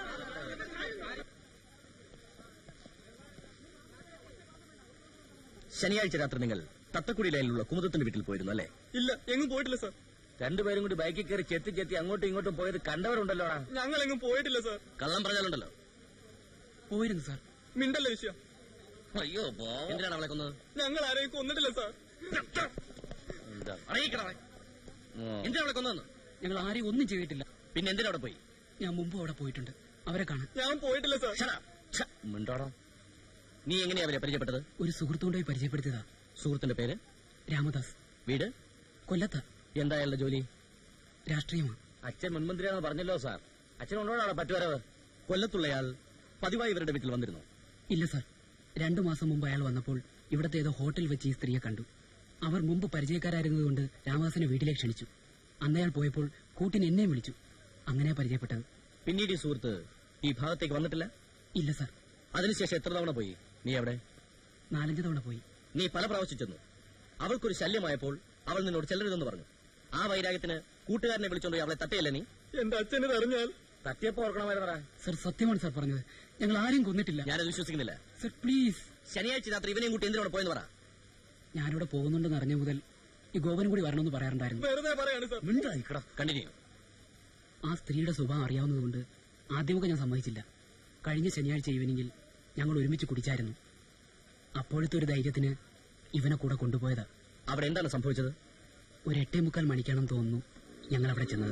ശനിയാഴ്ച രാത്രി നിങ്ങൾ തത്തക്കുടി ലൈനിലുള്ള കുമുദത്തിന്റെ വീട്ടിൽ പോയിരുന്നു അല്ലേ ഇല്ല എങ്ങും പോയിട്ടില്ല സാർ രണ്ടുപേരും കൂടി ബൈക്കിൽ കയറി ചെത്തി ചെത്തി അങ്ങോട്ടും ഇങ്ങോട്ടും പോയത് കണ്ടവരുണ്ടല്ലോടാ ഞങ്ങൾ എങ്ങും പോയിട്ടില്ല സാർ കള്ളം പറഞ്ഞാലുണ്ടല്ലോ പോയിരുന്നു സാർ മിണ്ടല്ല വിഷയം അയ്യോ എന്തിനാണ് അവളെ കൊന്നത് ഞങ്ങൾ ആരെയും കൊന്നിട്ടില്ല സാർ എന്താ അറിയിക്കണേ എന്തിനാ അവളെ കൊന്നതെന്ന് ഞങ്ങൾ ആരെയും ഒന്നും ചെയ്തിട്ടില്ല പിന്നെ എന്തിനാ അവിടെ പോയി ഞാൻ മുമ്പ് അവിടെ പോയിട്ടുണ്ട് അവരെ കാണാൻ ഞാൻ പോയിട്ടില്ല സാർ മിണ്ടോടോ നീ എങ്ങനെയാ അവരെ പരിചയപ്പെട്ടത് ഒരു സുഹൃത്തുകൊണ്ടായി പരിചയപ്പെടുത്തിയതാ സുഹൃത്തിന്റെ പേര് രാമദാസ് വീട് കൊല്ലത്ത എന്താ അയാളുടെ ജോലി രാഷ്ട്രീയമാണ് അച്ഛൻ മുൻമന്ത്രിയാണെന്ന് പറഞ്ഞല്ലോ സാർ അച്ഛൻ ഉണ്ടോടാ പറ്റുവരവ് കൊല്ലത്തുള്ളയാൾ പതിവായി ഇവരുടെ വീട്ടിൽ വന്നിരുന്നു ഇല്ല സാർ രണ്ടു മാസം മുമ്പ് അയാൾ വന്നപ്പോൾ ഇവിടത്തെ ഏതോ ഹോട്ടൽ വെച്ച് ഈ സ്ത്രീയെ കണ്ടു അവർ മുമ്പ് പരിചയക്കാരായിരുന്നതുകൊണ്ട് രാമദാസിനെ വീട്ടിലേക്ക് ക്ഷണിച്ചു അന്നയാൾ പോയപ്പോൾ കൂട്ടിന് എന്നെയും വിളിച്ചു അങ്ങനെ പരിചയപ്പെട്ടത് പിന്നീട് ഈ സുഹൃത്ത് ഈ ഭാഗത്തേക്ക് വന്നിട്ടില്ല ഇല്ല സാർ അതിനുശേഷം എത്ര തവണ പോയി നീ എവിടെ നാലഞ്ച് തവണ പോയി നീ പല പ്രാവശ്യം ചെന്നു അവൾക്കൊരു ശല്യമായപ്പോൾ അവൾ നിന്നോട് ചെല്ലരുതെന്ന് പറഞ്ഞു ആ വൈരാഗ്യത്തിന് കൂട്ടുകാരനെ വിളിച്ചോണ്ട് പോയി അവളെ തട്ടിയല്ലേ നീ എന്റെ അച്ഛന് അറിഞ്ഞാൽ തട്ടിയപ്പോ ഓർക്കണമായിരുന്നടാ സർ സത്യമാണ് സാർ പറഞ്ഞത് ഞങ്ങൾ ആരെയും കൊന്നിട്ടില്ല ഞാനത് വിശ്വസിക്കുന്നില്ല സർ പ്ലീസ് ശനിയാഴ്ച രാത്രി ഇവനെയും കൂട്ടി എന്തിനോട് പോയെന്ന് പറ ഞാനിവിടെ പോകുന്നുണ്ടെന്ന് അറിഞ്ഞ മുതൽ ഈ ഗോപനും കൂടി വരണമെന്ന് പറയാറുണ്ടായിരുന്നു വെറുതെ പറയാണ് സാർ മിണ്ടായിക്കടാ കണ്ടിന്യൂ ആ സ്ത്രീയുടെ സ്വഭാവം അറിയാവുന്നതുകൊണ്ട് ആദ്യമൊക്കെ ഞാൻ സമ്മതിച്ചില്ല കഴിഞ്ഞ ശനിയാഴ്ച ഈവനിങ്ങിൽ ഞങ്ങൾ ഒരുമിച്ച് കുടിച്ചായിരുന്നു അപ്പോഴത്തെ ഒരു ധൈര്യത്തിന് ഇവനെ കൂടെ കൊണ്ടുപോയതാ അവിടെ എന്താണ് സംഭവിച്ചത് ഒരു എട്ടേ മുക്കാൽ മണിക്കാണെന്ന് തോന്നുന്നു ഞങ്ങൾ അവിടെ ചെന്നത്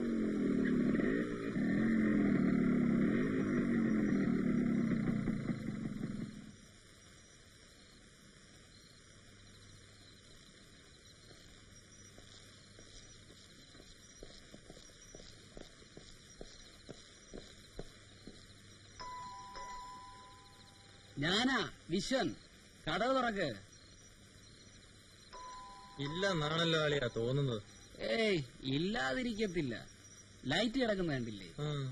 ഞാനാ വിശ്വൻ കഥ തുറക്ക് ഇല്ലെന്നാണല്ലോ അളിയാ തോന്നുന്നത് ഏയ് ഇല്ലാതിരിക്കത്തില്ല ലൈറ്റ് കിടക്കുന്ന കണ്ടില്ലേ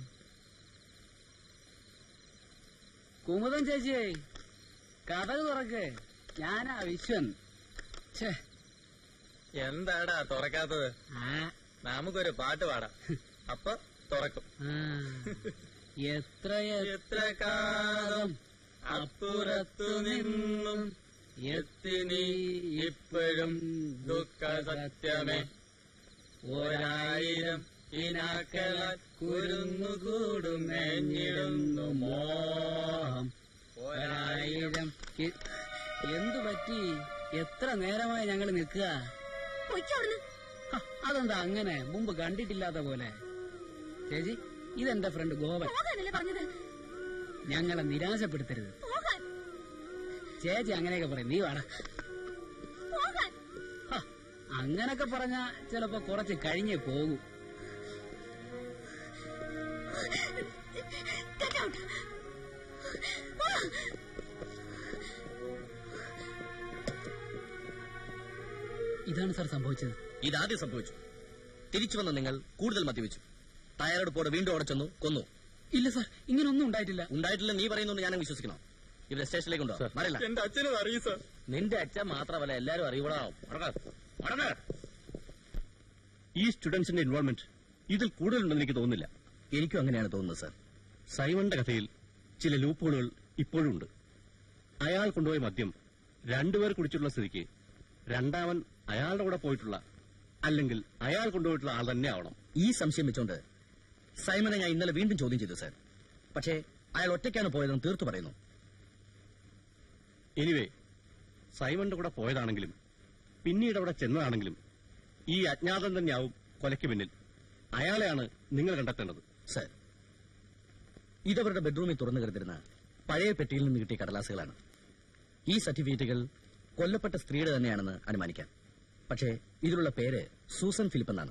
കുമുദം ചേച്ചിയേ കഥ തുറക്ക് ഞാനാ വിശ്വൻ ഛേ എന്താടാ തുറക്കാത്തത് ആ നമുക്കൊരു പാട്ട് പാടാം അപ്പൊ തുറക്കും ആ. എത്ര എത്ര കാലം അപ്പുറത്തു നിന്നും എത്തിനി ഇപ്പോഴും ദുഃഖ സത്യമേ ഒരായിരം ഇനാക്കള കുരുന്നുകൂടും മേഞ്ഞിടുന്നു മോഹം ഒരായിരം കി- എന്തു പറ്റി എത്ര നേരമായി ഞങ്ങൾ നിൽക്കുക ഹ, അതെന്താ അങ്ങനെ മുമ്പ് കണ്ടിട്ടില്ലാത്ത പോലെ ചേച്ചി ഇതെന്റെ ഫ്രണ്ട് ഗോവൻ പോകാനല്ലേ പറഞ്ഞത് ഞങ്ങളെ നിരാശപ്പെടുത്തരുത് പോകാൻ ചേച്ചി അങ്ങനെയൊക്കെ പറയും നീ വാടാ പോകാൻ ഹ, അങ്ങനൊക്കെ പറഞ്ഞ ചിലപ്പോ കുറച്ച് കഴിഞ്ഞേ പോകൂ Get out. ഇതാണ് സാർ സംഭവിച്ചത് ഇതാദ്യം സംഭവിച്ചു തിരിച്ചു വന്ന നിങ്ങൾ കൂടുതൽ മദ്യപിച്ചു തയ്യാറെടുപ്പോടെ വീണ്ടും അവിടെ ചെന്നു കൊന്നു ഇല്ല സാർ ഇങ്ങനൊന്നും ഉണ്ടായിട്ടില്ല ഉണ്ടായിട്ടില്ല നീ പറയുന്നു ഞാൻ വിശ്വസിക്കണം ഇവരെ സ്റ്റേഷനിലേക്ക് കൊണ്ടുപോകാം മറിയില്ല എന്റെ അച്ഛനും അറിയും സാർ നിന്റെ അച്ഛൻ മാത്രമല്ല എല്ലാരും അറിയപ്പെടാ ഈ സ്റ്റുഡൻസിന്റെ ഇൻവോൾവ്മെന്റ് ഇതിൽ കൂടുതലുണ്ടെന്ന് എനിക്ക് തോന്നുന്നില്ല എനിക്കും അങ്ങനെയാണ് തോന്നുന്നത് സർ സൈമന്റെ കഥയിൽ ചില ലൂപ്പുകളുകൾ ഇപ്പോഴും ഉണ്ട് അയാൾ കൊണ്ടുപോയ മദ്യം രണ്ടുപേർ കുടിച്ചിട്ടുള്ള സ്ഥിതിക്ക് രണ്ടാമൻ അയാളുടെ കൂടെ പോയിട്ടുള്ള അല്ലെങ്കിൽ അയാൾ കൊണ്ടുപോയിട്ടുള്ള ആൾ തന്നെ ആവണം ഈ സംശയം വെച്ചുകൊണ്ട് സൈമനെ ഞാൻ ഇന്നലെ വീണ്ടും ചോദ്യം ചെയ്തു സർ പക്ഷേ അയാൾ ഒറ്റയ്ക്കാണ് പോയതെന്ന് തീർത്തു പറയുന്നു എനിവേ സൈമന്റെ കൂടെ പോയതാണെങ്കിലും പിന്നീട് അവിടെ ചെന്നതാണെങ്കിലും ഈ അജ്ഞാതം തന്നെയാവും കൊലയ്ക്ക് പിന്നിൽ അയാളെയാണ് നിങ്ങൾ കണ്ടെത്തേണ്ടത് സർ ഇതവരുടെ ബെഡ്റൂമിൽ തുറന്നു കിടന്നിരുന്ന പഴയ പെട്ടിയിൽ നിന്ന് കിട്ടിയ കടലാസുകളാണ് ഈ സർട്ടിഫിക്കറ്റുകൾ കൊല്ലപ്പെട്ട സ്ത്രീയുടെ തന്നെയാണെന്ന് അനുമാനിക്കാം പക്ഷേ ഇതിലുള്ള പേര് സൂസൻ ഫിലിപ്പ് എന്നാണ്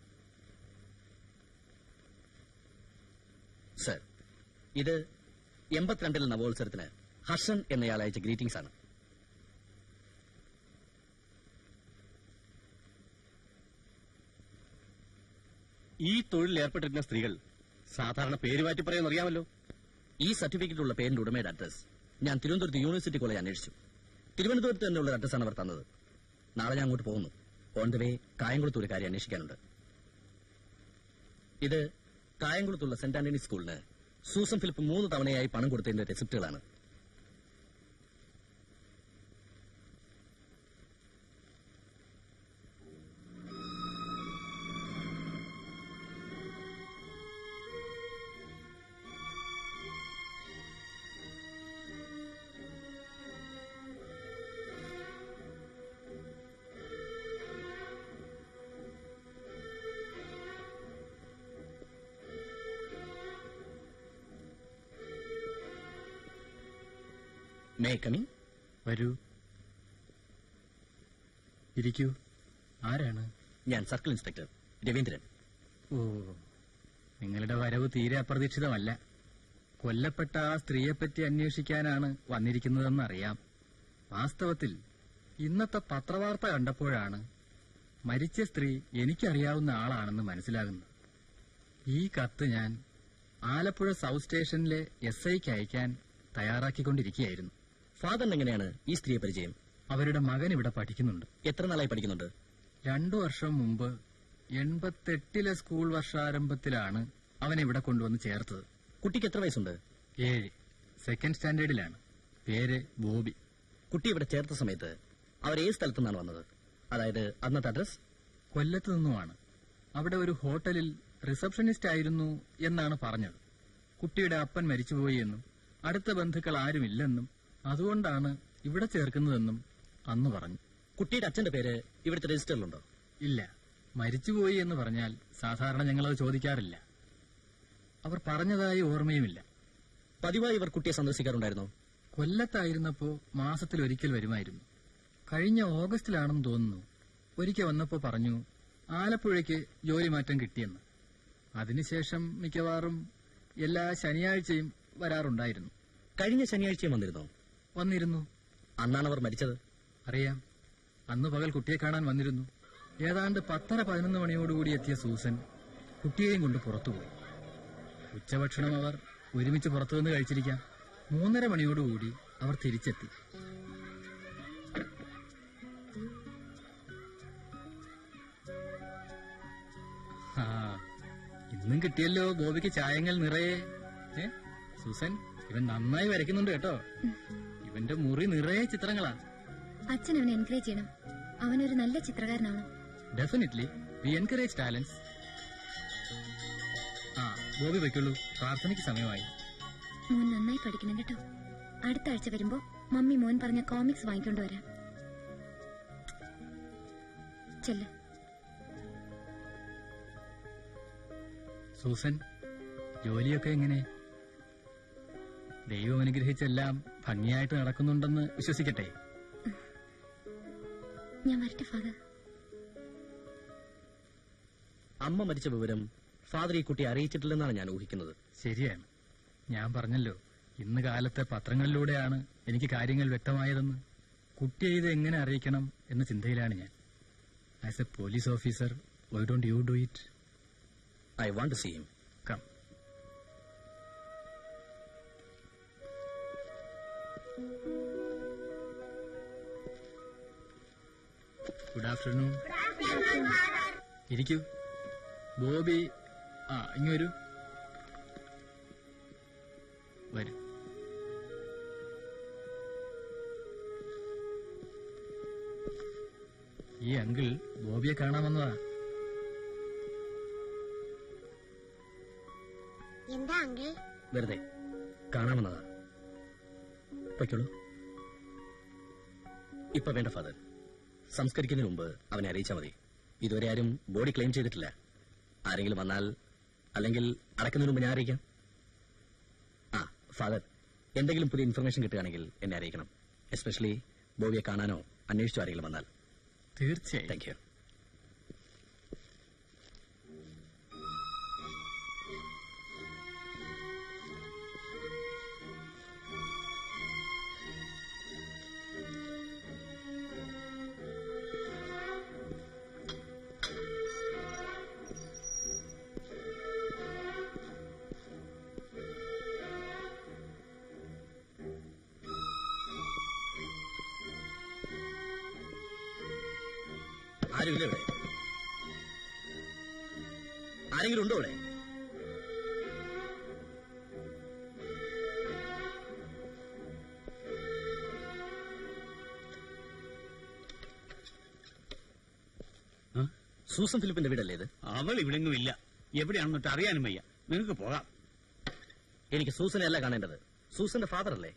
സർ ഇത് എൺപത്തിരണ്ടിൽ നവോത്സവത്തിന് ഹർഷൻ എന്നയാൾ അയച്ച ഗ്രീറ്റിംഗ്സ് ആണ് ഈ തൊഴിലിൽ ഏർപ്പെട്ടിരുന്ന സ്ത്രീകൾ സാധാരണ പേര് മാറ്റി പറയാൻ അറിയാമല്ലോ ഈ സർട്ടിഫിക്കറ്റുള്ള പേരിന്റെ ഉടമയുടെ അഡ്രസ് ഞാൻ തിരുവനന്തപുരത്ത് യൂണിവേഴ്സിറ്റി കോളേജ് അന്വേഷിച്ചു തിരുവനന്തപുരത്ത് തന്നെയുള്ള അഡ്രസ്സാണ് അവർ തന്നത് നാളെ ഞാൻ അങ്ങോട്ട് പോകുന്നു ഓൺ ദ വേ കായംകുളത്ത് ഒരു കാര്യം അന്വേഷിക്കാനുണ്ട് ഇത് കായംകുളത്തുള്ള സെന്റ് ആന്റണി സ്കൂളിന് സൂസൻ ഫിലിപ്പ് മൂന്ന് തവണയായി പണം കൊടുത്തതിന്റെ റെസിപ്റ്റുകളാണ് മേ കമിങ് വരൂ ഇരിക്കൂ ആരാണ് ഞാൻ സർക്കിൾ ഇൻസ്പെക്ടർ രവീന്ദ്രൻ ഓ നിങ്ങളുടെ വരവ് തീരെ അപ്രതീക്ഷിതമല്ല കൊല്ലപ്പെട്ട ആ സ്ത്രീയെപ്പറ്റി അന്വേഷിക്കാനാണ് വന്നിരിക്കുന്നതെന്ന് അറിയാം വാസ്തവത്തിൽ ഇന്നത്തെ പത്രവാർത്ത കണ്ടപ്പോഴാണ് മരിച്ച സ്ത്രീ എനിക്കറിയാവുന്ന ആളാണെന്ന് മനസ്സിലാകുന്നത് ഈ കത്ത് ഞാൻ ആലപ്പുഴ സൗത്ത് സ്റ്റേഷനിലെ എസ് ഐക്ക് അയക്കാൻ തയ്യാറാക്കിക്കൊണ്ടിരിക്കുകയായിരുന്നു ഫാദറിന് എങ്ങനെയാണ് ഈ സ്ത്രീയെ പരിചയം അവരുടെ മകൻ ഇവിടെ പഠിക്കുന്നുണ്ട് എത്ര നാളായി പഠിക്കുന്നുണ്ട് രണ്ടു വർഷം മുമ്പ് എൺപത്തെട്ടിലെ സ്കൂൾ വർഷാരംഭത്തിലാണ് അവനെ ഇവിടെ കൊണ്ടുവന്ന് ചേർത്തത് കുട്ടിക്ക് എത്ര വയസ്സുണ്ട് ഏഴ് സെക്കൻഡ് സ്റ്റാൻഡേർഡിലാണ് പേര് ബോബി കുട്ടി ഇവിടെ ചേർത്ത സമയത്ത് അവർ ഏത് സ്ഥലത്തു നിന്നാണ് വന്നത് അതായത് അന്നത്തെ അഡ്രസ് കൊല്ലത്ത് നിന്നുമാണ് അവിടെ ഒരു ഹോട്ടലിൽ റിസപ്ഷനിസ്റ്റ് ആയിരുന്നു എന്നാണ് പറഞ്ഞത് കുട്ടിയുടെ അപ്പൻ മരിച്ചുപോയി എന്നും അടുത്ത ബന്ധുക്കൾ ആരുമില്ലെന്നും അതുകൊണ്ടാണ് ഇവിടെ ചേർക്കുന്നതെന്നും അന്ന് പറഞ്ഞു കുട്ടിയുടെ അച്ഛന്റെ പേര് ഇവിടുത്തെ രജിസ്റ്ററിലുണ്ടോ ഇല്ല മരിച്ചുപോയി എന്ന് പറഞ്ഞാൽ സാധാരണ ഞങ്ങളത് ചോദിക്കാറില്ല അവർ പറഞ്ഞതായി ഓർമ്മയുമില്ല പതിവായി ഇവർ കുട്ടിയെ സന്ദർശിക്കാറുണ്ടായിരുന്നോ കൊല്ലത്തായിരുന്നപ്പോ മാസത്തിൽ ഒരിക്കൽ വരുമായിരുന്നു കഴിഞ്ഞ ഓഗസ്റ്റിലാണെന്ന് തോന്നുന്നു ഒരിക്കൽ വന്നപ്പോ പറഞ്ഞു ആലപ്പുഴയ്ക്ക് ജോലി മാറ്റം കിട്ടിയെന്ന് അതിനുശേഷം മിക്കവാറും എല്ലാ ശനിയാഴ്ചയും വരാറുണ്ടായിരുന്നു കഴിഞ്ഞ ശനിയാഴ്ചയും വന്നിരുന്നോ വന്നിരുന്നു അന്നാണ് അവർ മരിച്ചത് അറിയാം അന്ന് പകൽ കുട്ടിയെ കാണാൻ വന്നിരുന്നു ഏതാണ്ട് പത്തര പതിനൊന്ന് മണിയോടുകൂടി എത്തിയ സൂസൻ കുട്ടിയെയും കൊണ്ട് പുറത്തുപോയി ഉച്ചഭക്ഷണം അവർ ഒരുമിച്ച് പുറത്തുനിന്ന് കഴിച്ചിരിക്കാം മൂന്നര മണിയോടുകൂടി അവർ തിരിച്ചെത്തി ആ ഇന്നും കിട്ടിയല്ലോ ബോബിക്ക് ചായങ്ങൾ നിറയെ ഏ സൂസൻ ഇവൻ നന്നായി വരയ്ക്കുന്നുണ്ട് കേട്ടോ ഇവന്റെ മുറി നിറയെ ചിത്രങ്ങളാ അച്ഛൻ അവനെ എൻകറേജ് ചെയ്യണം അവനൊരു നല്ല ചിത്രകാരനാവണം ഡെഫിനറ്റ്ലി വി എൻകറേജ് ടാലൻസ് ആ ബോബി വയ്ക്കുള്ളൂ പ്രാർത്ഥനയ്ക്ക് സമയമായി മോൻ നന്നായി പഠിക്കണം കേട്ടോ അടുത്ത ആഴ്ച വരുമ്പോ മമ്മി മോൻ പറഞ്ഞ കോമിക്സ് വാങ്ങിക്കൊണ്ട് വരാം ചെല്ല് സൂസൻ ജോലിയൊക്കെ എങ്ങനെ ദൈവം അനുഗ്രഹിച്ചെല്ലാം ഭംഗിയായിട്ട് നടക്കുന്നുണ്ടെന്ന് വിശ്വസിക്കട്ടെ ഞാൻ വരട്ടെ ഫാദർ അമ്മ മരിച്ച വിവരം ഫാദർ ഈ കുട്ടിയെ അറിയിച്ചിട്ടില്ലെന്നാണ് ഞാൻ ഊഹിക്കുന്നത് ശരിയാണ് ഞാൻ പറഞ്ഞല്ലോ ഇന്ന് കാലത്തെ പത്രങ്ങളിലൂടെയാണ് എനിക്ക് കാര്യങ്ങൾ വ്യക്തമായതെന്ന് കുട്ടിയെ ഇത് എങ്ങനെ അറിയിക്കണം എന്ന ചിന്തയിലാണ് ഞാൻ as a police officer why don't you do it I want see him come good afternoon ഇരിക്കൂ ബോബി ആ ഇങ്ങ് വരൂ വരൂ ഈ അങ്കിൾ ബോബിയെ കാണാൻ വന്നതാ എന്താ അങ്കിൾ വെറുതെ കാണാമെന്നതാ പൊയ്ക്കോളൂ ഇപ്പൊ വേണ്ട ഫാദർ സംസ്കരിക്കുന്നതിന് മുമ്പ് അവനെ അറിയിച്ചാൽ മതി ഇതുവരെ ആരും ബോഡി ക്ലെയിം ചെയ്തിട്ടില്ല ആരെങ്കിലും വന്നാൽ അല്ലെങ്കിൽ അടക്കുന്നതിന് മുമ്പ് ഞാൻ അറിയിക്കാം ആ ഫാദർ എന്തെങ്കിലും പുതിയ ഇൻഫർമേഷൻ കിട്ടുകയാണെങ്കിൽ എന്നെ അറിയിക്കണം എസ്പെഷ്യലി ബോബിയെ കാണാനോ അന്വേഷിച്ചോ ആരെങ്കിലും വന്നാൽ തീർച്ചയായും താങ്ക് യു ആരുമില്ല ഇവിടെ ആരെങ്കിലും ഉണ്ടോ ഇവിടെ സൂസൻ ഫിലിപ്പിന്റെ വീടല്ലേ ഇത് അവൾ ഇവിടെങ്ങും ഇല്ല എവിടെയാണെന്നിട്ട് അറിയാനും വയ്യ നിങ്ങൾക്ക് പോകാം എനിക്ക് സൂസനെ അല്ല കാണേണ്ടത് സൂസന്റെ ഫാദർ അല്ലേ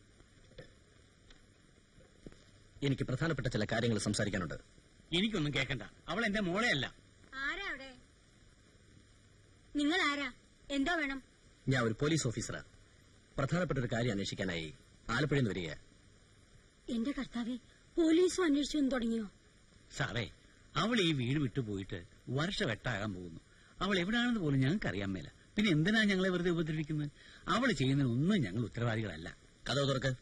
എനിക്ക് പ്രധാനപ്പെട്ട ചില കാര്യങ്ങൾ സംസാരിക്കാനുണ്ട് എനിക്കൊന്നും കേൾക്കണ്ട അവൾ എന്റെ മോളെയല്ല ആരാ അവിടെ നിങ്ങൾ ആരാ എന്തോ വേണം ഞാൻ ഒരു പോലീസ് ഓഫീസറാ പ്രധാനപ്പെട്ട ഒരു കാര്യം അന്വേഷിക്കാനായി ആലപ്പുഴയിൽ നിന്ന് വരിക എന്റെ കർത്താവെ പോലീസും അന്വേഷിച്ചു തുടങ്ങിയോ സാറേ അവൾ ഈ വീട് വിട്ടു പോയിട്ട് വർഷവെട്ടാകാൻ പോകുന്നു അവൾ എവിടെയാണെന്ന് പോലും ഞങ്ങൾക്ക് അറിയാൻ മേല പിന്നെ എന്തിനാ ഞങ്ങളെ വെറുതെ ഉപദ്രവിക്കുന്നത് അവൾ ചെയ്യുന്നതിനൊന്നും ഞങ്ങൾ ഉത്തരവാദികളല്ല കഥ തുറക്ക്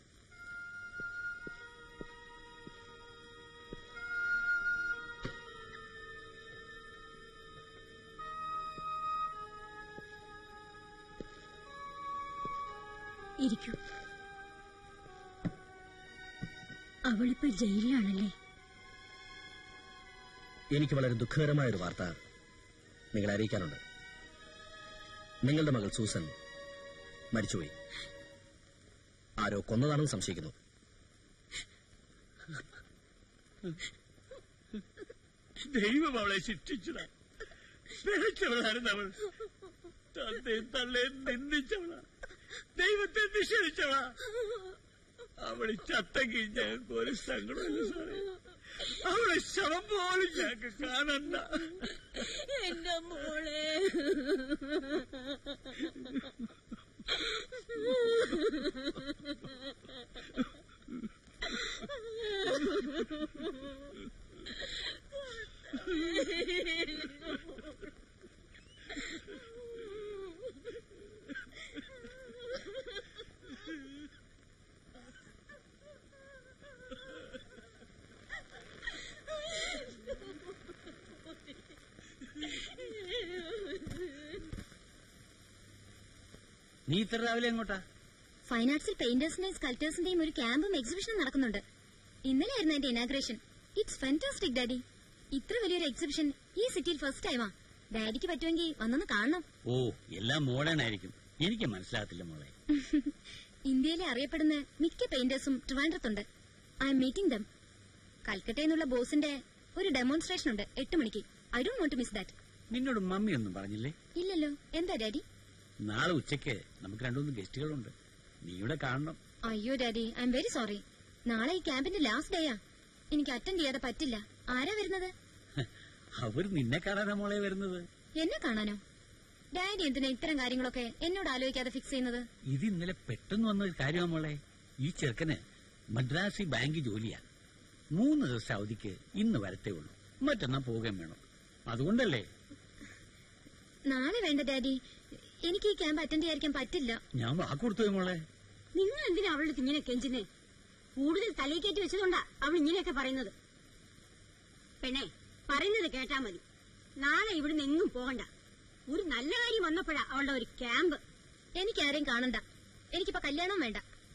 ഇരിക്കൂ അവളിപ്പോ ജയിലിലാണല്ലേ എനിക്ക് വളരെ ദുഃഖകരമായ ഒരു വാർത്ത നിങ്ങളെ അറിയിക്കാനുണ്ട് നിങ്ങളുടെ മകൾ സൂസൻ മരിച്ചുപോയി ആരോ കൊന്നതാണെന്ന് സംശയിക്കുന്നു ദൈവം അവളെ ശിക്ഷിച്ചതാ സ്നേഹിച്ചവളായിരുന്നു അവൾ തന്നെയും തള്ളയും നിന്ദിച്ചവളാ ദൈവത്തെ നിഷേധിച്ചവളാ അവള് ചത്തെങ്കിൽ ഞങ്ങൾക്ക് ഒരു സങ്കടമില്ല സാറേ അവളെ ശവം പോലും ഞങ്ങൾക്ക് കാണണ്ട എന്റെ മോളെ നീ ഇത്ര രാവിലെ എങ്ങോട്ടാ ഫൈൻ ആർട്സിൽ പെയിന്റേഴ്സിന്റെയും സ്കൾപ്റ്റേഴ്സിന്റെയും ഒരു ക്യാമ്പും എക്സിബിഷനും നടക്കുന്നുണ്ട് ഇന്നലെയായിരുന്നു എന്റെ ഇനാഗ്രേഷൻ ഇറ്റ്സ് ഫാന്റാസ്റ്റിക് ഡാഡി ഇത്ര വലിയൊരു എക്സിബിഷൻ ഈ സിറ്റിയിൽ ഫസ്റ്റ് ടൈമാ ഡാഡിക്ക് പറ്റുമെങ്കിൽ വന്നൊന്ന് കാണണം ഓ എല്ലാം മോഡേൺ ആയിരിക്കും എനിക്ക് മനസ്സിലാകത്തില്ല മോളെ ഇന്ത്യയിലെ അറിയപ്പെടുന്ന മിക്ക പെയിന്റേഴ്സും ട്രിവാൻഡ്രത്തുണ്ട് ഐ എം മീറ്റിംഗ് ദം കൽക്കട്ടയിൽ നിന്നുള്ള ബോസിന്റെ ഒരു ഡെമോൺസ്ട്രേഷൻ ഉണ്ട് എട്ട് മണിക്ക് I don't want to miss that നിന്നോട് മമ്മി ഒന്നും പറഞ്ഞില്ലേ ഇല്ലല്ലോ എന്താ ഡാഡി നാളെ ഉച്ചയ്ക്ക് നമുക്ക് രണ്ടുമൂന്ന് ഗസ്റ്റുകളുണ്ട് നീ ഇവിടെ കാണണം അയ്യോ daddy I'm very sorry നാളെ ഈ ക്യാമ്പിന്റെ ലാസ്റ്റ് ഡേയാ എനിക്ക് അറ്റൻഡ് ചെയ്യാതെ പറ്റില്ല ആരാ വരുന്നത് അവർ നിന്നെ കാണാനാ മോളെ വരുന്നത് എന്നെ കാണാനോ ഡാഡി എന്തിനാ ഇത്തരം കാര്യങ്ങളൊക്കെ എന്നോട് ആലോചിക്കാതെ ഫിക്സ് ചെയ്യുന്നത് ഇത് ഇന്നലെ പെട്ടെന്ന് വന്ന ഒരു കാര്യമാണ് മോളെ ഈ ചെറുക്കന് മദ്രാസി ബാങ്ക് ജോലിയാ മൂന്ന് ദിവസം അവധിക്ക് ഇന്ന് വരത്തേ ഉള്ളൂ മറ്റന്നാ പോകാൻ വേണം അതുകൊണ്ടല്ലേ നാളെ വേണ്ട ഡാഡി എനിക്ക് ഈ ക്യാമ്പ് അറ്റൻഡ് ചെയ്യാതിരിക്കാൻ പറ്റില്ല ഞാൻ വാക്കുകൊടുത്തു മോളെ നിങ്ങൾ എന്തിനാ അവളുടെ ഇങ്ങനെ കെഞ്ചുന്നേ കൂടുതൽ തലയിൽ കയറ്റി വെച്ചതുകൊണ്ടാ അവൾ ഇങ്ങനെയൊക്കെ പറയുന്നത് പെണ്ണെ പറയുന്നത് കേട്ടാ മതി നാളെ ഇവിടുന്ന് എങ്ങും പോകണ്ട ഒരു നല്ല കാര്യം വന്നപ്പോഴാ അവളുടെ ഒരു ക്യാമ്പ് എനിക്ക് ആരെയും കാണണ്ട എനിക്കിപ്പോ കല്യാണം വേണ്ട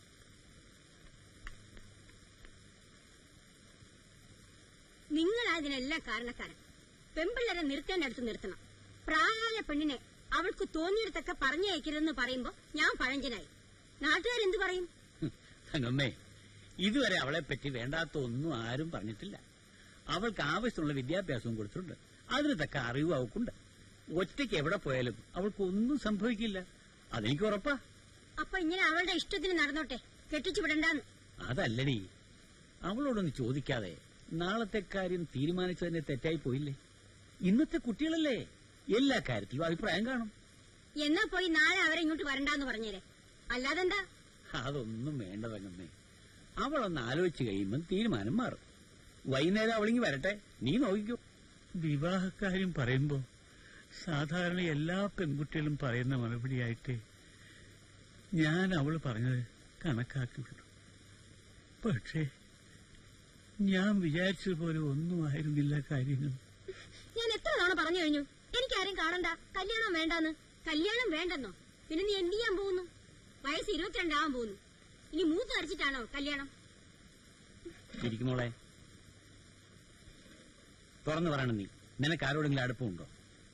നിങ്ങൾ അതിനെല്ലാം കാരണക്കാരൻ പെമ്പിള്ളരെ നിർത്തേണ്ടടുത്ത് നിർത്തണം പ്രായമായ പെണ്ണിനെ അവൾക്ക് തോന്നിയിടത്തൊക്കെ പറഞ്ഞയക്കരുതെന്ന് പറയുമ്പോ ഞാൻ പഴഞ്ചനായി നാട്ടുകാരെന്ത് പറയും തങ്കമ്മേ ഇതുവരെ അവളെ പറ്റി വേണ്ടാത്ത ഒന്നും ആരും പറഞ്ഞിട്ടില്ല അവൾക്ക് ആവശ്യമുള്ള വിദ്യാഭ്യാസവും കൊടുത്തിട്ടുണ്ട് അതിന് തക്ക അറിവും അവൾക്കുണ്ട് ഒറ്റയ്ക്ക് എവിടെ പോയാലും അവൾക്ക് ഒന്നും സംഭവിക്കില്ല അതെനിക്ക് ഉറപ്പാ അപ്പൊ ഇങ്ങനെ അവളുടെ ഇഷ്ടത്തിന് നടന്നോട്ടെ കെട്ടിച്ചു വിടണ്ടാന്ന് അതല്ലടി അവളോടൊന്ന് ചോദിക്കാതെ നാളത്തെ കാര്യം തീരുമാനിച്ചതിനെ തെറ്റായി പോയില്ലേ ഇന്നത്തെ കുട്ടികളല്ലേ എല്ലാ കാര്യത്തിലും അഭിപ്രായം കാണും എന്നാ പോയി നാളെ അവരെ ഇങ്ങോട്ട് വരണ്ടാന്ന് പറഞ്ഞേരെ അല്ലാതെന്താ അതൊന്നും വേണ്ട തങ്ങമ്മേ അവളൊന്ന് ആലോചിച്ച് കഴിയുമ്പോൾ തീരുമാനം മാറും വൈകുന്നേരം അവളിങ്ങി വരട്ടെ നീ നോക്കിക്കോ വിവാഹക്കാര്യം പറയുമ്പോ സാധാരണ എല്ലാ പെൺകുട്ടികളും പറയുന്ന മറുപടിയായിട്ട് ഞാൻ അവൾ പറഞ്ഞത് കണക്കാക്കിയിട്ടു പക്ഷേ ഞാൻ വിചാരിച്ചതുപോലെ ഒന്നും ആയിരുന്നില്ല കാര്യങ്ങൾ ഞാൻ എത്ര തവണ പറഞ്ഞു കഴിഞ്ഞു എനിക്ക് ആരെയും കാണണ്ട കല്യാണം വേണ്ടാന്ന് കല്യാണം വേണ്ടെന്നോ പിന്നെ നീ എന്ത് ചെയ്യാൻ പോകുന്നു വയസ്സ് ഇരുപത്തിരണ്ടാവാൻ പോകുന്നു ഇനി മൂത്ത് അരച്ചിട്ടാണോ കല്യാണം ഇരിക്കുമോളെ തുറന്നു പറയണം നീ നിനക്ക് ആരോടെങ്കിലും അടുപ്പമുണ്ടോ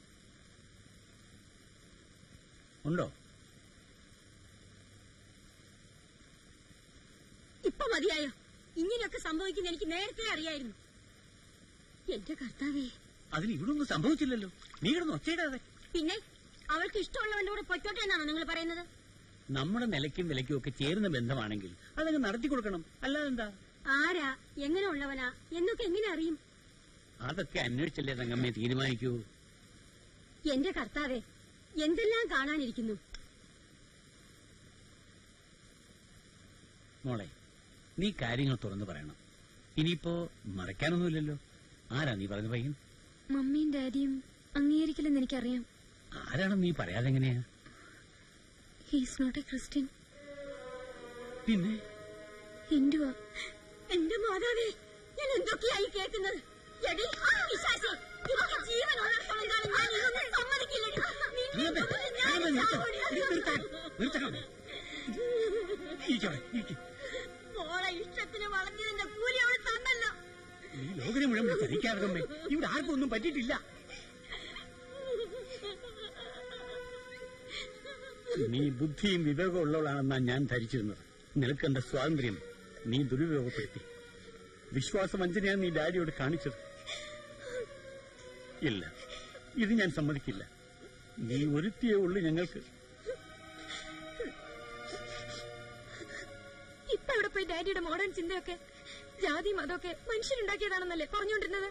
ഉണ്ടോ ഇപ്പൊ മതിയായോ ഇങ്ങനെയൊക്കെ സംഭവിക്കുന്ന എനിക്ക് നേരത്തെ അറിയായിരുന്നു എന്റെ കർത്താവേ അതിന് ഇവിടെ ഒന്നും സംഭവിച്ചില്ലല്ലോ നീ കിടന്ന് ഒച്ചയിടാതെ പിന്നെ അവൾക്ക് ഇഷ്ടമുള്ളവന്റെ കൂടെ പൊയ്ക്കോട്ടെ എന്നാണോ നിങ്ങൾ പറയുന്നത് നമ്മുടെ നിലയ്ക്കും വിലയ്ക്കും ഒക്കെ ചേരുന്ന ബന്ധമാണെങ്കിൽ അതങ്ങ് നടത്തി കൊടുക്കണം അല്ലാതെ എന്താ ആരാ എങ്ങനെ ഉള്ളവനാ എന്നൊക്കെ എങ്ങനെ അറിയും അതൊക്കെ അന്വേഷിച്ചല്ലേ തങ്കമ്മയെ തീരുമാനിക്കൂ എന്റെ കർത്താവേ എന്തെല്ലാം കാണാനിരിക്കുന്നു മോളെ നീ കാര്യങ്ങൾ തുറന്നു പറയണം ഇനിയിപ്പോ മറയ്ക്കാനൊന്നുമില്ലല്ലോ ആരാ നീ പറഞ്ഞ പയ്യൻ മമ്മിയും ഡാഡിയും അംഗീകരിക്കില്ലെന്ന് എനിക്കറിയാം ആരാണെന്ന് നീ പറയാതെ എങ്ങനെയാ ഹീസ് നോട്ട് എ ക്രിസ്ത്യൻ പിന്നെ ഹിന്ദുവാ എന്റെ മാതാവേ ഞാൻ എന്തൊക്കെയായി കേൾക്കുന്നത് എടി, പിശാചേ, എനിക്ക് ജീവൻ ഉള്ളിടത്തോളം കാലം ഞാൻ ഇതൊന്നും സമ്മതിക്കില്ലടി. നിന്നെ നിർത്ത്, കൊന്ന് ഞാൻ നിർത്ത്, നിർത്ത്. ചാവടി. ഇത് നിർത്താൻ, നിർത്തണം. ഇരിക്കവിടെ, ഇരിക്ക്. മോളെ ഇഷ്ടത്തിന് വളർത്തിയതിന്റെ കൂലി അവൾ തന്നല്ലോ നീ ലോകനെ മുഴുവൻ ഭരിക്കാറുണ്ടേ ഇവിടെ ആർക്കും ഒന്നും പറ്റിയിട്ടില്ല നീ ബുദ്ധിയും വിവേകവും ഉള്ളവളാണെന്നാണ് ഞാൻ ധരിച്ചിരുന്നത് നിനക്കെന്ത സ്വാതന്ത്ര്യം നീ ദുരുപയോഗപ്പെടുത്തി വിശ്വാസവഞ്ചനയാണ് നീ ഡാഡിയോട് കാണിച്ചത് ഇല്ല ഇത് ഞാൻ സമ്മതിക്കില്ല നീ ഒരുത്തിയേ ഉള്ളൂ ഞങ്ങൾക്ക് ഇപ്പൊ അവിടെ പോയി ഡാഡിയുടെ മോഡേൺ ചിന്തയൊക്കെ ജാതി മതമൊക്കെ മനുഷ്യരുണ്ടാക്കിയതാണെന്നല്ലേ പറഞ്ഞുകൊണ്ടിരുന്നത്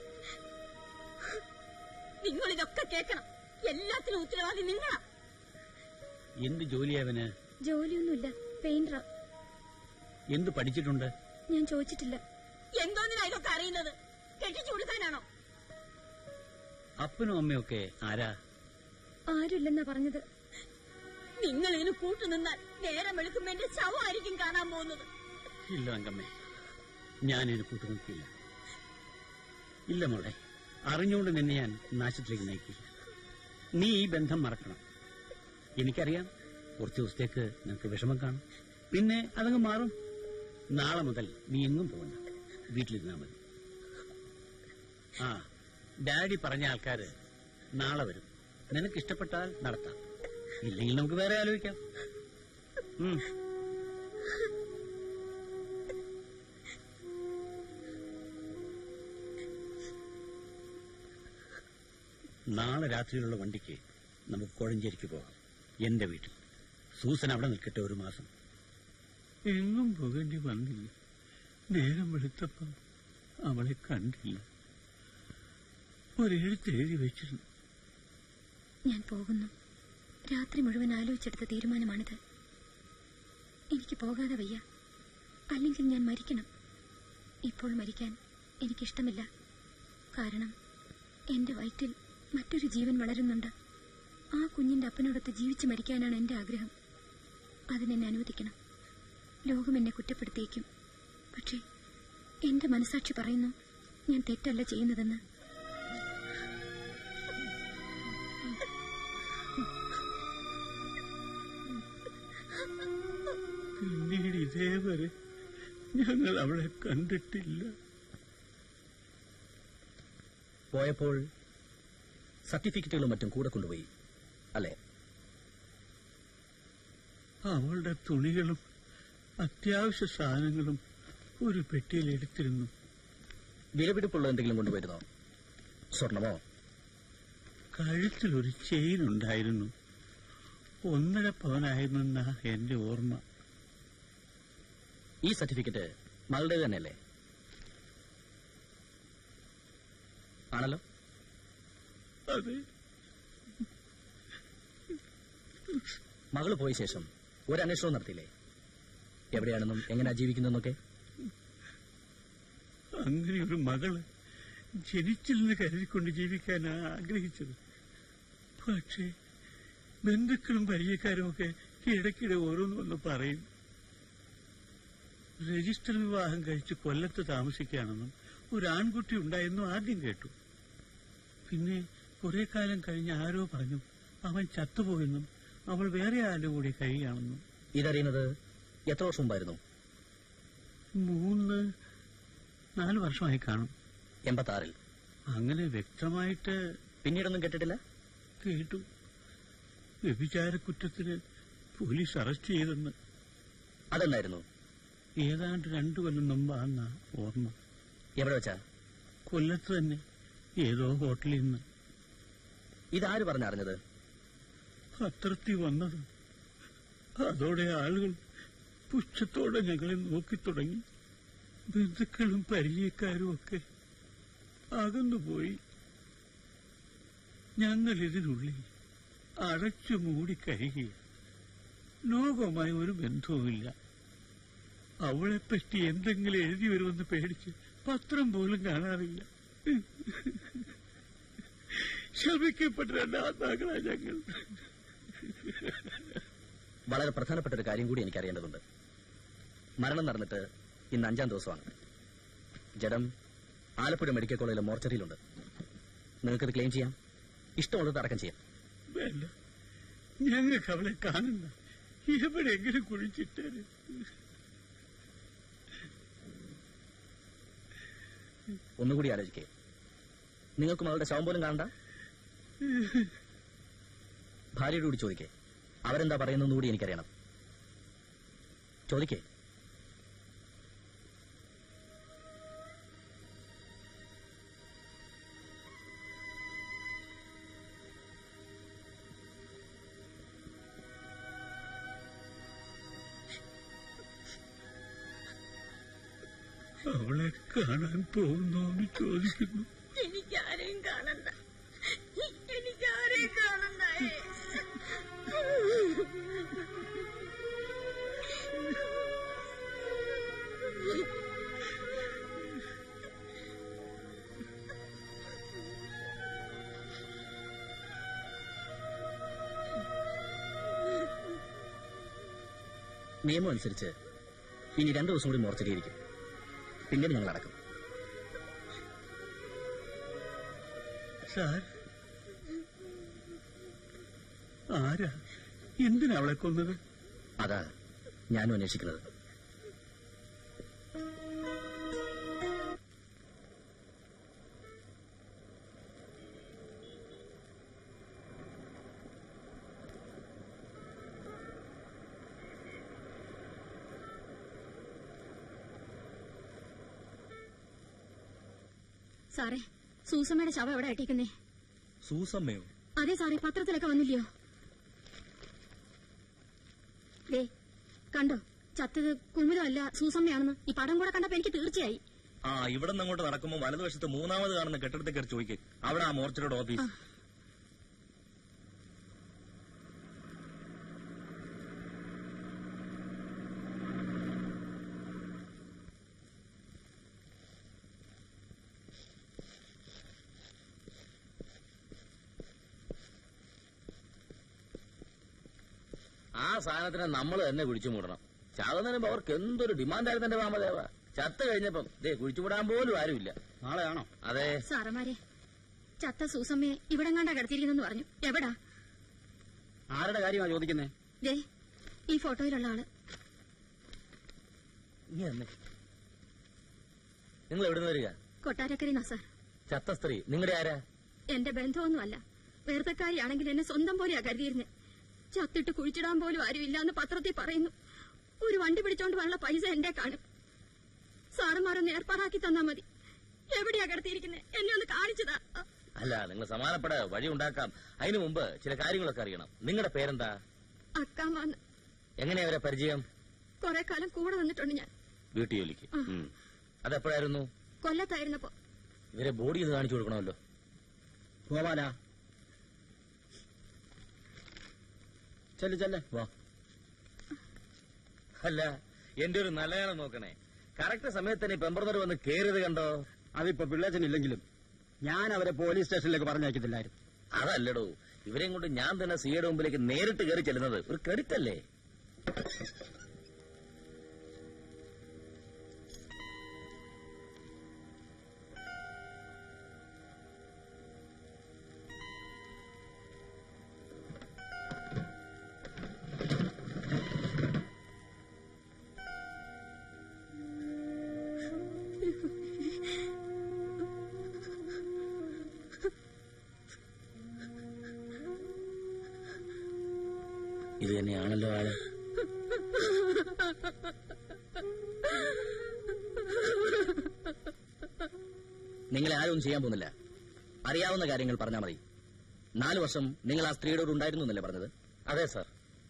നിങ്ങൾ ഇതൊക്കെ കേൾക്കണം എല്ലാത്തിനും ഉത്തരവാദി നിങ്ങളാ എന്ത് ജോലിയാവന് ജോലിയൊന്നുമില്ല പെയിന്ററാ എന്ത് പഠിച്ചിട്ടുണ്ട് ഞാൻ ചോദിച്ചിട്ടില്ല എന്തോന്നിനാ ഇതൊക്കെ അറിയുന്നത് കെട്ടിച്ചു കൊടുക്കാനാണോ അപ്പനും അമ്മയൊക്കെ ആരാ ആരുമില്ലെന്നാ പറഞ്ഞത് നിങ്ങൾ ഇതിന് കൂട്ടുനിന്നാൽ നേരം വെളുക്കുമ്പോ എന്റെ ശവമായിരിക്കും കാണാൻ പോകുന്നത് ഇല്ല തങ്കമ്മേ ഞാനിതിന് കൂട്ടുനിൽക്കില്ല ഇല്ല മോളെ അറിഞ്ഞുകൊണ്ട് നിന്നെ ഞാൻ നാശത്തിലേക്ക് നയിക്കില്ല നീ ഈ ബന്ധം മറക്കണം എനിക്കറിയാം കുറച്ച് ദിവസത്തേക്ക് നിനക്ക് വിഷമം കാണും പിന്നെ അതങ്ങ് മാറും നാളെ മുതൽ നീ എങ്ങും പോകണ്ട വീട്ടിലിരുന്നാ മതി ആ ഡാഡി പറഞ്ഞ ആൾക്കാര് നാളെ വരും നിനക്ക് ഇഷ്ടപ്പെട്ടാൽ നടത്താം ഇല്ലെങ്കിൽ നമുക്ക് വേറെ ആലോചിക്കാം ഉം നാളെ രാത്രിയിലുള്ള വണ്ടിക്ക് നമുക്ക് കോഴഞ്ചേരിക്ക് പോകാം എന്റെ വീട്ടിൽ സൂസൻ അവിടെ നിൽക്കട്ടെ ഒരു മാസം എങ്ങും പോകേണ്ടി വന്നില്ല നേരം വെളുത്തപ്പം അവളെ കണ്ടില്ല ഒരെഴുത്ത് എഴുതി വെച്ചിരുന്നു ഞാൻ പോകുന്നു രാത്രി മുഴുവൻ ആലോചിച്ചെടുത്ത തീരുമാനമാണിത് എനിക്ക് പോകാതെ വയ്യ അല്ലെങ്കിൽ ഞാൻ മരിക്കണം ഇപ്പോൾ മരിക്കാൻ എനിക്കിഷ്ടമില്ല കാരണം എന്റെ വയറ്റിൽ മറ്റൊരു ജീവൻ വളരുന്നുണ്ട് ആ കുഞ്ഞിന്റെ അപ്പനോടൊത്ത് ജീവിച്ചു മരിക്കാനാണ് എന്റെ ആഗ്രഹം അതിനെന്നെ അനുവദിക്കണം ലോകം എന്നെ കുറ്റപ്പെടുത്തിയേക്കും പക്ഷേ എന്റെ മനസാക്ഷി പറയുന്നു ഞാൻ തെറ്റല്ല ചെയ്യുന്നതെന്ന് പിന്നീട് ഇതേവരെ ഞങ്ങൾ അവളെ കണ്ടിട്ടില്ല പോയപ്പോൾ സർട്ടിഫിക്കറ്റുകളും മറ്റും കൂടെ കൊണ്ടുപോയി അല്ലേ അവളുടെ തുണികളും അത്യാവശ്യ സാധനങ്ങളും ഒരു പെട്ടിയിൽ എടുത്തിരുന്നു വിലപിടിപ്പുള്ള എന്തെങ്കിലും കൊണ്ടുപോയിരുന്നോ സ്വർണമോ കഴുത്തിൽ ഒരു ചെയിൻ ഉണ്ടായിരുന്നു ഒന്നര പവനായിരുന്നെന്നാ എന്റെ ഓർമ്മ ഈ സർട്ടിഫിക്കറ്റ് മകളുടെ തന്നെയല്ലേ ആണല്ലോ അതെ മകള് പോയ ശേഷം ഒരു അന്വേഷണവും നടത്തിയില്ലേ എവിടെയാണെന്നും എങ്ങനെയാ ജീവിക്കുന്നതെന്നൊക്കെ അങ്ങനെ ഒരു മകള് ജനിച്ചില്ലെന്ന് കരുതിക്കൊണ്ട് ജീവിക്കാനാ ആഗ്രഹിച്ചത് പക്ഷേ ബന്ധുക്കളും പരിചയക്കാരും ഒക്കെ ഇടയ്ക്കിടെ ഓരോന്ന് വന്ന് പറയും രജിസ്റ്റർ വിവാഹം കഴിച്ച് കൊല്ലത്ത് താമസിക്കുകയാണെന്നും ഒരു ആൺകുട്ടി ഉണ്ടായെന്നും ആദ്യം കേട്ടു പിന്നെ കുറെ കാലം കഴിഞ്ഞ് ആരോ പറഞ്ഞു അവൻ ചത്തുപോയെന്നും അവൾ വേറെ ആരുടെ കൂടി കഴിയുകയാണെന്നും ഇതറിയുന്നത് എത്ര വർഷം മുമ്പായിരുന്നു മൂന്ന് നാല് വർഷമായി കാണും എൺപത്തി ആറിൽ അങ്ങനെ വ്യക്തമായിട്ട് പിന്നീടൊന്നും കേട്ടിട്ടില്ല കേട്ടു വ്യഭിചാര കുറ്റത്തിന് പോലീസ് അറസ്റ്റ് ചെയ്തെന്ന് അതെന്നായിരുന്നു ഏതാണ്ട് രണ്ടു കൊല്ലം മുമ്പാന്ന ഓർമ്മ എവിടെ വെച്ചാ കൊല്ലത്ത് തന്നെ ഏതോ ഹോട്ടലിൽ നിന്ന് ഇതാര് പറഞ്ഞറിഞ്ഞത് പത്രത്തിൽ വന്നത് അതോടെ ആളുകൾ പുച്ഛത്തോടെ ഞങ്ങളെ നോക്കി തുടങ്ങി ബന്ധുക്കളും പരിചയക്കാരും ഒക്കെ അകന്നുപോയി ഞങ്ങൾ ഇതിനുള്ളിൽ അടച്ചു മൂടി കഴിയുക ലോകവുമായി ഒരു ബന്ധവുമില്ല അവളെപ്പറ്റി എന്തെങ്കിലും എഴുതി വരുമെന്ന് പേടിച്ച് പത്രം പോലും കാണാറില്ല ശമിക്കപ്പെട്ട രണ്ടാത്മാക്കളാ ഞങ്ങൾ വളരെ പ്രധാനപ്പെട്ട ഒരു കാര്യം കൂടി എനിക്ക് അറിയേണ്ടതുണ്ട് മരണം നടന്നിട്ട് ഇന്ന് അഞ്ചാം ദിവസമാണ് ജഡം ആലപ്പുഴ മെഡിക്കൽ കോളേജിലെ മോർച്ചറിയിലുണ്ട് നിങ്ങൾക്കത് ക്ലെയിം ചെയ്യാം ഇഷ്ടമുള്ളത് അടക്കം ചെയ്യാം വേണ്ട ഞങ്ങൾക്ക് അവളെ കാണണ്ട എവിടെയെങ്കിലും കുഴിച്ചിട്ടേര് ഒന്നുകൂടി ആലോചിക്കേ നിങ്ങൾക്കും അവളുടെ ശവം പോലും കാണണ്ട ഭാര്യയോട് കൂടി ചോദിക്കേ അവരെന്താ പറയുന്നതെന്ന് കൂടി എനിക്കറിയണം ചോദിക്കേ അവളെ കാണാൻ പോകുന്നോന്ന് ചോദിക്കുന്നു എനിക്കാരെയും കാണണ്ട എനിക്കാരെയും കാണണ്ടേ നിയമം അനുസരിച്ച് ഇനി രണ്ടു ദിവസം കൂടി മോർച്ചറിയിരിക്കും പിന്നീട് ഞങ്ങൾ അടക്കും സാർ ആരാ എന്തിനാ അവളെ കൊന്നത് അതാ ഞാനും അന്വേഷിക്കുന്നത് സാറേ സൂസമ്മയുടെ ശവം എവിടെ ഇട്ടേക്കുന്നേ സൂസമ്മയോ അതെ സാറേ പത്രത്തിലൊക്കെ വന്നില്ലയോ ദേ കണ്ടോ ചത്തത് കുമുദമല്ല സൂസമ്മയാണെന്ന് ഈ പടം കൂടെ കണ്ടപ്പോ എനിക്ക് തീർച്ചയായി ആ ഇവിടെ നിന്ന് അങ്ങോട്ട് നടക്കുമ്പോൾ വലതുവശത്ത് മൂന്നാമത് കാണുന്ന കെട്ടിടത്തിൽ കയറി ചോദിക്കേ അവിടെ ആ മോർച്ചറിയുടെ ഓഫീസ് ആ സാധനത്തിനെ നമ്മൾ തന്നെ കുഴിച്ചു മൂടണം ചാകുന്നതിന് മുമ്പ് അവർക്ക് എന്തൊരു ഡിമാൻഡായിരുന്നു എന്റെ വാമദേവ ചത്ത് കഴിഞ്ഞപ്പം ദേ കുഴിച്ചുവിടാൻ പോലും ആരുമില്ല നാളെയാണോ അതെ സാറന്മാരെ ചത്ത സൂസമ്മയെ ഇവിടെ കണ്ടാ കിടത്തിയിരിക്കുന്നെന്ന് പറഞ്ഞു എവിടാ ആരുടെ കാര്യമാണ് ചോദിക്കുന്നേ ദേ ഈ ഫോട്ടോയിലുള്ള ആള് ഇനി തന്നെ നിങ്ങൾ എവിടെ നിന്ന് വരിക കൊട്ടാരക്കരനാ സാർ ചത്ത സ്ത്രീ നിങ്ങളുടെ ആരാ എന്റെ ബന്ധമൊന്നുമല്ല വേർത്തക്കാരിയാണെങ്കിൽ എന്നെ സ്വന്തം പോലെയാ കരുതിയിരുന്നെ ചത്തിട്ട് കുഴിച്ചിടാൻ പോലും ആരുമില്ല എന്ന് പത്രത്തിൽ പറയുന്നു ഒരു വണ്ടി പിടിച്ചോണ്ട് വള്ള പൈസ എന്റെ കാണും സാറുമാരൊന്ന് ഏർപ്പാടാക്കി തന്നാ മതി എവിടെയാ കിടത്തിയിരിക്കുന്നത് എന്നെ ഒന്ന് കാണിച്ചതാ അല്ല നിങ്ങൾ സമാനപ്പെട വഴി ഉണ്ടാക്കാം അതിനു മുമ്പ് ചില കാര്യങ്ങളൊക്കെ അറിയണം നിങ്ങളുടെ പേരെന്താ അക്കാമാന്ന് എങ്ങനെയാ അവരെ പരിചയം കുറെ കാലം കൂടെ നിന്നിട്ടുണ്ട് ഞാൻ വീട്ടു ജോലിക്ക് ഉം. അതെപ്പോഴായിരുന്നു കൊല്ലത്തായിരുന്നപ്പോ ഇവരെ ബോഡി ഒന്ന് കാണിച്ചു കൊടുക്കണമല്ലോ ഗോപാല ചെല്ല് ചെല്ല് വാ അല്ല എന്റെ ഒരു നല്ലയാളം നോക്കണേ കറക്റ്റ് സമയത്ത് തന്നെ പെമ്പറന്നൂർ വന്ന് കേറിയത് കണ്ടോ അതിപ്പോ പിള്ളേച്ചനില്ലെങ്കിലും ഞാൻ അവരെ പോലീസ് സ്റ്റേഷനിലേക്ക് പറഞ്ഞയക്കത്തില്ലായിരുന്നു അതല്ലടോ ഇവരെയും കൊണ്ട് ഞാൻ തന്നെ സിയുടെ മുമ്പിലേക്ക് നേരിട്ട് കയറി ചെല്ലുന്നത് ഒരു ക്രെഡിറ്റ് അല്ലേ ഇത് തന്നെയാണല്ലോ ആള് നിങ്ങളെ ആരും ഒന്നും ചെയ്യാൻ പോകുന്നില്ല അറിയാവുന്ന കാര്യങ്ങൾ പറഞ്ഞാൽ മതി നാല് വർഷം നിങ്ങൾ ആ സ്ത്രീയുടെ കൂടെ ഉണ്ടായിരുന്നു എന്നല്ലേ പറഞ്ഞത് അതെ സാർ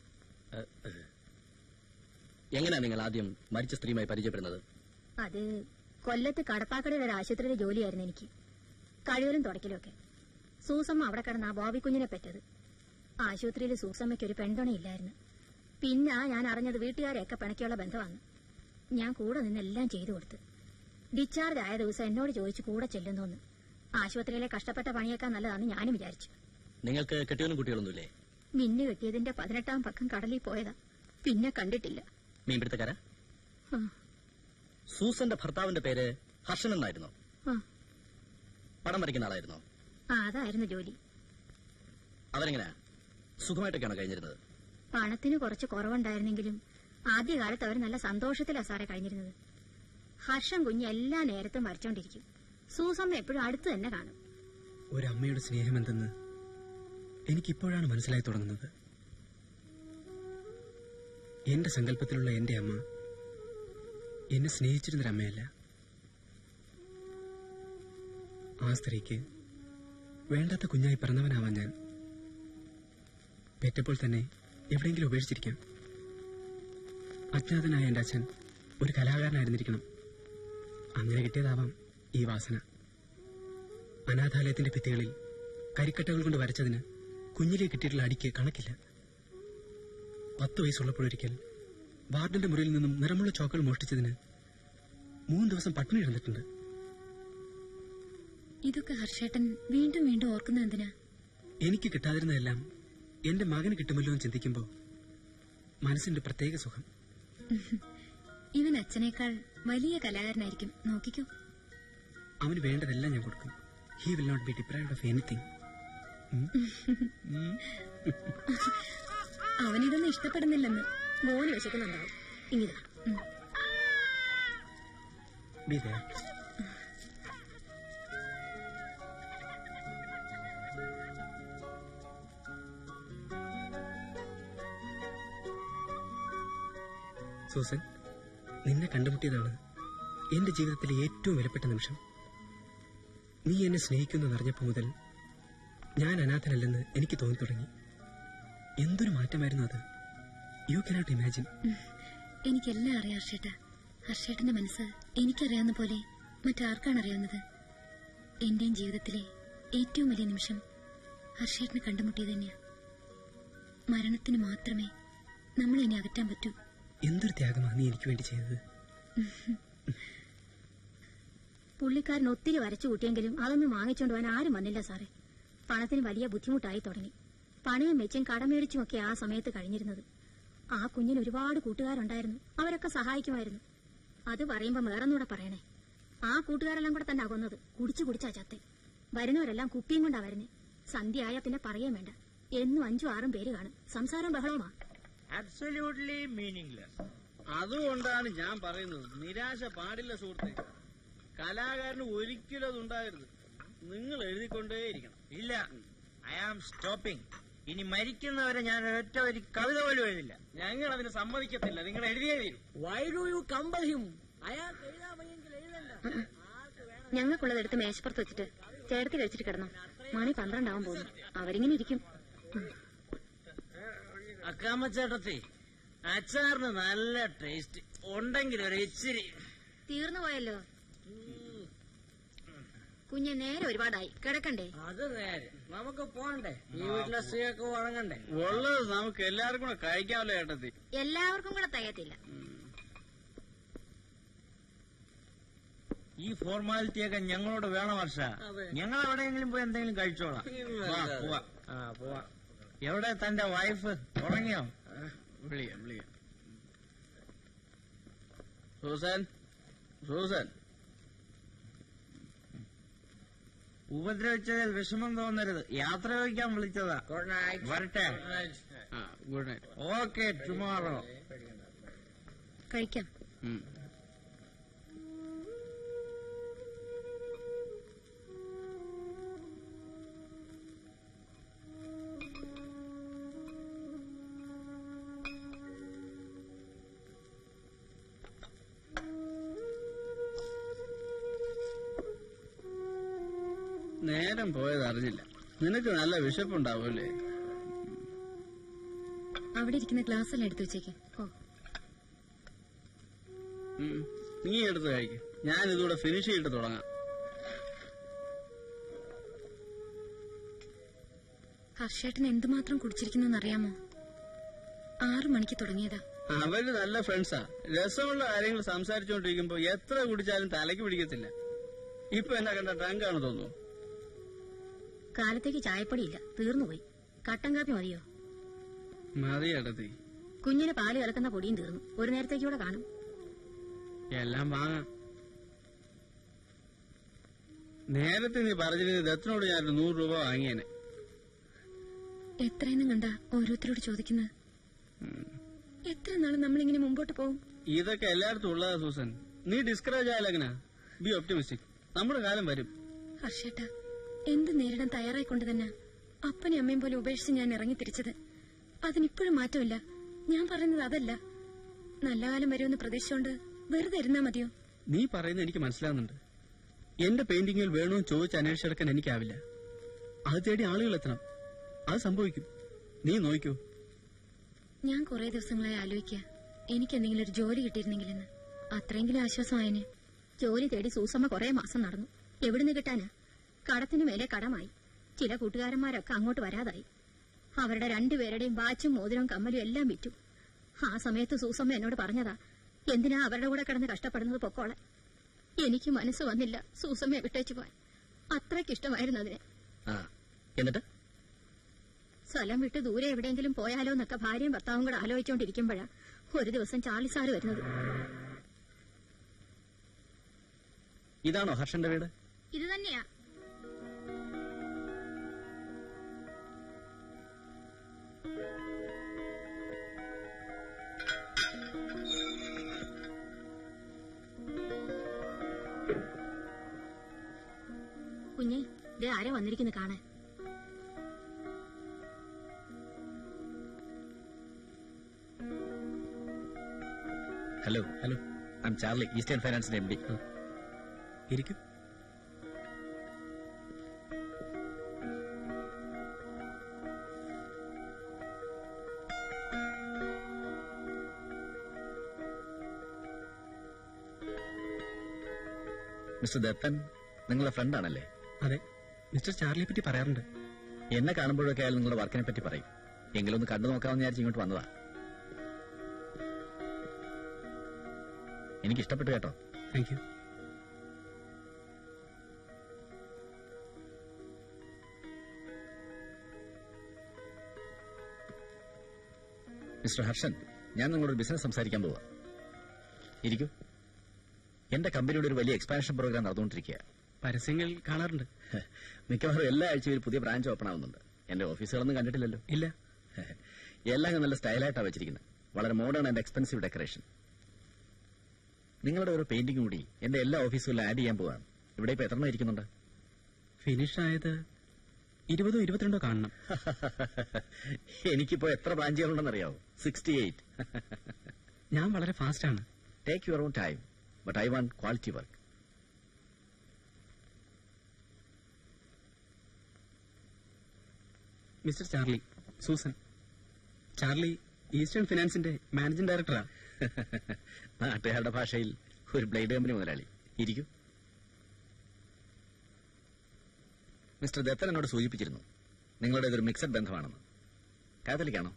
എങ്ങനെയാ നിങ്ങൾ ആദ്യം മരിച്ച സ്ത്രീയുമായി പരിചയപ്പെടുന്നത് അത് കൊല്ലത്ത് കടപ്പാക്കടയിൽ ഒരു ആശുപത്രിയിലെ ജോലിയായിരുന്നു എനിക്ക് കഴിവലും തുടക്കലും ഒക്കെ സൂസമ്മ അവിടെ കിടന്ന് ആ ബോബി കുഞ്ഞിനെ പറ്റത് ആശുപത്രിയിൽ സൂസമ്മയ്ക്ക് ഒരു പെൺതുണയില്ലായിരുന്നു പിന്നെ ഞാൻ അറിഞ്ഞത് വീട്ടുകാരെയൊക്കെ പിണക്കിയുള്ള ബന്ധമാണ് ഞാൻ കൂടെ നിന്ന് എല്ലാം ചെയ്തു കൊടുത്തു ഡിസ്ചാർജ് ആയ ദിവസം എന്നോട് ചോദിച്ചു കൂടെ ചെല്ലുന്നോന്ന് ആശുപത്രിയിലെ കഷ്ടപ്പെട്ട പണിയേക്കാൾ നല്ലതാണെന്ന് ഞാനും വിചാരിച്ചു നിങ്ങൾക്ക് കെട്ടിയവനും കുട്ടികളൊന്നുമില്ലേ മിന്നു കെട്ടിയതിന്റെ പതിനെട്ടാം പക്കം കടലിൽ പോയതാ പിന്നെ കണ്ടിട്ടില്ല മീൻപിടുത്തക്കാര ആ, സൂസന്റെ ഭർത്താവിന്റെ പേര് ഹർഷൻ എന്നായിരുന്നോ ആ, പടം വരയ്ക്കുന്ന ആളായിരുന്നോ ആ, അതായിരുന്നു ജോലി അവരെങ്ങനെയാ സുഖമായിട്ടൊക്കെയാണോ കഴിഞ്ഞിരുന്നത് പണത്തിന് കുറച്ച് കുറവുണ്ടായിരുന്നെങ്കിലും ആദ്യകാലത്ത് അവർ നല്ല സന്തോഷത്തിലാ സാറെ കഴിഞ്ഞിരുന്നത് ഹർഷം കുഞ്ഞ് എല്ലാ നേരത്തും വരച്ചോണ്ടിരിക്കും സൂസമ്മ എപ്പോഴും അടുത്ത് തന്നെ കാണും ഒരമ്മയുടെ സ്നേഹമെന്തെന്ന് എനിക്കിപ്പോഴാണ് മനസ്സിലായി തുടങ്ങുന്നത് എന്റെ സങ്കല്പത്തിലുള്ള എന്റെ അമ്മ എന്നെ സ്നേഹിച്ചിരുന്നൊരമ്മയല്ല ആ സ്ത്രീക്ക് വേണ്ടാത്ത കുഞ്ഞായി പിറന്നവനാവാൻ ഞാൻ പെറ്റപ്പോൾ തന്നെ എവിടെയെങ്കിലും ഉപേക്ഷിച്ചിരിക്കാം അജ്ഞാതനായ എന്റെ അച്ഛൻ ഒരു കലാകാരനായിരുന്നിരിക്കണം അങ്ങനെ കിട്ടിയതാവാം ഈ വാസന അനാഥാലയത്തിന്റെ ഭിത്തികളിൽ കരിക്കട്ടകൾ കൊണ്ട് വരച്ചതിന് കുഞ്ഞിലെ കിട്ടിയിട്ടുള്ള അടിക്ക് കണക്കില്ല പത്ത് വയസ്സുള്ളപ്പോഴൊരിക്കൽ വാർഡിന്റെ മുറിയിൽ നിന്നും നിറമുള്ള ചോക്കൾ മോഷ്ടിച്ചതിന് മൂന്ന് ദിവസം പട്ടിണി കിടന്നിട്ടുണ്ട് ഇതൊക്കെ ഹർഷേട്ടൻ വീണ്ടും വീണ്ടും ഓർക്കുന്നത് എന്തിനാ എനിക്ക് കിട്ടാതിരുന്നതെല്ലാം എന്റെ മകന് കിട്ടുമല്ലോ എന്ന് ചിന്തിക്കുമ്പോൾ മനസ്സിന്റെ പ്രത്യേക സുഖം ഇവൻ അച്ഛനേക്കാൾ വലിയ കലാകാരനായിരിക്കും നോക്കിക്കോ അവന് വേണ്ടതെല്ലാം ഞാൻ കൊടുക്കും he will not be deprived of anything അവനിതൊന്നും ഇഷ്ടപ്പെടുന്നില്ലെന്ന് മോന് വിശക്കുന്നുണ്ടാവും ഇങ്ങിതാ ഉം. B there. സൂസൻ നിന്നെ കണ്ടുമുട്ടിയതാണ് എന്റെ ജീവിതത്തിലെ ഏറ്റവും വിലപ്പെട്ട നിമിഷം നീ എന്നെ സ്നേഹിക്കുന്നു അറിഞ്ഞപ്പോൾ മുതൽ ഞാൻ അനാഥനല്ലെന്ന് എനിക്ക് തോന്നി തുടങ്ങി എന്തൊരു മാറ്റമായിരുന്നു അത് യു കനോട്ട് ഇമാജിൻ എനിക്കെല്ലാം അറിയാം ഹർഷേട്ട ഹർഷേട്ടന്റെ മനസ്സ് എനിക്കറിയാവുന്ന പോലെ മറ്റാർക്കാണ് അറിയാവുന്നത് എന്റെയും ജീവിതത്തിലെ ഏറ്റവും വലിയ നിമിഷം ഹർഷേട്ടനെ കണ്ടുമുട്ടിയത് തന്നെയാ മരണത്തിന് മാത്രമേ നമ്മൾ ഇനി അകറ്റാൻ പറ്റൂ എന്തൊരു ത്യാഗമാണ് നീ എനിക്ക് വേണ്ടി ചെയ്തത് പുള്ളിക്കാരൻ ഒത്തിരി വരച്ചു കൂട്ടിയെങ്കിലും അതൊന്നും വാങ്ങിച്ചുകൊണ്ട് പോകാൻ ആരും വന്നില്ല സാറേ പണത്തിന് വലിയ ബുദ്ധിമുട്ടായി തുടങ്ങി പണയും വെച്ചും കടമേടിച്ചും ഒക്കെ ആ സമയത്ത് കഴിഞ്ഞിരുന്നത് ആ കുഞ്ഞിന് ഒരുപാട് കൂട്ടുകാരുണ്ടായിരുന്നു അവരൊക്കെ സഹായിക്കുമായിരുന്നു അത് പറയുമ്പോ വേറൊന്നുകൂടെ പറയണേ ആ കൂട്ടുകാരെല്ലാം കൂടെ തന്നെ അകൊന്നത് കുടിച്ചു കുടിച്ചാ ചത്തെ വരുന്നവരെല്ലാം കുപ്പിയും കൊണ്ടാ വരുന്നേ സന്ധ്യ ആയാ പിന്നെ പറയേം വേണ്ട എന്നും അഞ്ചും ആറും പേര് കാണും സംസാരം ബഹളവുമാ അബ്സല്യൂട്ട്ലി മീനിങ്ലെസ് അതുകൊണ്ടാണ് ഞാൻ പറയുന്നത് നിരാശ പാടില്ല സുഹൃത്തെ കലാകാരന് ഒരിക്കലും അത് ഉണ്ടാകരുത് നിങ്ങൾ എഴുതിക്കൊണ്ടേയിരിക്കണം ഇല്ല ഐ ആം സ്റ്റോപ്പിംഗ് ഇനി മരിക്കുന്നവരെ ഞാൻ ഒറ്റ ഒരു കവിത പോലും എഴുതില്ല ഞങ്ങൾ അതിന് സമ്മതിക്കത്തില്ല നിങ്ങൾ എഴുതിയേ തീരും why do you compel him അയാൾക്ക് എഴുതാൻ വയ്യെങ്കിൽ എഴുതണ്ട ഞങ്ങൾക്കുള്ളത് എടുത്ത് മേശപ്പുറത്ത് വെച്ചിട്ട് ചേർത്ത് കഴിച്ചിട്ട് കിടന്നു മണി പന്ത്രണ്ടാവാൻ പോകുന്നു അവരിങ്ങനെ ഇരിക്കും അക്കാമ്മച്ചേട്ടത്തി അച്ചാറിന് നല്ല ടേസ്റ്റ് ഉണ്ടെങ്കിൽ ഒരു ഇച്ചിരി തീർന്നു പോയല്ലോ കുഞ്ഞ് നേരെ ഒരുപാടായി കിടക്കണ്ടേ അത് നേരെ നമുക്ക് പോണ്ടേ ഈ വീട്ടിലെ സ്ത്രീയൊക്കെ വഴങ്ങണ്ടേ ഉള്ളത് നമുക്ക് എല്ലാവർക്കും കൂടെ കഴിക്കാമല്ലോ ഏട്ടത്തി എല്ലാവർക്കും കൂടെ തികയത്തില്ല ഈ ഫോർമാലിറ്റി ഒക്കെ ഞങ്ങളോട് വേണം വർഷ ഞങ്ങൾ എവിടെയെങ്കിലും പോയി എന്തെങ്കിലും കഴിച്ചോളാം വാ, പോവാം. ആ പോവാ എവിടെ തന്റെ വൈഫ് ഉറങ്ങിയോ വിളിക്കാം വിളിക്കാം സൂസൻ സൂസൻ ഉപദ്രവിച്ചതിൽ വിഷമം തോന്നരുത് യാത്ര ചോദിക്കാൻ വിളിച്ചതാ ഗുഡ് നൈറ്റ് വരട്ടെ ഗുഡ് നൈറ്റ് ഓക്കെ ടുമോറോ കഴിക്കാം നേരം പോയത് അറിഞ്ഞില്ല നിനക്ക് നല്ല വിശപ്പുണ്ടാവുമല്ലേ അവിടെ ഇരിക്കുന്ന ഗ്ലാസ് എല്ലാം എടുത്തു വെച്ചേക്ക് ഓ ഉം. നീ എടുത്ത് കഴിക്ക് ഞാൻ ഇതുകൂടെ ഫിനിഷ് ചെയ്തിട്ട് തുടങ്ങാം ഹർഷേട്ടൻ എന്തുമാത്രം കുടിച്ചിരിക്കുന്നു അറിയാമോ ആറു മണിക്ക് തുടങ്ങിയതാ അവര് നല്ല ഫ്രണ്ട്സാ രസമുള്ള കാര്യങ്ങൾ സംസാരിച്ചുകൊണ്ടിരിക്കുമ്പോ എത്ര കുടിച്ചാലും തലയ്ക്ക് പിടിക്കത്തില്ല ഇപ്പൊ എന്നെ കണ്ട ടങ്കാണ് തോന്നുന്നു കാലത്തേക്ക് ചായപ്പൊടിയില്ല തീർന്നുപോയി കട്ടൻ കാപ്പി മതിയോ മതി എടുത്തി കുഞ്ഞിന് പാല് കലക്കുന്ന പൊടിയും തീർന്നു ഒരു നേരത്തേക്ക് കൂടെ കാണും എല്ലാം വാങ്ങാം നേരത്തെ നീ പറഞ്ഞിരുന്നത് ദത്തിനോട് ഞാൻ ഒരു നൂറ് രൂപ വാങ്ങിയേനെ എത്രയെന്നും കണ്ട ഓരോരുത്തരോട് ചോദിക്കുന്നത് എത്ര നാൾ നമ്മളിങ്ങനെ മുമ്പോട്ട് പോകും ഇതൊക്കെ എല്ലായിടത്തും ഉള്ളതാ സൂസൻ നീ ഡിസ്കറേജ് ആയാലെങ്ങനാ ബി ഒപ്റ്റിമിസ്റ്റിക് നമ്മുടെ കാലം വരും ഹർഷേട്ട എന്ത് നേരിടാൻ തയ്യാറായിക്കൊണ്ട് തന്നെ അപ്പനെയും അമ്മയും പോലെ ഉപേക്ഷിച്ച് ഞാൻ ഇറങ്ങി തിരിച്ചത് അതിനിപ്പോഴും മാറ്റമില്ല ഞാൻ പറയുന്നത് അതല്ല നല്ല കാലം വരുമെന്ന് പ്രതീക്ഷിച്ചുകൊണ്ട് വെറുതെ ഇരുന്നാ മതിയോ നീ പറയുന്നത് എനിക്ക് മനസ്സിലാവുന്നുണ്ട് എന്റെ പെയിന്റിങ്ങിൽ വേണമെന്ന് ചോദിച്ച് അന്വേഷിച്ചെടുക്കാൻ എനിക്കാവില്ല അത് തേടി ആളുകൾ എത്തണം അത് സംഭവിക്കും നീ നോക്കൂ ഞാൻ കുറെ ദിവസങ്ങളായി ആലോചിക്കുക എനിക്ക് എന്തെങ്കിലും ഒരു ജോലി കിട്ടിയിരുന്നെങ്കിലെന്ന് അത്രയെങ്കിലും ആശ്വാസമായനെ ജോലി തേടി സൂസമ്മ കുറെ മാസം നടന്നു എവിടുന്ന് കിട്ടാനാ കടത്തിനു മേലെ കടമായി ചില കൂട്ടുകാരന്മാരൊക്കെ അങ്ങോട്ട് വരാതായി അവരുടെ രണ്ടുപേരുടെയും വാച്ചും മോതിരവും കമ്മലും എല്ലാം വിറ്റു ആ സമയത്ത് സൂസമ്മ എന്നോട് പറഞ്ഞതാ എന്തിനാ അവരുടെ കൂടെ കിടന്ന് കഷ്ടപ്പെടുന്നത് പൊക്കോളെ എനിക്ക് മനസ്സ് വന്നില്ല സൂസമ്മയെ വിട്ടേച്ചു പോവാൻ അത്രയ്ക്ക് ഇഷ്ടമായിരുന്നു അതിനെ ആ എന്നിട്ട് സ്ഥലം വിട്ട് ദൂരെ എവിടെയെങ്കിലും പോയാലോ എന്നൊക്കെ ഭാര്യയും ഭർത്താവും കൂടെ ആലോചിച്ചുകൊണ്ടിരിക്കുമ്പോഴാ ഒരു ദിവസം ചാർലി സാറ് വരുന്നത് ഇതാണോ ഹർഷന്റെ വീട് ഇത് തന്നെയാ കുഞ്ഞെ ഇത് ആരാ വന്നിരിക്കുന്നു കാണാൻ hello hello I'm Charlie Eastern ഫൈനാൻസിന്റെ എം ഡി ഇരിക്കും മിസ്റ്റർ ദത്തൻ നിങ്ങളുടെ ഫ്രണ്ട് ആണല്ലേ അതെ മിസ്റ്റർ ചാർലിയെ പറ്റി പറയാറുണ്ട് എന്നെ കാണുമ്പോഴൊക്കെ അയാൾ നിങ്ങളുടെ വർക്കിനെ പറ്റി പറയും എങ്കിലും ഒന്ന് കണ്ടു നോക്കാമെന്ന് വിചാരിച്ച് ഇങ്ങോട്ട് വന്നതാ എനിക്ക് ഇഷ്ടപ്പെട്ടു കേട്ടോ താങ്ക് യു മിസ്റ്റർ ഹർഷൻ ഞാൻ നിങ്ങളോട് ബിസിനസ് സംസാരിക്കാൻ പോവാ ഇരിക്കൂ എന്റെ കമ്പനിയുടെ ഒരു വലിയ എക്സ്പാൻഷൻ പ്രോഗ്രാം നടന്നുകൊണ്ടിരിക്കുക പരസ്യങ്ങൾ കാണാറുണ്ട് മിക്കവാറും എല്ലാ ആഴ്ചയും ഒരു പുതിയ ബ്രാഞ്ച് ഓപ്പൺ ആവുന്നുണ്ട് എന്റെ ഓഫീസുകളൊന്നും കണ്ടിട്ടില്ലല്ലോ ഇല്ല എല്ലാം നല്ല സ്റ്റൈലായിട്ടാണ് വെച്ചിരിക്കുന്നത് വളരെ മോഡേൺ ആൻഡ് എക്സ്പെൻസീവ് ഡെക്കറേഷൻ നിങ്ങളുടെ ഒരു പെയിന്റിംഗ് കൂടി എന്റെ എല്ലാ ഓഫീസുകളിലും ആഡ് ചെയ്യാൻ പോവാണ് ഇവിടെ ഇപ്പൊ എത്ര ഇരിക്കുന്നുണ്ട് ഫിനിഷ് ആയത് ഇരുപതോ ഇരുപത്തിരണ്ടോ കാണണം എനിക്കിപ്പോ എത്ര ബ്രാഞ്ചുകളുണ്ടെന്ന് അറിയാവോ സിക്സ്റ്റി എയ്റ്റ് ഞാൻ വളരെ ഫാസ്റ്റ് ആണ് take your own time but I want quality work mister Charlie Susan Charlie Eastern ഫിനാൻസിന്റെ മാനേജിംഗ് ഡയറക്ടറാ നാട്ടുകാരുടെ ഭാഷയിൽ ഒരു ബ്ലേഡ് കമ്പനി മുതലാളി ഇരിക്കൂ മിസ്റ്റർ ദത്തൻ എന്നോട് സൂചിപ്പിച്ചിരുന്നു നിങ്ങളുടെ ഇതൊരു മിക്സഡ് ബന്ധമാണെന്ന് കാതലിക്കാണോ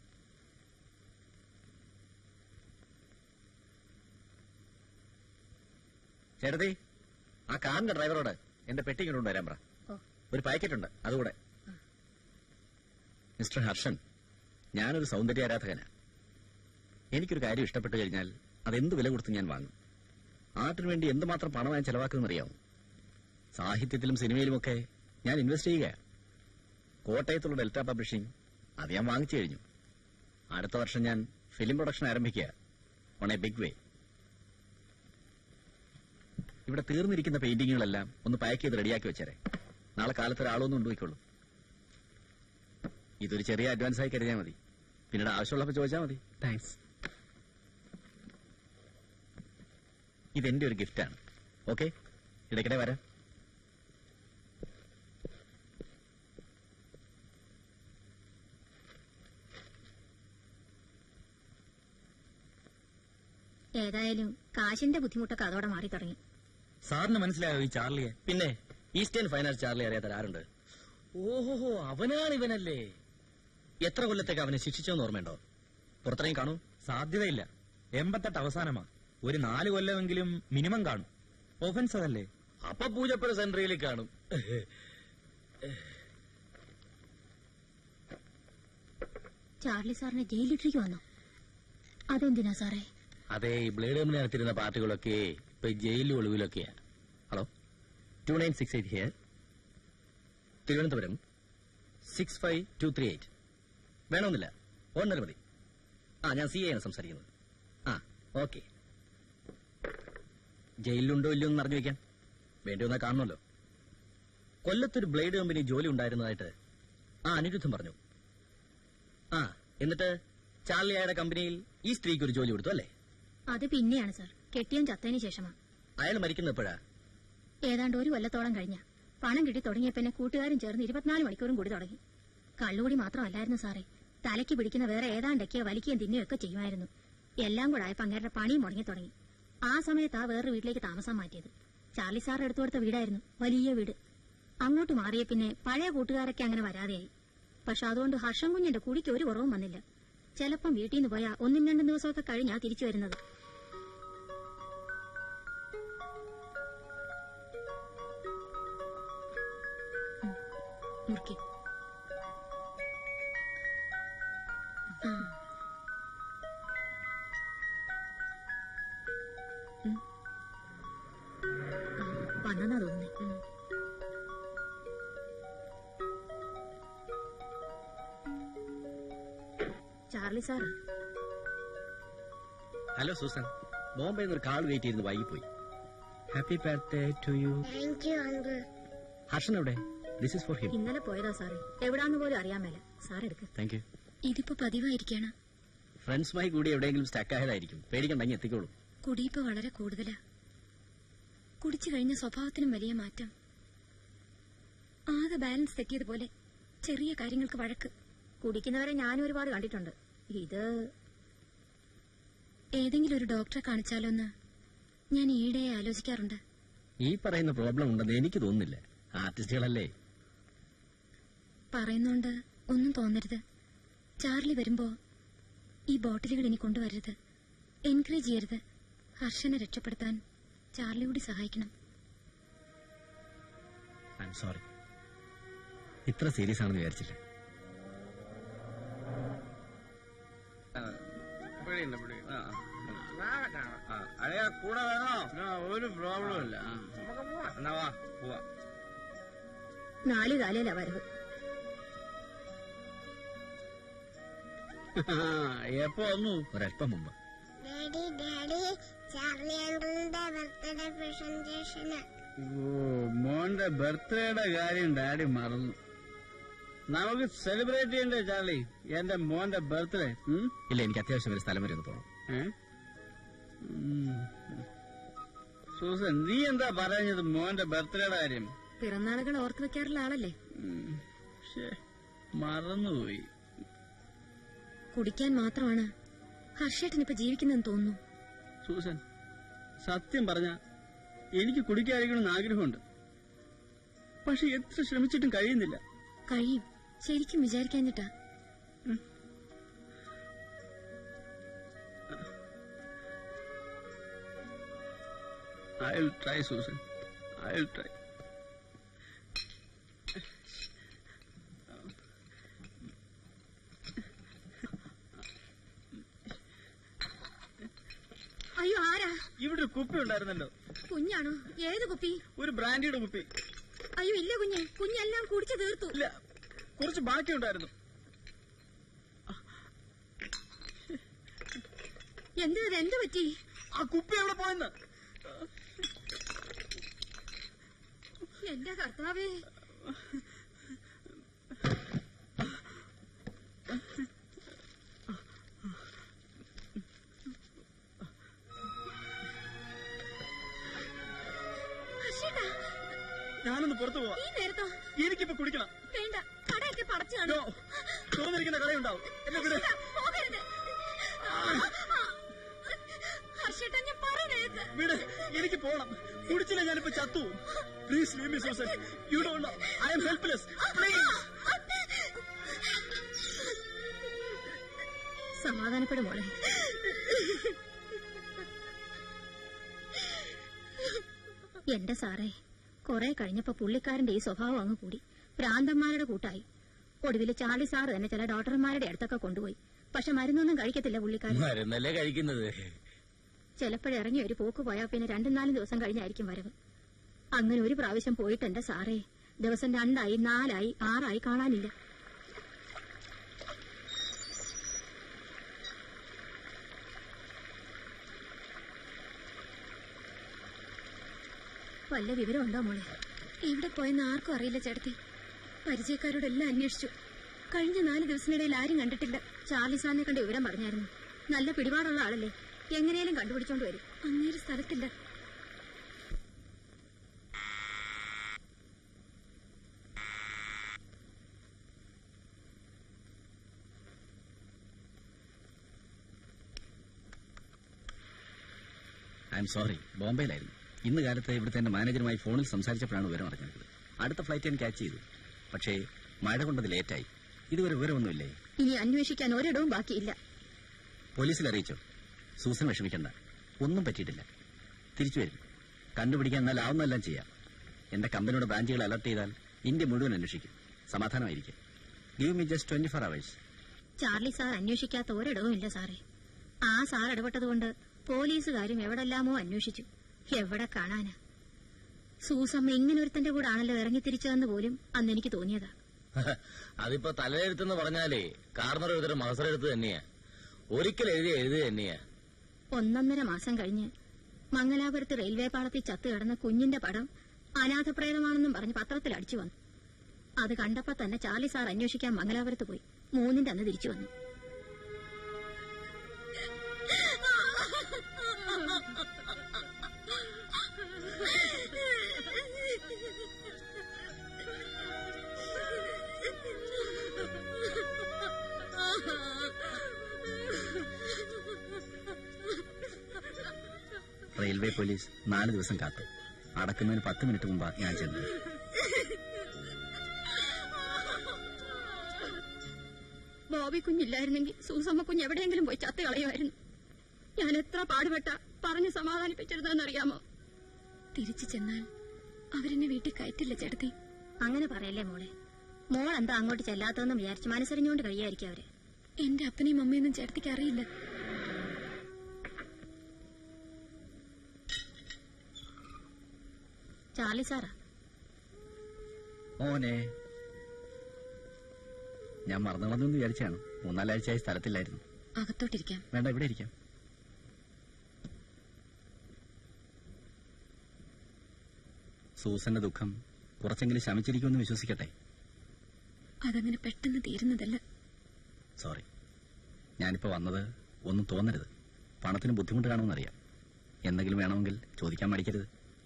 ചേട്ടത്തി ആ കാറിന്റെ ഡ്രൈവറോട് എന്റെ പെട്ടി കൊണ്ടുകൊണ്ട് വരാൻ പറ ഓ. ഒരു പാക്കറ്റ് ഉണ്ട് അതുകൂടെ മിസ്റ്റർ ഹർഷൻ ഞാനൊരു സൗന്ദര്യ ആരാധകനാ എനിക്കൊരു കാര്യം ഇഷ്ടപ്പെട്ടു കഴിഞ്ഞാൽ അതെന്ത് വില കൊടുത്ത് ഞാൻ വാങ്ങും ആർട്ടിന് വേണ്ടി എന്തുമാത്രം പണം ഞാൻ ചെലവാക്കുമെന്നറിയാമോ സാഹിത്യത്തിലും സിനിമയിലുമൊക്കെ ഞാൻ ഇൻവെസ്റ്റ് ചെയ്യുക കോട്ടയത്തുള്ള ഡെൽറ്റ പബ്ലിഷിംഗ് അത് ഞാൻ വാങ്ങിച്ചു കഴിഞ്ഞു അടുത്ത വർഷം ഞാൻ ഫിലിം പ്രൊഡക്ഷൻ ആരംഭിക്കുക ഓൺ എ ബിഗ് വേ ഇവിടെ തീർന്നിരിക്കുന്ന പെയിന്റിങ്ങുകളെല്ലാം ഒന്ന് പാക്ക് ചെയ്ത് റെഡിയാക്കി വെച്ചേരെ നാളെ കാലത്ത് ഒരാളൊന്നും കൊണ്ടുപോയിക്കോളൂ ഇതൊരു ചെറിയ അഡ്വാൻസ് ആയി കരുതിയാൽ മതി പിന്നീട് ആവശ്യമുള്ളപ്പോൾ ചോദിച്ചാൽ മതി താങ്ക്സ് ഇതെന്റെ ഒരു ഗിഫ്റ്റാണ് ഓക്കെ ഇടയ്ക്കിടെ വരാം ഏതായാലും കാശിന്റെ ബുദ്ധിമുട്ടൊക്കെ അതോടെ മാറി തുടങ്ങി സാറിന് മനസ്സിലായോ ഈ ചാർലിയെ പിന്നെ ഈസ്റ്റേൺ ഫൈനാൻസ് ചാർലി അറിയാത്ത ആരുണ്ട് ഓഹോ അവനാണ് ഇവനല്ലേ എത്ര കൊല്ലത്തേക്ക് അവനെ ശിക്ഷിച്ചോന്ന് ഓർമ്മയുണ്ടോ പുറത്തിറങ്ങി കാണൂ സാധ്യതയില്ല എൺപത്തെട്ട് അവസാനമാ ഒരു നാല് കൊല്ലമെങ്കിലും മിനിമം കാണും ഒഫൻസ് അതല്ലേ അപ്പൊ പൂജപ്പുര സെൻട്രയിൽ കാണും ചാർലി സാറിനെ ജയിലിട്ടിരിക്കു വന്നോ അതെന്തിനാ സാറേ അതെ ഈ ബ്ലേഡ് കമ്പനി നടത്തിയിരുന്ന പാർട്ടികളൊക്കെ ഇപ്പൊ ജയിലിലും ഒളിവിലൊക്കെയാ hello two nine six eight here Thiruvananthapuram six five two three eight വേണമെന്നില്ല ഓർഡർ മതി ആ ഞാൻ സി ആണ് സംസാരിക്കുന്നത് ആ ഓക്കെ ജയിലിലുണ്ടോ ഇല്ലയോ എന്ന് അറിഞ്ഞു വെക്കാൻ വേണ്ടി വന്നാൽ കാണണമല്ലോ കൊല്ലത്തൊരു ബ്ലേഡ് കമ്പനി ജോലി ഉണ്ടായിരുന്നതായിട്ട് ആ അനിരുദ്ധം പറഞ്ഞു ആ എന്നിട്ട് ചാർലിയായുടെ കമ്പനിയിൽ ഈ സ്ത്രീക്ക് ഒരു ജോലി കൊടുത്തു അല്ലേ അത് പിന്നെയാണ് സാർ കെട്ടിയം ചത്തതിന് ശേഷമാ അയാൾ മരിക്കുന്ന എപ്പോഴാ ഏതാണ്ട് ഒരു കൊല്ലത്തോളം കഴിഞ്ഞ പണം കിട്ടി തുടങ്ങിയപ്പന്നെ കൂട്ടുകാരും ചേർന്ന് ഇരുപത്തിനാല് മണിക്കൂറും കൂടി തുടങ്ങി കള്ളുകൂടി മാത്രമല്ലായിരുന്നു സാറേ തലയ്ക്ക് പിടിക്കുന്ന വേറെ ഏതാണ്ടൊക്കെയോ വലിക്കുകയും തിന്നുകയും ഒക്കെ ചെയ്യുമായിരുന്നു എല്ലാം കൂടെ ആയപ്പോ അങ്ങേരുടെ പണിയും മുടങ്ങി തുടങ്ങി ആ സമയത്ത് ആ വേറൊരു വീട്ടിലേക്ക് താമസം മാറ്റിയത് ചാർലി സാർ എടുത്തു കൊടുത്ത വീടായിരുന്നു വലിയ വീട് അങ്ങോട്ട് മാറിയ പിന്നെ പഴയ കൂട്ടുകാരൊക്കെ അങ്ങനെ വരാതെയായി പക്ഷെ അതുകൊണ്ട് ഹർഷം കുഞ്ഞിന്റെ കുടിക്ക് ഒരു കുറവും വന്നില്ല ചിലപ്പം വീട്ടിൽ നിന്ന് പോയാൽ ഒന്നും രണ്ടും ദിവസമൊക്കെ കഴിഞ്ഞാ തിരിച്ചു വരുന്നത് ഉം. മുറുക്കി ആ. ഉം. ആ, വന്നെന്നാ തോന്നുന്നേ ഉം. Charlie sir hello Susan Bombay ഒരു കാൾ വെയിറ്റ് ചെയ്ത് വൈകിപ്പോയി happy birthday to you thank you uncle Harshan എവിടെ ദിസ് ഇസ് ഫോർ ഹിം ഇന്നലെ പോയതാ സാറേ എവിടാന്ന് പോലും അറിയാൻ മേല സാർ എടുക്ക് താങ്ക് യു ഇതിപ്പോ പതിവായിരിക്കാണ് ഫ്രണ്ട്സുമായി കൂടി എവിടെയെങ്കിലും സ്റ്റക്ക് ആയതായിരിക്കും പേടിക്കണ്ടെങ്കിൽ എത്തിക്കോളൂ കുടിയിപ്പ് വളരെ കൂടുതലാ കുടിച്ചു കഴിഞ്ഞ സ്വഭാവത്തിനും വലിയ മാറ്റം ആകെ ബാലൻസ് തെറ്റിയതുപോലെ ചെറിയ കാര്യങ്ങൾക്ക് വഴക്ക് കുടിക്കുന്നവരെ ഞാനും ഒരുപാട് കണ്ടിട്ടുണ്ട് ഇത് ഏതെങ്കിലും ഒരു ഡോക്ടറെ കാണിച്ചാലോന്ന് ഞാൻ ഈയിടെ ആലോചിക്കാറുണ്ട് ഈ പറയുന്ന പ്രോബ്ലം ഉണ്ടെന്ന് എനിക്ക് തോന്നുന്നില്ല ആർട്ടിസ്റ്റുകളല്ലേ പറയുന്നോണ്ട് ഒന്നും തോന്നരുത് ചാർലി വരുമ്പോ ഈ ബോട്ടിലുകൾ ഇനി കൊണ്ടുവരരുത് എൻകറേജ് ചെയ്യരുത് ഹർഷനെ രക്ഷപ്പെടുത്താൻ ചാർലി കൂടി സഹായിക്കണം ഐ എം സോറി ഇത്ര സീരിയസ് ആണെന്ന് വിചാരിച്ചില്ല അളിയ കൂടെ വേണോ ഒരു പ്രോബ്ലം ഇല്ല നമുക്ക് പോവാം എന്നാ വാ പോവാ നാല് കാലയിലാ വരവ് എപ്പോ വന്നു ഒരല്പം മുമ്പ് ഡാഡി ഡാഡി ചാർലി അങ്കിളിന്റെ ബർത്ത്ഡേ പ്രസന്റേഷന് ഓ മോന്റെ ബർത്ത്ഡേയുടെ കാര്യം ഡാഡി മറന്നു നമുക്ക് സെലിബ്രേറ്റ് ചെയ്യണ്ടേ ചാർലി എന്റെ മോന്റെ ബർത്ത്ഡേ ഇല്ല എനിക്ക് അത്യാവശ്യം ഒരു സ്ഥലം വരെ ഒന്ന് പോകണം സൂസൻ നീ എന്താ പറഞ്ഞത് മോന്റെ ബർത്ത്ഡേയുടെ കാര്യം പിറന്നാളുകൾ ഓർത്തു വെക്കാറുള്ള ആളല്ലേ ഉം. ശ്ശേ, മറന്നുപോയി കുടിക്കാൻ മാത്രമാണ് ഹർഷേട്ടൻ ഇപ്പൊ ജീവിക്കുന്നതെന്ന് തോന്നുന്നു സൂസൻ സത്യം പറഞ്ഞ എനിക്ക് കുടിക്കാതിരിക്കണമെന്ന് ആഗ്രഹമുണ്ട് പക്ഷെ എത്ര ശ്രമിച്ചിട്ടും കഴിയുന്നില്ല കഴിയും ശരിക്കും വിചാരിക്കാഞ്ഞിട്ടാ I will try Susan I will try അയ്യോ ആരാ ഇവിടെ ഒരു കുപ്പി ഉണ്ടായിരുന്നല്ലോ കുഞ്ഞാണോ ഏത് കുപ്പി ഒരു ബ്രാൻഡിയുടെ കുപ്പി അയ്യോ ഇല്ല കുഞ്ഞ് കുഞ്ഞെല്ലാം കുടിച്ചു തീർത്തു ഇല്ല കുറച്ച് ബാക്കിയുണ്ടായിരുന്നു എന്താ ഇത് എന്ത് പറ്റി ആ കുപ്പി എവിടെ പോയെന്ന് എന്റെ കർത്താവേ ഹർഷേട്ടാ, ഞാനൊന്ന് പുറത്തു പോവാ ഈ നേരത്തോ എനിക്കിപ്പോ കുടിക്കണം വേണ്ട കടയൊക്കെ പടച്ചു കാണും തുറന്നിരിക്കുന്ന കടയുണ്ടാവും എന്നെ വിട് ഹർഷേട്ടാ, പോകരുത് ഹർഷേട്ടാ പോണം കുടിച്ചില്ല ഞാനിപ്പോ ചത്തു please leave me Susan you don't I am helpless please സമാധാനപ്പെടും മോളെ എന്റെ സാറേ കുറെ കഴിഞ്ഞപ്പോ പുള്ളിക്കാരന്റെ ഈ സ്വഭാവം അങ്ങ് കൂടി ഭ്രാന്തന്മാരുടെ കൂട്ടായി ഒടുവിൽ ചാർലി സാറ് തന്നെ ചില ഡോക്ടർമാരുടെ അടുത്തൊക്കെ കൊണ്ടുപോയി പക്ഷെ മരുന്നൊന്നും കഴിക്കത്തില്ല പുള്ളിക്കാരൻ മരുന്നല്ലേ കഴിക്കുന്നത് ചിലപ്പോഴിറങ്ങി ഒരു പോക്ക് പോയാൽ പിന്നെ രണ്ടും നാലും ദിവസം കഴിഞ്ഞായിരിക്കും വരവ് അങ്ങനെ ഒരു പ്രാവശ്യം പോയിട്ട് എന്റെ സാറേ ദിവസം രണ്ടായി നാലായി ആറായി കാണാനില്ല വല്ല വിവരമുണ്ടോ മോളെ എവിടെ പോയെന്ന് ആർക്കും അറിയില്ല ചേട്ടത്തി പരിചയക്കാരോടെല്ലാം അന്വേഷിച്ചു കഴിഞ്ഞ നാല് ദിവസത്തിനിടയിൽ ആരും കണ്ടിട്ടില്ല ചാർലി സാറിനെ കണ്ട് വിവരം പറഞ്ഞായിരുന്നു നല്ല പിടിപാടുള്ള ആളല്ലേ എങ്ങനെയാലും കണ്ടുപിടിച്ചോണ്ട് വരും അങ്ങേര് സ്ഥലത്തില്ല ഐ എം സോറി ബോംബെയിലായിരുന്നു ഇന്ന് കാലത്ത് ഇവിടുത്തെ എന്റെ മാനേജറുമായി ഫോണിൽ സംസാരിച്ചപ്പോഴാണ് വിവരം അറിഞ്ഞത് അടുത്ത ഫ്ലൈറ്റ് ഞാൻ ക്യാച്ച് ചെയ്തു പക്ഷേ മഴ കൊണ്ടത് ലേറ്റായി ഇതുവരെ വിവരമൊന്നുമില്ലേ ഇനി അന്വേഷിക്കാൻ ഒരിടവും ബാക്കിയില്ല പോലീസിൽ അറിയിച്ചോ സൂസൻ വിഷമിക്കണ്ട ഒന്നും പറ്റിയിട്ടില്ല തിരിച്ചു വരും കണ്ടുപിടിക്കാൻ എന്നാൽ ആവുന്നതെല്ലാം ചെയ്യാം എന്റെ കമ്പനിയുടെ ബ്രാഞ്ചുകൾ അലർട്ട് ചെയ്താൽ ഇന്ത്യ മുഴുവൻ അന്വേഷിക്കും സമാധാനമായിരിക്കും give me just twenty four hours Charlie sir അന്വേഷിക്കാത്ത ഒരിടവും ഇല്ല സാറേ ആ സാർ ഇടപെട്ടതുകൊണ്ട് പോലീസുകാരും എവിടെല്ലാമോ അന്വേഷിച്ചു എവിടെ കാണാനാ സൂസമ്മ ഇങ്ങനെ ഒരുത്തന്റെ കൂടെ ആണല്ലോ ഇറങ്ങി തിരിച്ചതെന്ന് പോലും അന്ന് എനിക്ക് തോന്നിയതാ അതിപ്പോ തലയെഴുത്തെന്ന് പറഞ്ഞാലേ കാർന്നർ എഴുതൊരു മത്സരെഴുത്ത് തന്നെയാ ഒരിക്കൽ എഴുതി എഴുതി തന്നെയാ ഒന്നൊന്നര മാസം കഴിഞ്ഞ് മംഗലാപുരത്ത് റെയിൽവേ പാളത്തിൽ ചത്തു കിടന്ന കുഞ്ഞിന്റെ പടം അനാഥപ്രേതമാണെന്നും പറഞ്ഞ് പത്രത്തിൽ അടിച്ചു വന്നു അത് കണ്ടപ്പോ തന്നെ ചാർലി സാർ അന്വേഷിക്കാൻ മംഗലാപുരത്ത് പോയി മൂന്നിന്റെ അന്ന് തിരിച്ചു വന്നു റെയിൽവേ പോലീസ് നാല് ദിവസം കാത്തു അടക്കുന്നതിന് പത്ത് മിനിറ്റ് മുമ്പാ ഞാൻ ചെന്നത് ബോബി കുഞ്ഞില്ലായിരുന്നെങ്കിൽ സൂസമ്മ കുഞ്ഞ് എവിടെയെങ്കിലും പോയി ചത്ത് കളയുമായിരുന്നു ഞാൻ എത്ര പാടുപെട്ട പറഞ്ഞ് സമാധാനിപ്പിച്ചിരുന്നറിയാമോ തിരിച്ചു ചെന്നാൽ അവരെന്നെ വീട്ടിൽ കയറ്റില്ല ചേട്ടത്തി അങ്ങനെ പറയല്ലേ മോളെ മോൾ എന്താ അങ്ങോട്ട് ചെല്ലാത്തതെന്ന് വിചാരിച്ച് മനസ്സറിഞ്ഞുകൊണ്ട് കഴിയായിരിക്കും അവര് എന്റെ അപ്പനെയും അമ്മയൊന്നും ചേട്ടത്തിക്ക് അറിയില്ല ചാർലി സാറാ മോനെ ഞാൻ മറന്നു കളഞ്ഞെന്ന് വിചാരിച്ചാണ് മൂന്നാലാഴ്ചയായി സ്ഥലത്തില്ലായിരുന്നു അകത്തോട്ടിരിക്കാം വേണ്ട ഇവിടെ ഇരിക്കാം സൂസന്റെ ദുഃഖം കുറച്ചെങ്കിലും ശമിച്ചിരിക്കുമെന്ന് വിശ്വസിക്കട്ടെ അതങ്ങനെ പെട്ടെന്ന് തീരുന്നതല്ല സോറി ഞാനിപ്പോ വന്നത് ഒന്നും തോന്നരുത് പണത്തിന് ബുദ്ധിമുട്ട് കാണുമെന്നറിയാം എന്തെങ്കിലും വേണമെങ്കിൽ ചോദിക്കാൻ മടിക്കരുത്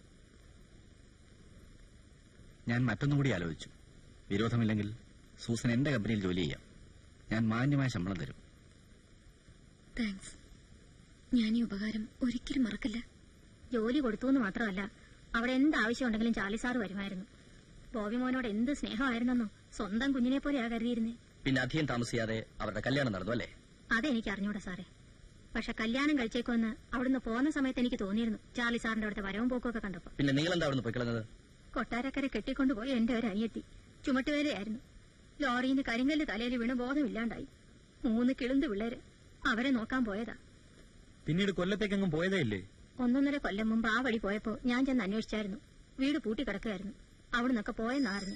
ഞാൻ മറ്റൊന്നും കൂടി ആലോചിച്ചു വിരോധമില്ലെങ്കിൽ സൂസൻ എന്റെ കമ്പനിയിൽ ജോലി ചെയ്യാം ഞാൻ മാന്യമായ ശമ്പളം തരും താങ്ക്സ് ഞാൻ ഈ ഉപകാരം ഒരിക്കലും മറക്കില്ല ജോലി കൊടുത്തു എന്ന് മാത്രമല്ല അവിടെ എന്ത് ആവശ്യമുണ്ടെങ്കിലും ചാർലി സാറ് വരുമായിരുന്നു ബോബി മോനോട് എന്ത് സ്നേഹമായിരുന്നെന്നോ സ്വന്തം കുഞ്ഞിനെ പോലെയാ കരുതിയിരുന്നേ പിന്നെ അധികം താമസിയാതെ അവരുടെ കല്യാണം നടന്നു അല്ലേ അതെനിക്ക് അറിഞ്ഞൂടാ സാറേ പക്ഷെ കല്യാണം കഴിച്ചേക്കുമെന്ന് അവിടുന്ന് പോകുന്ന സമയത്ത് എനിക്ക് തോന്നിയിരുന്നു ചാർലി സാറിന്റെ അവിടുത്തെ വരവും പോക്കൊക്കെ കണ്ടപ്പോ പിന്നെ നിങ്ങൾ എന്താ അവിടുന്ന് പോയിക്കളഞ്ഞത് കൊട്ടാരക്കര കെട്ടിക്കൊണ്ടുപോയി എന്റെ ഒരു അനിയത്തി ചുമട്ടുവേലയായിരുന്നു ലോറിയിൽ നിന്ന് കരിങ്കല്ല് തലയിൽ വീണ് ബോധമില്ലാണ്ടായി മൂന്ന് കിളുന്ത് പിള്ളേര് അവരെ നോക്കാൻ പോയതാ പിന്നീട് കൊല്ലത്തേക്കെങ്ങും പോയതേ ഇല്ലേ ഒന്നൊന്നര കൊല്ലം മുമ്പ് ആ വഴി പോയപ്പോ ഞാൻ ചെന്ന് അന്വേഷിച്ചായിരുന്നു വീട് പൂട്ടി കിടക്കുകയായിരുന്നു അവിടുന്നൊക്കെ പോയെന്നറിഞ്ഞു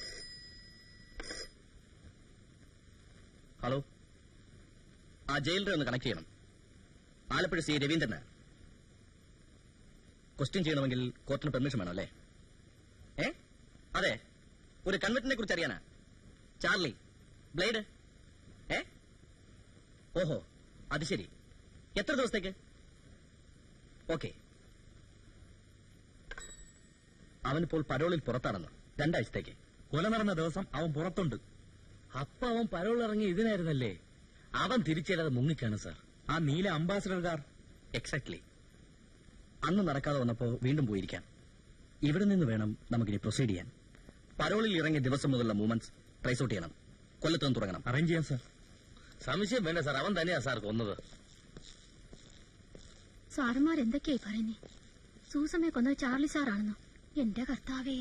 ഹലോ ആ ജയിലറെ ഒന്ന് കണക്ട് ചെയ്യണം ആലപ്പുഴ സി രവീന്ദ്രന് ക്വസ്റ്റ്യൻ ചെയ്യണമെങ്കിൽ കോർട്ടിന് പെർമിഷൻ വേണം അല്ലേ ഏ അതെ ഒരു കൺവെർട്ടിനെ കുറിച്ച് അറിയാനാ ചാർലി ബ്ലേഡ് ഏ ഓഹോ അത് ശരി എത്ര ദിവസത്തേക്ക് ഓക്കെ അവനിപ്പോൾ പരോളിൽ പുറത്താണെന്ന് രണ്ടാഴ്ചത്തേക്ക് കൊല നടന്ന ദിവസം അവൻ പുറത്തുണ്ട് അപ്പൊ അവൻ പരോൾ ഇറങ്ങി ഇതിനായിരുന്നല്ലേ അവൻ തിരിച്ചറിയാതെ മുങ്ങിക്കാണ് സാർ ആ നീല അംബാസഡർ കാർ എക്സാക്ട്ലി അന്ന് നടക്കാതെ വന്നപ്പോ വീണ്ടും പോയിരിക്കാം ഇവിടെ നിന്ന് വേണം നമുക്കിനി പ്രൊസീഡ് ചെയ്യാൻ പരോളിൽ ഇറങ്ങിയ ദിവസം മുതലുള്ള മൂവ്മെന്റ്സ് ട്രൈസ് ഔട്ട് ചെയ്യണം കൊല്ലത്ത് നിന്ന് തുടങ്ങണം അറേഞ്ച് ചെയ്യാം സാർ സംശയം വേണ്ട സാർ അവൻ തന്നെയാ സാർ കൊന്നത് സാറുമാർ എന്തൊക്കെയായി പറയുന്നേ സൂസമ്മയെ കൊന്നത് ചാർലി സാറാണെന്നോ എന്റെ കർത്താവേ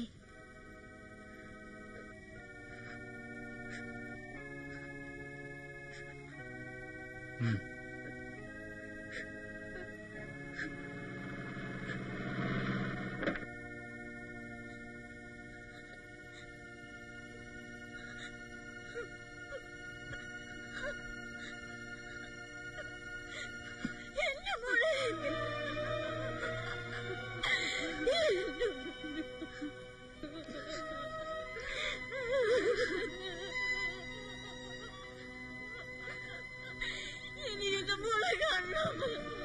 എനിക്കെന്റെ മോളെ കാണണം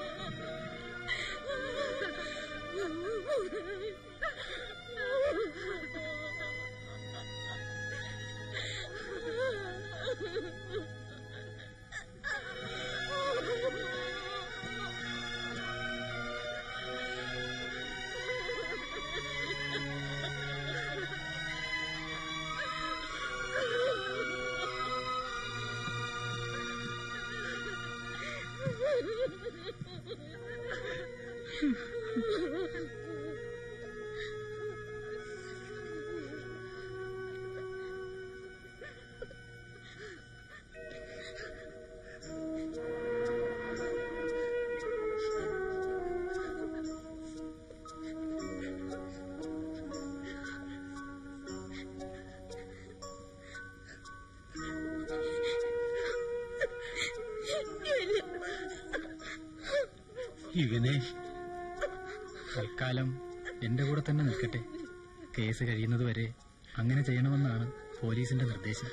ഇവനെ തൽക്കാലം എന്റെ കൂടെ തന്നെ നിൽക്കട്ടെ കേസ് കഴിയുന്നത് വരെ അങ്ങനെ ചെയ്യണമെന്നാണ് പോലീസിന്റെ നിർദ്ദേശം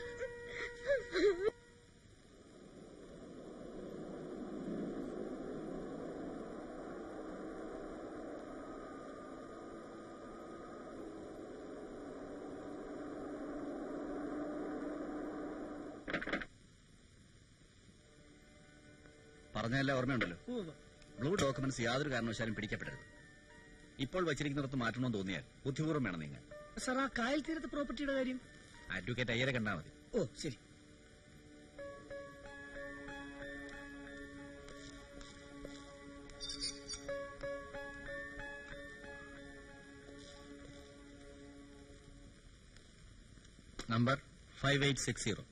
പറഞ്ഞതെല്ലാം ഓർമ്മയുണ്ടല്ലോ ബ്ലൂ ഡോക്യുമെന്റ്സ് യാതൊരു കാരണവശാലും പിടിക്കപ്പെടരുത് ഇപ്പോൾ വച്ചിരിക്കുന്നിടത്ത് മാറ്റണമെന്ന് തോന്നിയാൽ ബുദ്ധിപൂർവ്വം വേണം നിങ്ങൾ സാർ ആ കായൽ തീരത്ത് പ്രോപ്പർട്ടിയുടെ കാര്യം അഡ്വക്കേറ്റ് അയ്യരെ കണ്ടാൽ മതി ഓ ശരി number five eight six zero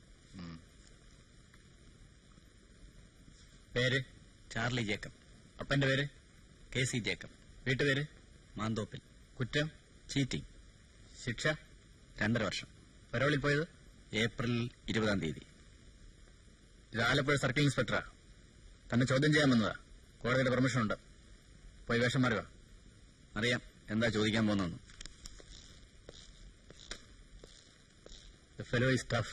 പേര് ചാർലി ജേക്കബ് അപ്പന്റെ പേര് കെ സി ജേക്കബ് വീട്ടുപേര് മാന്തോപ്പിൽ കുറ്റം ചീറ്റിംഗ് ശിക്ഷ രണ്ടര വർഷം പരോളിൽ പോയത് ഏപ്രിൽ ഇരുപതാം തീയതി ഇത് ആലപ്പുഴ സർക്കിൾ ഇൻസ്പെക്ടറാ തന്നെ ചോദ്യം ചെയ്യാൻ വന്നതാ കോടതിയുടെ പെർമിഷൻ ഉണ്ട് പോയി വേഷം മാറുക അറിയാം എന്താ ചോദിക്കാൻ പോകുന്നു ഫെലോ ഇസ് ടഫ്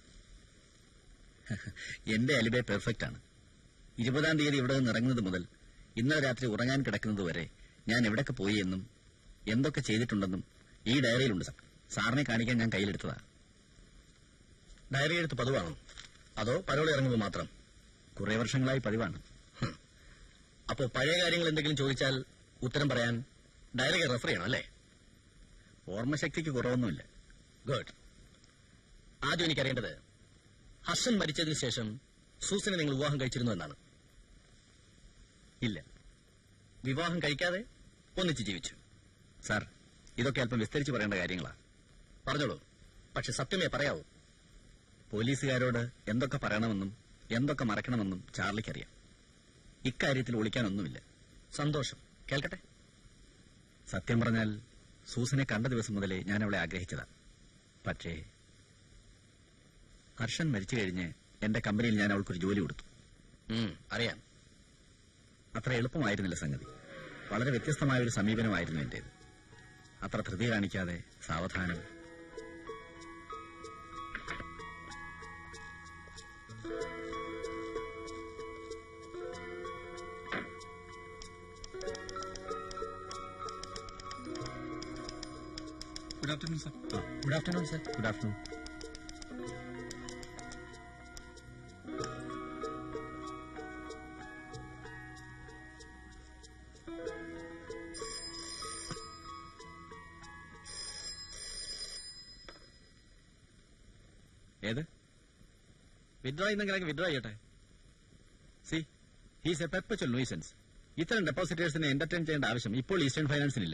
എന്റെ അലിബെ പെർഫെക്റ്റ് ആണ് ഇരുപതാം തീയതി ഇവിടെ നിന്ന് ഇറങ്ങുന്നത് മുതൽ ഇന്നലെ രാത്രി ഉറങ്ങാൻ കിടക്കുന്നത് വരെ ഞാൻ എവിടൊക്കെ പോയി എന്നും എന്തൊക്കെ ചെയ്തിട്ടുണ്ടെന്നും ഈ ഡയറിയിലുണ്ട് സാർ സാറിനെ കാണിക്കാൻ ഞാൻ കയ്യിലെടുത്തതാ ഡയറി എഴുത്ത് പതിവാണോ അതോ പരോളി ഇറങ്ങുമ്പോൾ മാത്രം കുറെ വർഷങ്ങളായി പതിവാണ് ഹും. അപ്പോ പഴയ കാര്യങ്ങൾ എന്തെങ്കിലും ചോദിച്ചാൽ ഉത്തരം പറയാൻ ഡയറി റെഫർ ചെയ്യണം അല്ലേ ഓർമ്മശക്തിക്ക് കുറവൊന്നുമില്ല ഗുഡ് ആദ്യം എനിക്കറിയേണ്ടത് ഹർഷൻ മരിച്ചതിന് ശേഷം സൂസനെ നിങ്ങൾ വിവാഹം കഴിച്ചിരുന്നു എന്നാണ് ഇല്ല വിവാഹം കഴിക്കാതെ ഒന്നിച്ച് ജീവിച്ചു സാർ ഇതൊക്കെ അല്പം വിസ്തരിച്ച് പറയേണ്ട കാര്യങ്ങളാ പറഞ്ഞോളൂ പക്ഷെ സത്യമേ പറയാവൂ പോലീസുകാരോട് എന്തൊക്കെ പറയണമെന്നും എന്തൊക്കെ മറക്കണമെന്നും ചാർലിക്കറിയാം ഇക്കാര്യത്തിൽ ഒളിക്കാനൊന്നുമില്ല സന്തോഷം കേൾക്കട്ടെ സത്യം പറഞ്ഞാൽ സൂസനെ കണ്ട ദിവസം മുതലേ ഞാൻ അവളെ ആഗ്രഹിച്ചതാ പക്ഷേ ഹർഷൻ മരിച്ചു കഴിഞ്ഞ് എന്റെ കമ്പനിയിൽ ഞാൻ അവൾക്കൊരു ജോലി കൊടുത്തു അറിയാം അത്ര എളുപ്പമായിരുന്നില്ല സംഗതി വളരെ വ്യത്യസ്തമായ ഒരു സമീപനമായിരുന്നു എന്റേത് അത്ര ധൃതി കാണിക്കാതെ സാവധാനം good afternoon sir good afternoon sir good afternoon withdraw ചെയ്യുന്നെങ്കിൽ വിഡ്രോ ചെയ്യട്ടെ see he's a perpetual nuisance ഇത്തരം ഡെപ്പോസിറ്റേഴ്സിനെ എന്റർടൈൻ ചെയ്യേണ്ട ആവശ്യം ഇപ്പോൾ ഈസ്റ്റേൺ ഫൈനാൻസിനില്ല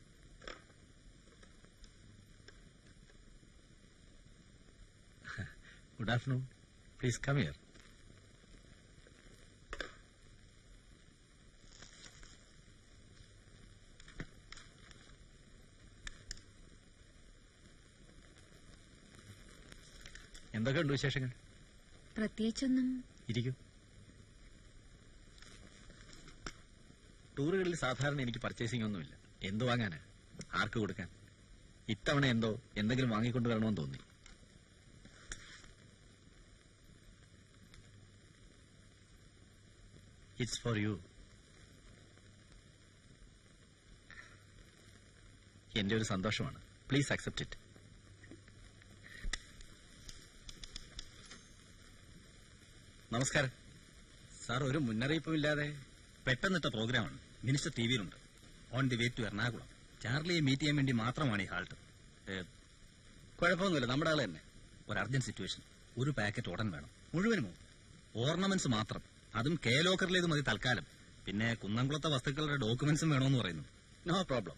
good afternoon please come here എന്തൊക്കെയുണ്ട് വിശേഷങ്ങൾ പ്രത്യേകിച്ചൊന്നും ഇരിക്കൂ ടൂറുകളിൽ സാധാരണ എനിക്ക് പർച്ചേസിംഗ് ഒന്നുമില്ല എന്ത് വാങ്ങാന് ആർക്ക് കൊടുക്കാൻ ഇത്തവണ എന്തോ എന്തെങ്കിലും വാങ്ങിക്കൊണ്ട് വരണമെന്ന് തോന്നി ഇറ്റ്സ് ഫോർ യു എന്റെ ഒരു സന്തോഷമാണ് പ്ലീസ് അക്സെപ്റ്റ് ഇറ്റ് നമസ്കാരം സാർ ഒരു മുന്നറിയിപ്പും ഇല്ലാതെ പെട്ടെന്നിട്ട പ്രോഗ്രാമാണ് മിനിസ്റ്റർ ടി വിയിലുണ്ട് on the way to Ernakulam ചാർലിയെ മീറ്റ് ചെയ്യാൻ വേണ്ടി മാത്രമാണ് ഈ ഹാൾട്ട് കുഴപ്പമൊന്നുമില്ല നമ്മുടെ ആള് തന്നെ ഒരു അർജന്റ് സിറ്റുവേഷൻ ഒരു പാക്കറ്റ് ഉടൻ വേണം മുഴുവനുമോ ഓർണമെന്റ്സ് മാത്രം അതും കെ ലോക്കറിലേത് മതി തൽക്കാലം പിന്നെ കുന്നംകുളത്തെ വസ്തുക്കളുടെ ഡോക്യുമെന്റ്സും വേണമെന്ന് പറയുന്നു no problem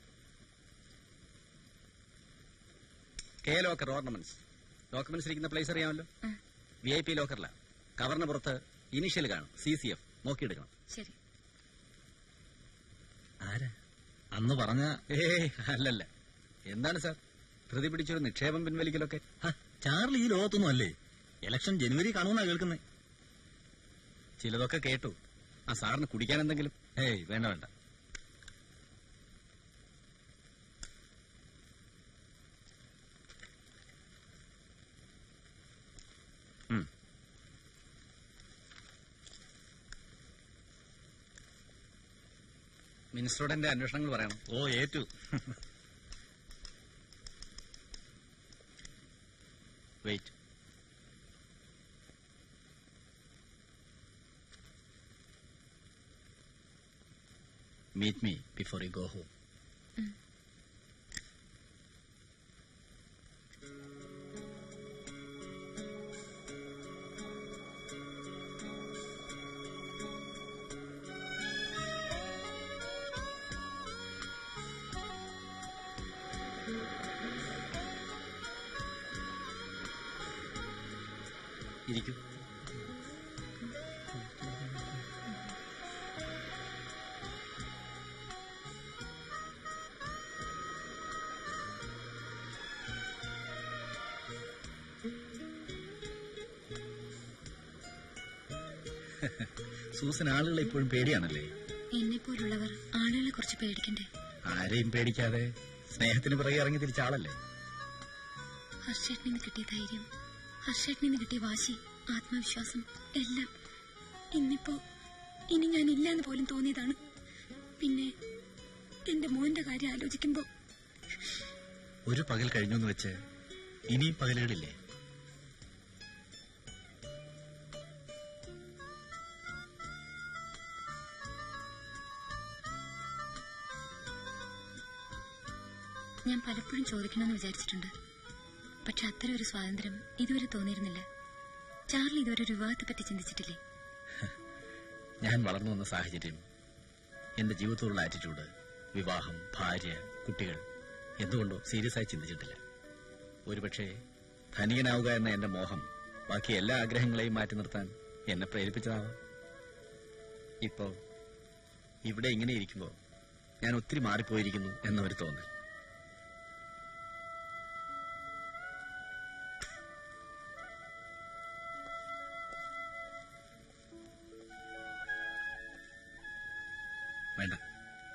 K locker ornaments documents ഇരിക്കുന്ന പ്ലേസ് അറിയാമല്ലോ വി ഐ പി ലോക്കറില കവറിന് പുറത്ത് ഇനിഷ്യൽ കാണും സി സി എഫ് നോക്കിയെടുക്കണം ശരി ആരാ അന്ന് പറഞ്ഞ ഏ അല്ലല്ല എന്താണ് സാർ ധൃതി പിടിച്ചൊരു നിക്ഷേപം പിൻവലിക്കലൊക്കെ ചാർലി ഈ ലോകത്തൊന്നും അല്ലേ ഇലക്ഷൻ ജനുവരി കാണുമെന്നാ കേൾക്കുന്നേ ചിലതൊക്കെ കേട്ടു ആ സാറിന് കുടിക്കാൻ എന്തെങ്കിലും ഏയ് വേണ്ട വേണ്ട ഉം. മിനിസ്റ്ററോട് എന്റെ അന്വേഷണങ്ങൾ പറയണം ഓ ഏറ്റു wait meet me before you go home ഇരിക്കൂ സൂസൻ ആളുകളെ ഇപ്പോഴും പേടിയാണല്ലേ എന്നെ പോലുള്ളവർ ആളുകളെ കുറിച്ച് പേടിക്കണ്ടേ ആരെയും പേടിക്കാതെ സ്നേഹത്തിന് പിറകെ ഇറങ്ങി തിരിച്ച ആളല്ലേ ഹർഷേട്ടിൽ നിന്ന് കിട്ടിയ ധൈര്യം ഹർഷേട്ടിൽ നിന്ന് കിട്ടിയ വാശി ആത്മവിശ്വാസം എല്ലാം ഇന്നിപ്പോ ഇനി ഞാൻ ഇല്ലാന്ന് പോലും തോന്നിയതാണ് പിന്നെ എന്റെ മോന്റെ കാര്യം ആലോചിക്കുമ്പോ ഒരു പകൽ കഴിഞ്ഞു എന്ന് വെച്ച് ഇനിയും പകലുകളില്ലേ ഞാൻ പലപ്പോഴും ചോദിക്കണമെന്ന് വിചാരിച്ചിട്ടുണ്ട് പക്ഷെ അത്തരം ഒരു സ്വാതന്ത്ര്യം ഇതുവരെ തോന്നിയിരുന്നില്ല ചാർലി ഇതുവരെ ഒരു വിവാഹത്തെ പറ്റി ചിന്തിച്ചിട്ടില്ലേ ഞാൻ വളർന്നു വന്ന സാഹചര്യം എന്റെ ജീവിതത്തോടുള്ള ആറ്റിറ്റ്യൂഡ് വിവാഹം ഭാര്യ കുട്ടികൾ എന്തുകൊണ്ടോ സീരിയസ് ആയി ചിന്തിച്ചിട്ടില്ല ഒരുപക്ഷെ ധനികനാവുക എന്ന എന്റെ മോഹം ബാക്കി എല്ലാ ആഗ്രഹങ്ങളെയും മാറ്റി നിർത്താൻ എന്നെ പ്രേരിപ്പിച്ചതാവാം ഇപ്പോ ഇവിടെ ഇങ്ങനെ ഇരിക്കുമ്പോ ഞാൻ ഒത്തിരി മാറിപ്പോയിരിക്കുന്നു എന്നൊരു തോന്നൽ വേണ്ട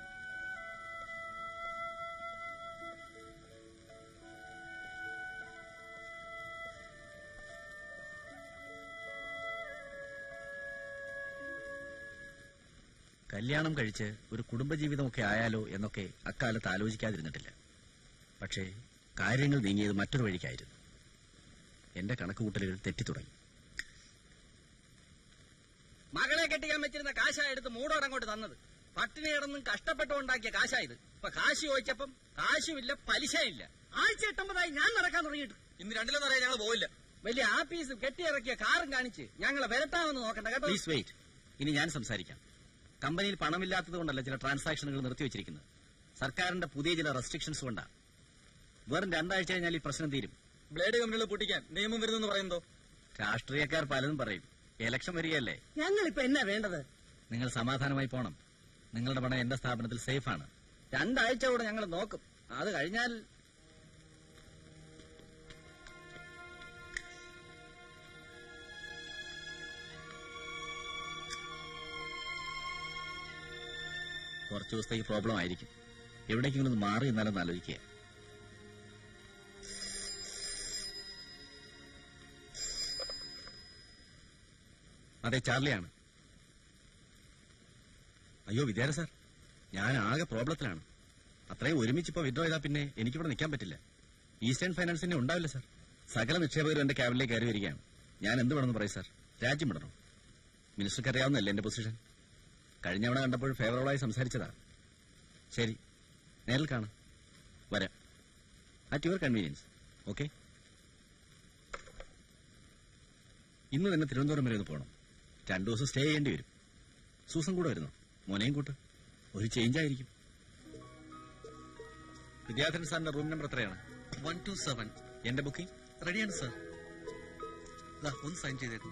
കല്യാണം കഴിച്ച് ഒരു കുടുംബജീവിതമൊക്കെ ആയാലോ എന്നൊക്കെ അക്കാലത്ത് ആലോചിക്കാതിരുന്നിട്ടില്ല പക്ഷേ കാര്യങ്ങൾ നീങ്ങിയത് മറ്റൊരു വഴിക്കായിരുന്നു എന്റെ കണക്കുകൂട്ടലുകൾ തെറ്റിത്തുടങ്ങി മകളെ കെട്ടിക്കാൻ വെച്ചിരുന്ന കാശാ എടുത്ത് മൂടോടെ അങ്ങോട്ട് തന്നത് പട്ടിണി കിടന്നും കഷ്ടപ്പെട്ടുണ്ടാക്കിയ കാശായത് ഇപ്പൊ കാശ് ചോദിച്ചപ്പം കാശുമില്ല പലിശയില്ല ആഴ്ച എട്ടൊമ്പതായി ഞാൻ നടക്കാൻ തുടങ്ങിയിട്ട് ഇന്ന് രണ്ടിലൊന്നും അറിയാൻ ഞങ്ങൾ പോയില്ല വലിയ ആപ്പീസ് കെട്ടിയിറക്കിയ കാറും കാണിച്ച് ഞങ്ങളെ വരട്ടാമെന്ന് നോക്കണ്ട കേട്ടോ പ്ലീസ് വെയിറ്റ് ഇനി ഞാൻ സംസാരിക്കാം കമ്പനിയിൽ പണമില്ലാത്തത് കൊണ്ടല്ല ചില ട്രാൻസാക്ഷനുകൾ നിർത്തിവെച്ചിരിക്കുന്നത് സർക്കാരിന്റെ പുതിയ ചില റെസ്ട്രിക്ഷൻസ് കൊണ്ടാണ് വെറും രണ്ടാഴ്ച കഴിഞ്ഞാൽ ഈ പ്രശ്നം തീരും ബ്ലേഡ് കമ്പനികൾ പൊട്ടിക്കാൻ നിയമം വരുന്നെന്ന് പറയുന്നതോ രാഷ്ട്രീയക്കാർ പലതും പറയും ഇലക്ഷൻ വരികയല്ലേ ഞങ്ങളിപ്പോ എന്നാ വേണ്ടത് നിങ്ങൾ സമാധാനമായി പോണം നിങ്ങളുടെ പണം എന്റെ സ്ഥാപനത്തിൽ സേഫാണ് രണ്ടാഴ്ച കൂടെ ഞങ്ങൾ നോക്കും അത് കഴിഞ്ഞാൽ കുറച്ച് ദിവസത്തേക്ക് പ്രോബ്ലം ആയിരിക്കും എവിടേക്കെങ്കിലും ഒന്ന് മാറി എന്നാലും ആലോചിക്കുക അതെ ചാർലിയാണ് അയ്യോ വിദ്യാര സാർ ഞാൻ ആകെ പ്രോബ്ലത്തിലാണ് അത്രയും ഒരുമിച്ച് ഇപ്പൊ വിഡ്രോ ചെയ്താൽ പിന്നെ എനിക്കിവിടെ നിൽക്കാൻ പറ്റില്ല ഈസ്റ്റേൺ ഫൈനാൻസിന്റെ ഉണ്ടാവില്ല സാർ സകല നിക്ഷേപകരും എന്റെ ക്യാബിനിലേക്ക് കയറി വരികയാണ് ഞാൻ എന്ത് വേണമെന്ന് പറയും സാർ രാജ്യം വിടണം മിനിസ്റ്റർക്ക് അറിയാവുന്നല്ലേ എന്റെ പൊസിഷൻ കഴിഞ്ഞ തവണ കണ്ടപ്പോൾ ഫേവറബിളായി സംസാരിച്ചതാ ശരി നേരിൽ കാണാം വരാം അറ്റ് യുവർ കൺവീനിയൻസ് ഓക്കെ ഇന്ന് തന്നെ തിരുവനന്തപുരം വരെ ഒന്ന് പോകണം രണ്ടു ദിവസം സ്റ്റേ ചെയ്യേണ്ടി വരും സൂസൻ കൂടെ വരുന്നു മോനെയും കൂട്ട് ഒരു ചേഞ്ച് ആയിരിക്കും വിദ്യാധരൻ സാറിന്റെ റൂം നമ്പർ എത്രയാണ് വൺ ടു സെവൻ എന്റെ ബുക്കിംഗ് റെഡിയാണ് സാർ ഒന്ന് സൈൻ ചെയ്തേക്കും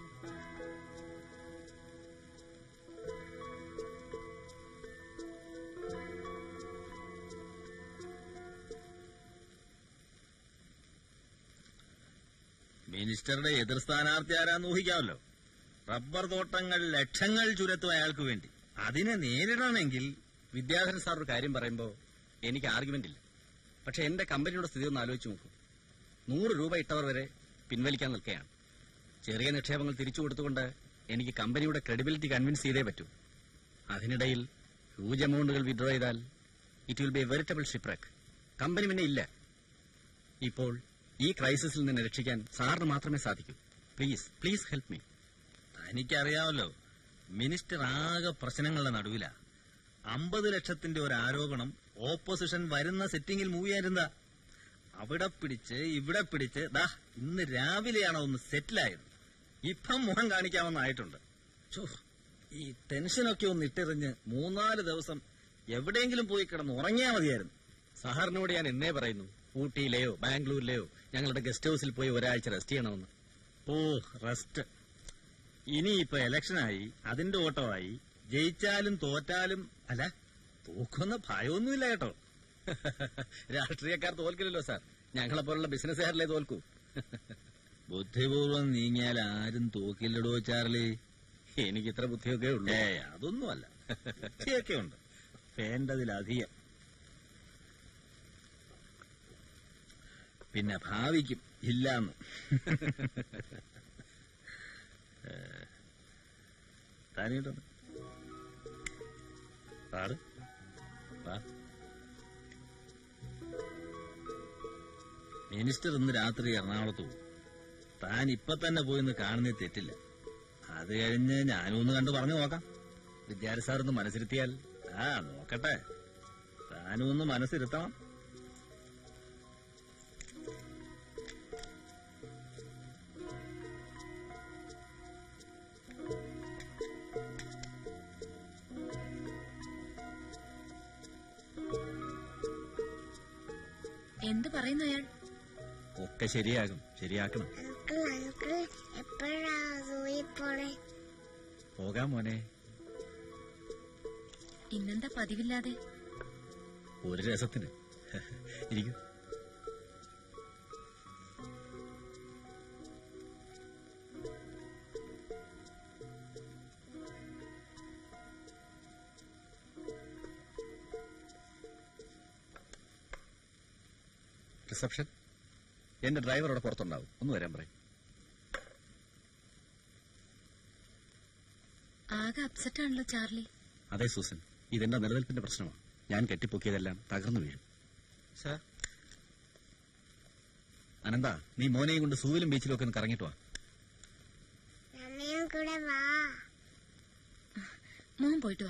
മിനിസ്റ്ററുടെ എതിർ സ്ഥാനാർത്ഥി ആരാന്ന് ഊഹിക്കാമല്ലോ റബ്ബർ തോട്ടങ്ങൾ ലക്ഷങ്ങൾ ചുരത്തും അയാൾക്ക് വേണ്ടി അതിനെ നേരിടണമെങ്കിൽ വിദ്യാധരൻ സാർ ഒരു കാര്യം പറയുമ്പോൾ എനിക്ക് ആർഗ്യുമെന്റ് ഇല്ല പക്ഷെ എന്റെ കമ്പനിയുടെ സ്ഥിതി ഒന്ന് ആലോചിച്ച് നോക്കൂ നൂറ് രൂപ ഇട്ടവർ വരെ പിൻവലിക്കാൻ നിൽക്കുകയാണ് ചെറിയ നിക്ഷേപങ്ങൾ തിരിച്ചു കൊടുത്തുകൊണ്ട് എനിക്ക് കമ്പനിയുടെ ക്രെഡിബിലിറ്റി കൺവിൻസ് ചെയ്തേ പറ്റൂ അതിനിടയിൽ ഹ്യൂജ് എമൗണ്ടുകൾ വിഡ്രോ ചെയ്താൽ it will be a veritable shipwreck company പിന്നെ ഇല്ല ഇപ്പോൾ ഈ ക്രൈസിസിൽ നിന്ന് രക്ഷിക്കാൻ സാറിന് മാത്രമേ സാധിക്കൂ പ്ലീസ് പ്ലീസ് ഹെൽപ്പ് മീ എനിക്കറിയാമല്ലോ മിനിസ്റ്റർ ആകെ പ്രശ്നങ്ങളുടെ നടുവില അമ്പത് ലക്ഷത്തിന്റെ ഒരു ആരോപണം ഓപ്പോസിഷൻ വരുന്ന സെറ്റിംഗിൽ മൂവ് ചെയ്യാനിരുന്ന അവിടെ പിടിച്ച് ഇവിടെ പിടിച്ച് ദാ ഇന്ന് രാവിലെയാണ് ഒന്ന് സെറ്റിലായത് ഇപ്പം മുഖം കാണിക്കാമെന്നായിട്ടുണ്ട് ഛോ, ഈ ടെൻഷനൊക്കെ ഒന്ന് ഇട്ടെറിഞ്ഞ് മൂന്നാല് ദിവസം എവിടെയെങ്കിലും പോയി കിടന്ന് ഉറങ്ങിയാ മതിയായിരുന്നു സാറിനോട് ഞാൻ എന്നേ പറയുന്നു ഊട്ടിയിലെയോ ബാംഗ്ലൂരിലെയോ ഞങ്ങളുടെ ഗസ്റ്റ് ഹൗസിൽ പോയി ഒരാഴ്ച റെസ്റ്റ് ചെയ്യണമെന്ന് ഓ റെസ്റ്റ് ഇനിയിപ്പോ ഇലക്ഷനായി അതിന്റെ ഓട്ടമായി ജയിച്ചാലും തോറ്റാലും അല്ല തോക്കുന്ന ഭയമൊന്നുമില്ല കേട്ടോ രാഷ്ട്രീയക്കാർ തോൽക്കില്ലല്ലോ സാർ ഞങ്ങളെ പോലുള്ള ബിസിനസ്സുകാരിലെ തോൽക്കൂ ബുദ്ധിപൂർവ്വം നീങ്ങിയാൽ ആരും തോക്കില്ലടോ ചാർലി എനിക്ക് ഇത്ര ബുദ്ധിയൊക്കെ ഉള്ളൂ ഏ അതൊന്നുമല്ല ബുദ്ധിയൊക്കെ ഉണ്ട് വേണ്ടതിലധികം പിന്നെ ഭാവിക്കും ഇല്ലാന്ന് താനിട്ടുണ്ട് പാട് വാ മിനിസ്റ്റർ ഇന്ന് രാത്രി എറണാകുളത്ത് പോകും താൻ ഇപ്പൊ തന്നെ പോയി ഒന്ന് കാണുന്നതിൽ തെറ്റില്ല അത് കഴിഞ്ഞ് ഞാനും ഒന്ന് കണ്ടു പറഞ്ഞു നോക്കാം വിദ്യാർത്ഥി സാർ ഒന്ന് മനസ്സിരുത്തിയാൽ ആ നോക്കട്ടെ താനും ഒന്ന് മനസ്സിരുത്തണം എന്ത് പറയുന്നു അയാൾ ഒക്കെ ശരിയാകും ശരിയാക്കണം അങ്കിൾ അങ്കിൾ എപ്പോഴാ സൂയി പോണേ പോകാം മോനെ ഇന്നെന്താ പതിവില്ലാതെ ഒരു രസത്തിന് ഇരിക്കും റിസപ്ഷൻ എന്റെ ഡ്രൈവർ അവിടെ പുറത്തുണ്ടാവും ഒന്ന് വരാൻ പറയും ആകെ അപ്സെറ്റ് ആണല്ലോ ചാർലി അതെ സൂസൻ ഇതെന്റെ നിലനിൽപ്പിന്റെ പ്രശ്നമാണ് ഞാൻ കെട്ടിപ്പൊക്കിയതെല്ലാം തകർന്നു വീഴും സാർ അനന്ത നീ മോനെയും കൊണ്ട് സൂവിലും ബീച്ചിലും ഒക്കെ ഒന്ന് കറങ്ങിട്ട് വാ അമ്മയും കൂടെ വാ മോൻ പോയിട്ട് വാ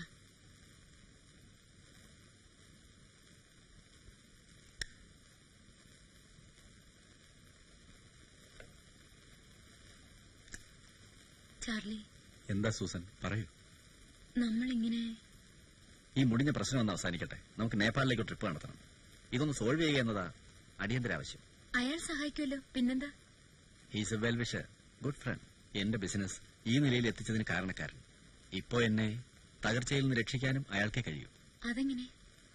എന്താ സൂസൻ പറയൂ നമ്മളിങ്ങനെ ഈ മുടിഞ്ഞ പ്രശ്നം ഒന്ന് അവസാനിക്കട്ടെ നമുക്ക് നേപ്പാളിലേക്ക് ഒരു ട്രിപ്പ് നടത്തണം ഇതൊന്ന് സോൾവ് ചെയ്യുക എന്നതാ അടിയന്തര ആവശ്യം അയാൾ സഹായിക്കുമല്ലോ പിന്നെന്താ he's a well wisher good friend എന്റെ ബിസിനസ് ഈ നിലയിൽ എത്തിച്ചതിന് കാരണക്കാരൻ ഇപ്പോ എന്നെ തകർച്ചയിൽ നിന്ന് രക്ഷിക്കാനും അയാൾക്കേ കഴിയൂ അതെങ്ങനെ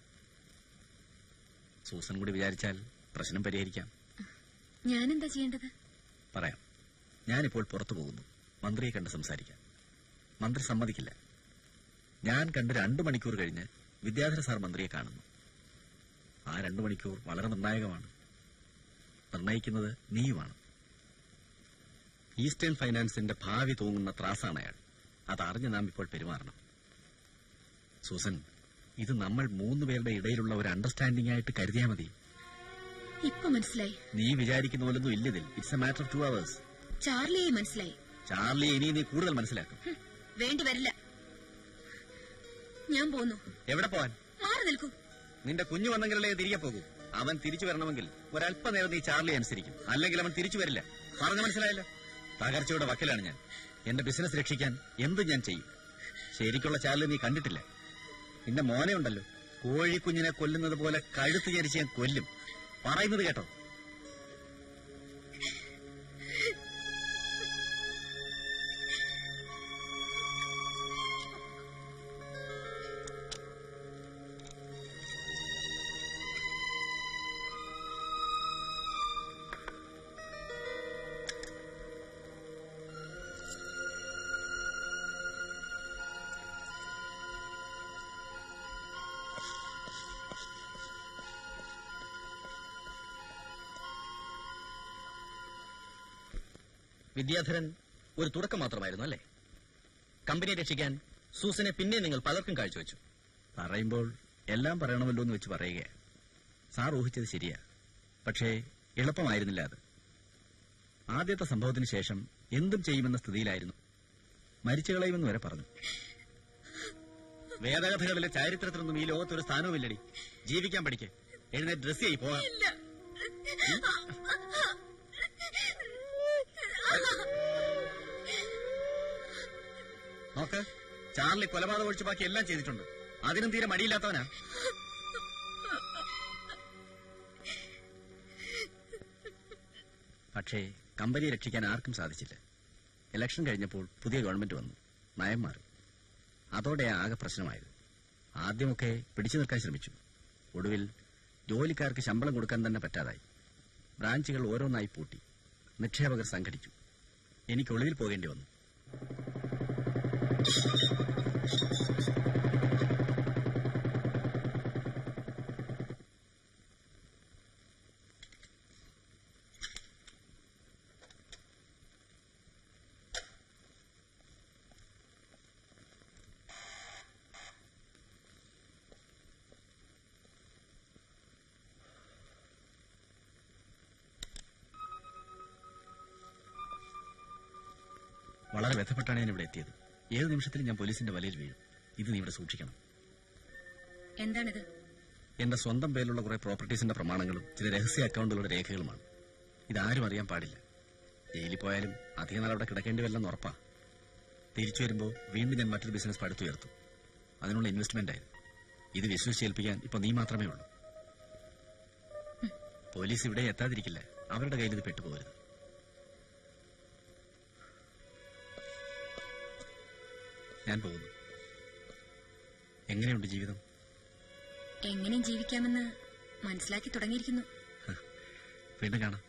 സൂസൻ കൂടി വിചാരിച്ചാൽ പ്രശ്നം പരിഹരിക്കാം ഞാനെന്താ ചെയ്യേണ്ടത് പറയാം ഞാനിപ്പോൾ പുറത്തു പോകുന്നു മന്ത്രിയെ കണ്ട് സംസാരിക്കാം മന്ത്രി സമ്മതിക്കില്ല ഞാൻ കണ്ട് രണ്ടു മണിക്കൂർ കഴിഞ്ഞ് വിദ്യാധര സാർ മന്ത്രിയെ കാണുന്നു ആ രണ്ടു മണിക്കൂർ വളരെ നിർണായകമാണ് നിർണയിക്കുന്നത് നീയുമാണ് ഈസ്റ്റേൺ ഫൈനാൻസിന്റെ ഭാവി തൂങ്ങുന്ന ത്രാസാണ് അയാൾ അതറിഞ്ഞ് നാം ഇപ്പോൾ പെരുമാറണം സൂസൻ ഇത് നമ്മൾ മൂന്ന് പേരുടെ ഇടയിലുള്ള ഒരു അണ്ടർസ്റ്റാൻഡിംഗ് ആയിട്ട് കരുതിയാൽ മതി ഇപ്പൊ മനസ്സിലായി നീ വിചാരിക്കുന്ന പോലൊന്നും ഇല്ലതിൽ it's a matter of two hours ചാർലിയെ മനസ്സിലായി ചാർലി ഇനി നീ കൂടുതൽ മനസ്സിലാക്കും വേണ്ടി വരില്ല ഞാൻ പോന്നു എവിടെ പോവാൻ മാറി നിൽക്കൂ നിന്റെ കുഞ്ഞു വന്നെങ്കിലല്ലേ തിരികെ പോകൂ അവൻ തിരിച്ചു വരണമെങ്കിൽ ഒരല്പനേരം നീ ചാർലി അനുസരിക്കും അല്ലെങ്കിൽ അവൻ തിരിച്ചു വരില്ല പറഞ്ഞു മനസ്സിലായല്ലോ തകർച്ചയുടെ വക്കലാണ് ഞാൻ എന്റെ ബിസിനസ് രക്ഷിക്കാൻ എന്തും ഞാൻ ചെയ്യും ശരിക്കുള്ള ചാർലി നീ കണ്ടിട്ടില്ല നിന്റെ മോനെ ഉണ്ടല്ലോ കോഴിക്കുഞ്ഞിനെ കൊല്ലുന്നത് പോലെ കഴുത്ത് ചരിച്ച് ഞാൻ കൊല്ലും പറയുന്നത് കേട്ടോ വിദ്യാധരൻ ഒരു തുടക്കം മാത്രമായിരുന്നു അല്ലേ കമ്പനിയെ രക്ഷിക്കാൻ സൂസനെ പിന്നെ നിങ്ങൾ പലർക്കും കാഴ്ചവെച്ചു പറയുമ്പോൾ എല്ലാം പറയണമല്ലോ എന്ന് വെച്ച് പറയുക സാർ ഊഹിച്ചത് ശരിയാ പക്ഷേ എളുപ്പമായിരുന്നില്ല അത് ആദ്യത്തെ സംഭവത്തിന് ശേഷം എന്തും ചെയ്യുമെന്ന സ്ഥിതിയിലായിരുന്നു മരിച്ചു കളയുമെന്ന് വരെ പറഞ്ഞു വേദകഥകളിലെ ചരിത്രത്തിനൊന്നും ഈ ലോകത്തൊരു സ്ഥാനവുമില്ലടി ജീവിക്കാൻ പഠിക്ക് എഴുന്നേറ്റ് ഡ്രസ് ചെയ്യി പോകാം നോക്ക് ചാർലി കൊലപാതകം ഒഴിച്ച് ബാക്കി എല്ലാം ചെയ്തിട്ടുണ്ട് അതിനും തീരെ മടിയില്ലാത്തവനാ പക്ഷേ കമ്പനിയെ രക്ഷിക്കാൻ ആർക്കും സാധിച്ചില്ല ഇലക്ഷൻ കഴിഞ്ഞപ്പോൾ പുതിയ ഗവൺമെന്റ് വന്നു നയം മാറി അതോടെ ആകെ പ്രശ്നമായത് ആദ്യമൊക്കെ പിടിച്ചു നിൽക്കാൻ ശ്രമിച്ചു ഒടുവിൽ ജോലിക്കാർക്ക് ശമ്പളം കൊടുക്കാൻ തന്നെ പറ്റാതായി ബ്രാഞ്ചുകൾ ഓരോന്നായി പൂട്ടി നിക്ഷേപകർ സംഘടിച്ചു എനിക്ക് ഒളിവിൽ പോകേണ്ടി വന്നു വളരെ വ്യഥപ്പെട്ടാണ് ഞാൻ ഇവിടെ എത്തിയത് ഏത് നിമിഷത്തിലും ഞാൻ പോലീസിന്റെ വലയിൽ വീഴും ഇത് നീ ഇവിടെ സൂക്ഷിക്കണം എന്താണിത് എന്റെ സ്വന്തം പേരിലുള്ള കുറെ പ്രോപ്പർട്ടീസിന്റെ പ്രമാണങ്ങളും ചില രഹസ്യ അക്കൗണ്ടുകളുടെ രേഖകളുമാണ് ഇതാരും അറിയാൻ പാടില്ല ജയിലിൽ പോയാലും അധികം നാൾ അവിടെ കിടക്കേണ്ടി വരില്ലെന്ന് ഉറപ്പാ തിരിച്ചു വരുമ്പോൾ വീണ്ടും ഞാൻ മറ്റൊരു ബിസിനസ് പടുത്തുയർത്തു അതിനുള്ള ഇൻവെസ്റ്റ്മെന്റ് ആയിരുന്നു ഇത് വിശ്വസിച്ചേൽപ്പിക്കാൻ ഇപ്പൊ നീ മാത്രമേ ഉള്ളൂ പോലീസ് ഇവിടെ എത്താതിരിക്കില്ല അവരുടെ കയ്യിൽ ഇത് പെട്ടുപോകരുത് ഞാൻ പോകുന്നു എങ്ങനെയുണ്ട് ജീവിതം എങ്ങനെയും ജീവിക്കാമെന്ന് മനസ്സിലാക്കി തുടങ്ങിയിരിക്കുന്നു വീണ്ടും കാണാം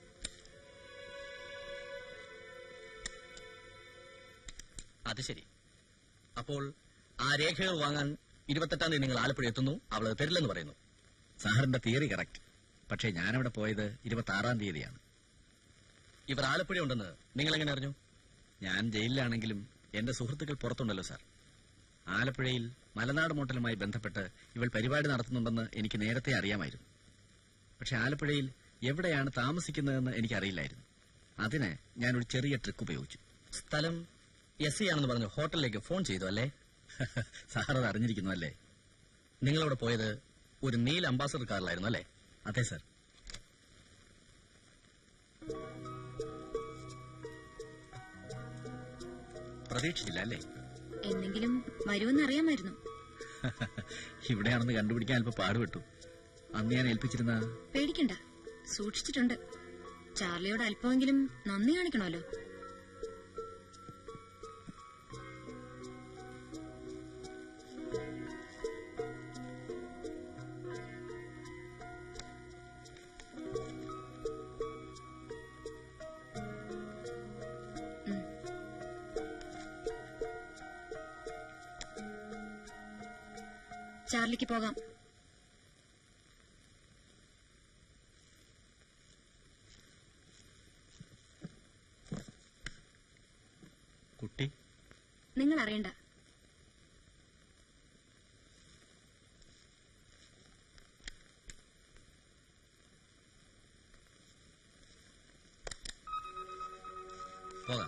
അത് ശരി അപ്പോൾ ആ രേഖകൾ വാങ്ങാൻ ഇരുപത്തെട്ടാം തീയതി നിങ്ങൾ ആലപ്പുഴ എത്തുന്നു അവള് തരില്ലെന്ന് പറയുന്നു സാറിന്റെ തിയറി കറക്റ്റ് പക്ഷേ ഞാനവിടെ പോയത് ഇരുപത്തി ആറാം തീയതിയാണ് ഇവർ ആലപ്പുഴ ഉണ്ടെന്ന് നിങ്ങൾ എങ്ങനെ അറിഞ്ഞു ഞാൻ ജയിലിലാണെങ്കിലും എന്റെ സുഹൃത്തുക്കൾ പുറത്തുണ്ടല്ലോ സാർ ആലപ്പുഴയിൽ മലനാട് മോട്ടലുമായി ബന്ധപ്പെട്ട് ഇവൾ പരിപാടി നടത്തുന്നുണ്ടെന്ന് എനിക്ക് നേരത്തെ അറിയാമായിരുന്നു പക്ഷെ ആലപ്പുഴയിൽ എവിടെയാണ് താമസിക്കുന്നതെന്ന് എനിക്കറിയില്ലായിരുന്നു അതിന് ഞാൻ ഒരു ചെറിയ ട്രിക്ക് ഉപയോഗിച്ചു സ്ഥലം എസ് സി ആണെന്ന് പറഞ്ഞു ഹോട്ടലിലേക്ക് ഫോൺ ചെയ്തു അല്ലേ സാർ അത് അറിഞ്ഞിരിക്കുന്നു അല്ലേ നിങ്ങളവിടെ പോയത് ഒരു നീൽ അംബാസഡർ കാറിലായിരുന്നു അല്ലേ അതെ സാർ പ്രതീക്ഷിച്ചില്ല അല്ലേ എന്നെങ്കിലും വരുമെന്ന് അറിയാമായിരുന്നു ഇവിടെയാണെന്ന് കണ്ടുപിടിക്കാൻ അല്പം പാടുപെട്ടു അന്ന് ഞാൻ ഏൽപ്പിച്ചിരുന്ന പേടിക്കണ്ട സൂക്ഷിച്ചിട്ടുണ്ട് ചാർലിയോട് അല്പമെങ്കിലും നന്ദി കാണിക്കണമല്ലോ ചാർലിക്ക് പോകാം കുട്ടി നിങ്ങൾ അറിയണ്ട പോകാം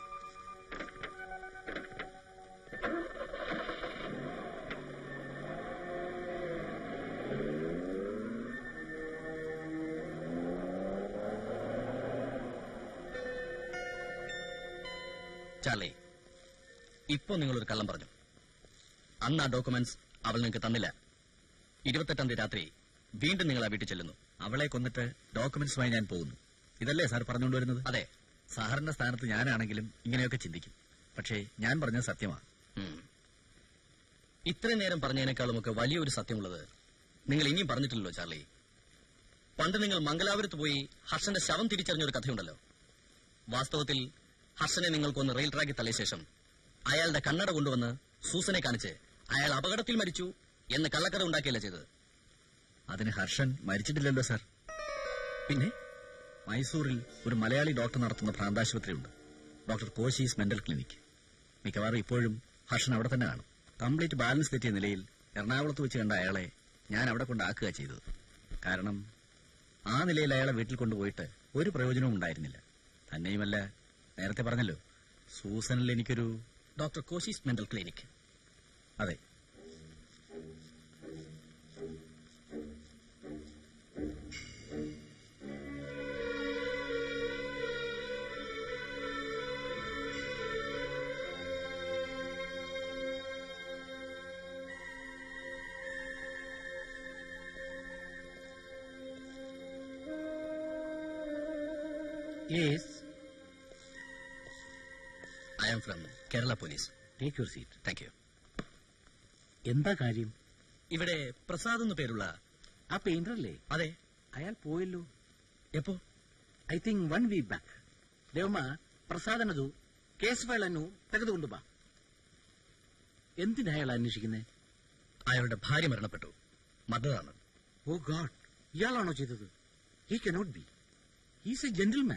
ചാർലി ഇപ്പോ നിങ്ങളൊരു കള്ളം പറഞ്ഞു അന്ന് ആ ഡോക്യുമെന്റ്സ് അവൾ നിങ്ങൾക്ക് തന്നില്ല ഇരുപത്തെട്ടാം തീയതി രാത്രി വീണ്ടും നിങ്ങൾ ആ വീട്ടിൽ ചെല്ലുന്നു അവളെ കൊന്നിട്ട് ഡോക്യുമെന്റ്സുമായി ഞാൻ പോകുന്നു ഇതല്ലേ സാർ പറഞ്ഞുകൊണ്ടുവരുന്നത് അതെ സാറിന്റെ സ്ഥാനത്ത് ഞാനാണെങ്കിലും ഇങ്ങനെയൊക്കെ ചിന്തിക്കും പക്ഷേ ഞാൻ പറഞ്ഞത് സത്യമാണ് ഉം. ഇത്രയും നേരം പറഞ്ഞതിനേക്കാളുമൊക്കെ വലിയൊരു സത്യമുള്ളത് നിങ്ങൾ ഇനിയും പറഞ്ഞിട്ടില്ലല്ലോ ചാർലി പണ്ട് നിങ്ങൾ മംഗലാപുരത്ത് പോയി ഹർഷന്റെ ശവം തിരിച്ചറിഞ്ഞൊരു കഥയുണ്ടല്ലോ വാസ്തവത്തിൽ ഹർഷനെ നിങ്ങൾക്കൊന്ന് റെയിൽ ട്രാക്കിൽ തള്ളിയ ശേഷം അയാളുടെ കണ്ണട കൊണ്ടുവന്ന് സൂസനെ കാണിച്ച് അയാൾ അപകടത്തിൽ മരിച്ചു എന്ന് കള്ളക്കഥ ഉണ്ടാക്കിയല്ല ചെയ്തത് അതിന് ഹർഷൻ മരിച്ചിട്ടില്ലല്ലോ സാർ പിന്നെ മൈസൂരിൽ ഒരു മലയാളി ഡോക്ടർ നടത്തുന്ന ഭ്രാന്താശുപത്രിയുണ്ട് ഡോക്ടർ കോശീസ് മെന്റൽ ക്ലിനിക് മിക്കവാറും ഇപ്പോഴും ഹർഷൻ അവിടെ തന്നെ കാണും കംപ്ലീറ്റ് ബാലൻസ് തെറ്റിയ നിലയിൽ എറണാകുളത്ത് വെച്ച് കണ്ട അയാളെ ഞാൻ അവിടെ കൊണ്ടാക്കുക ചെയ്തത് കാരണം ആ നിലയിൽ അയാളെ വീട്ടിൽ കൊണ്ടുപോയിട്ട് ഒരു പ്രയോജനവും ഉണ്ടായിരുന്നില്ല തന്നെയുമല്ല നേരത്തെ പറഞ്ഞല്ലോ സൂസനിൽ എനിക്കൊരു ഡോക്ടർ കോശീസ് മെന്റൽ ക്ലിനിക് അതെ yes I am from Kerala police take your seat thank you എന്താ കാര്യം ഇവിടെ പ്രസാദ് എന്ന് പേരുള്ള ആ പെയിന്റർ അല്ലേ അതെ അയാൾ പോയല്ലോ എപ്പോ I think one week back Devamma Prasad ಅನ್ನೋದು ಕೇಸ್ ಫೈಲ್ ಅನ್ನು ತೆಗೆದುಕೊಂಡು ಬಾ എന്തിനാ അയാൾ അന്വേഷിക്കുന്നത് അയാളുടെ ഭാര്യ മരണപ്പെട്ടു മദറാണ് ഓ ഗാഡ് ഇയാളാണോ ചെയ്തത് he cannot be he's a gentleman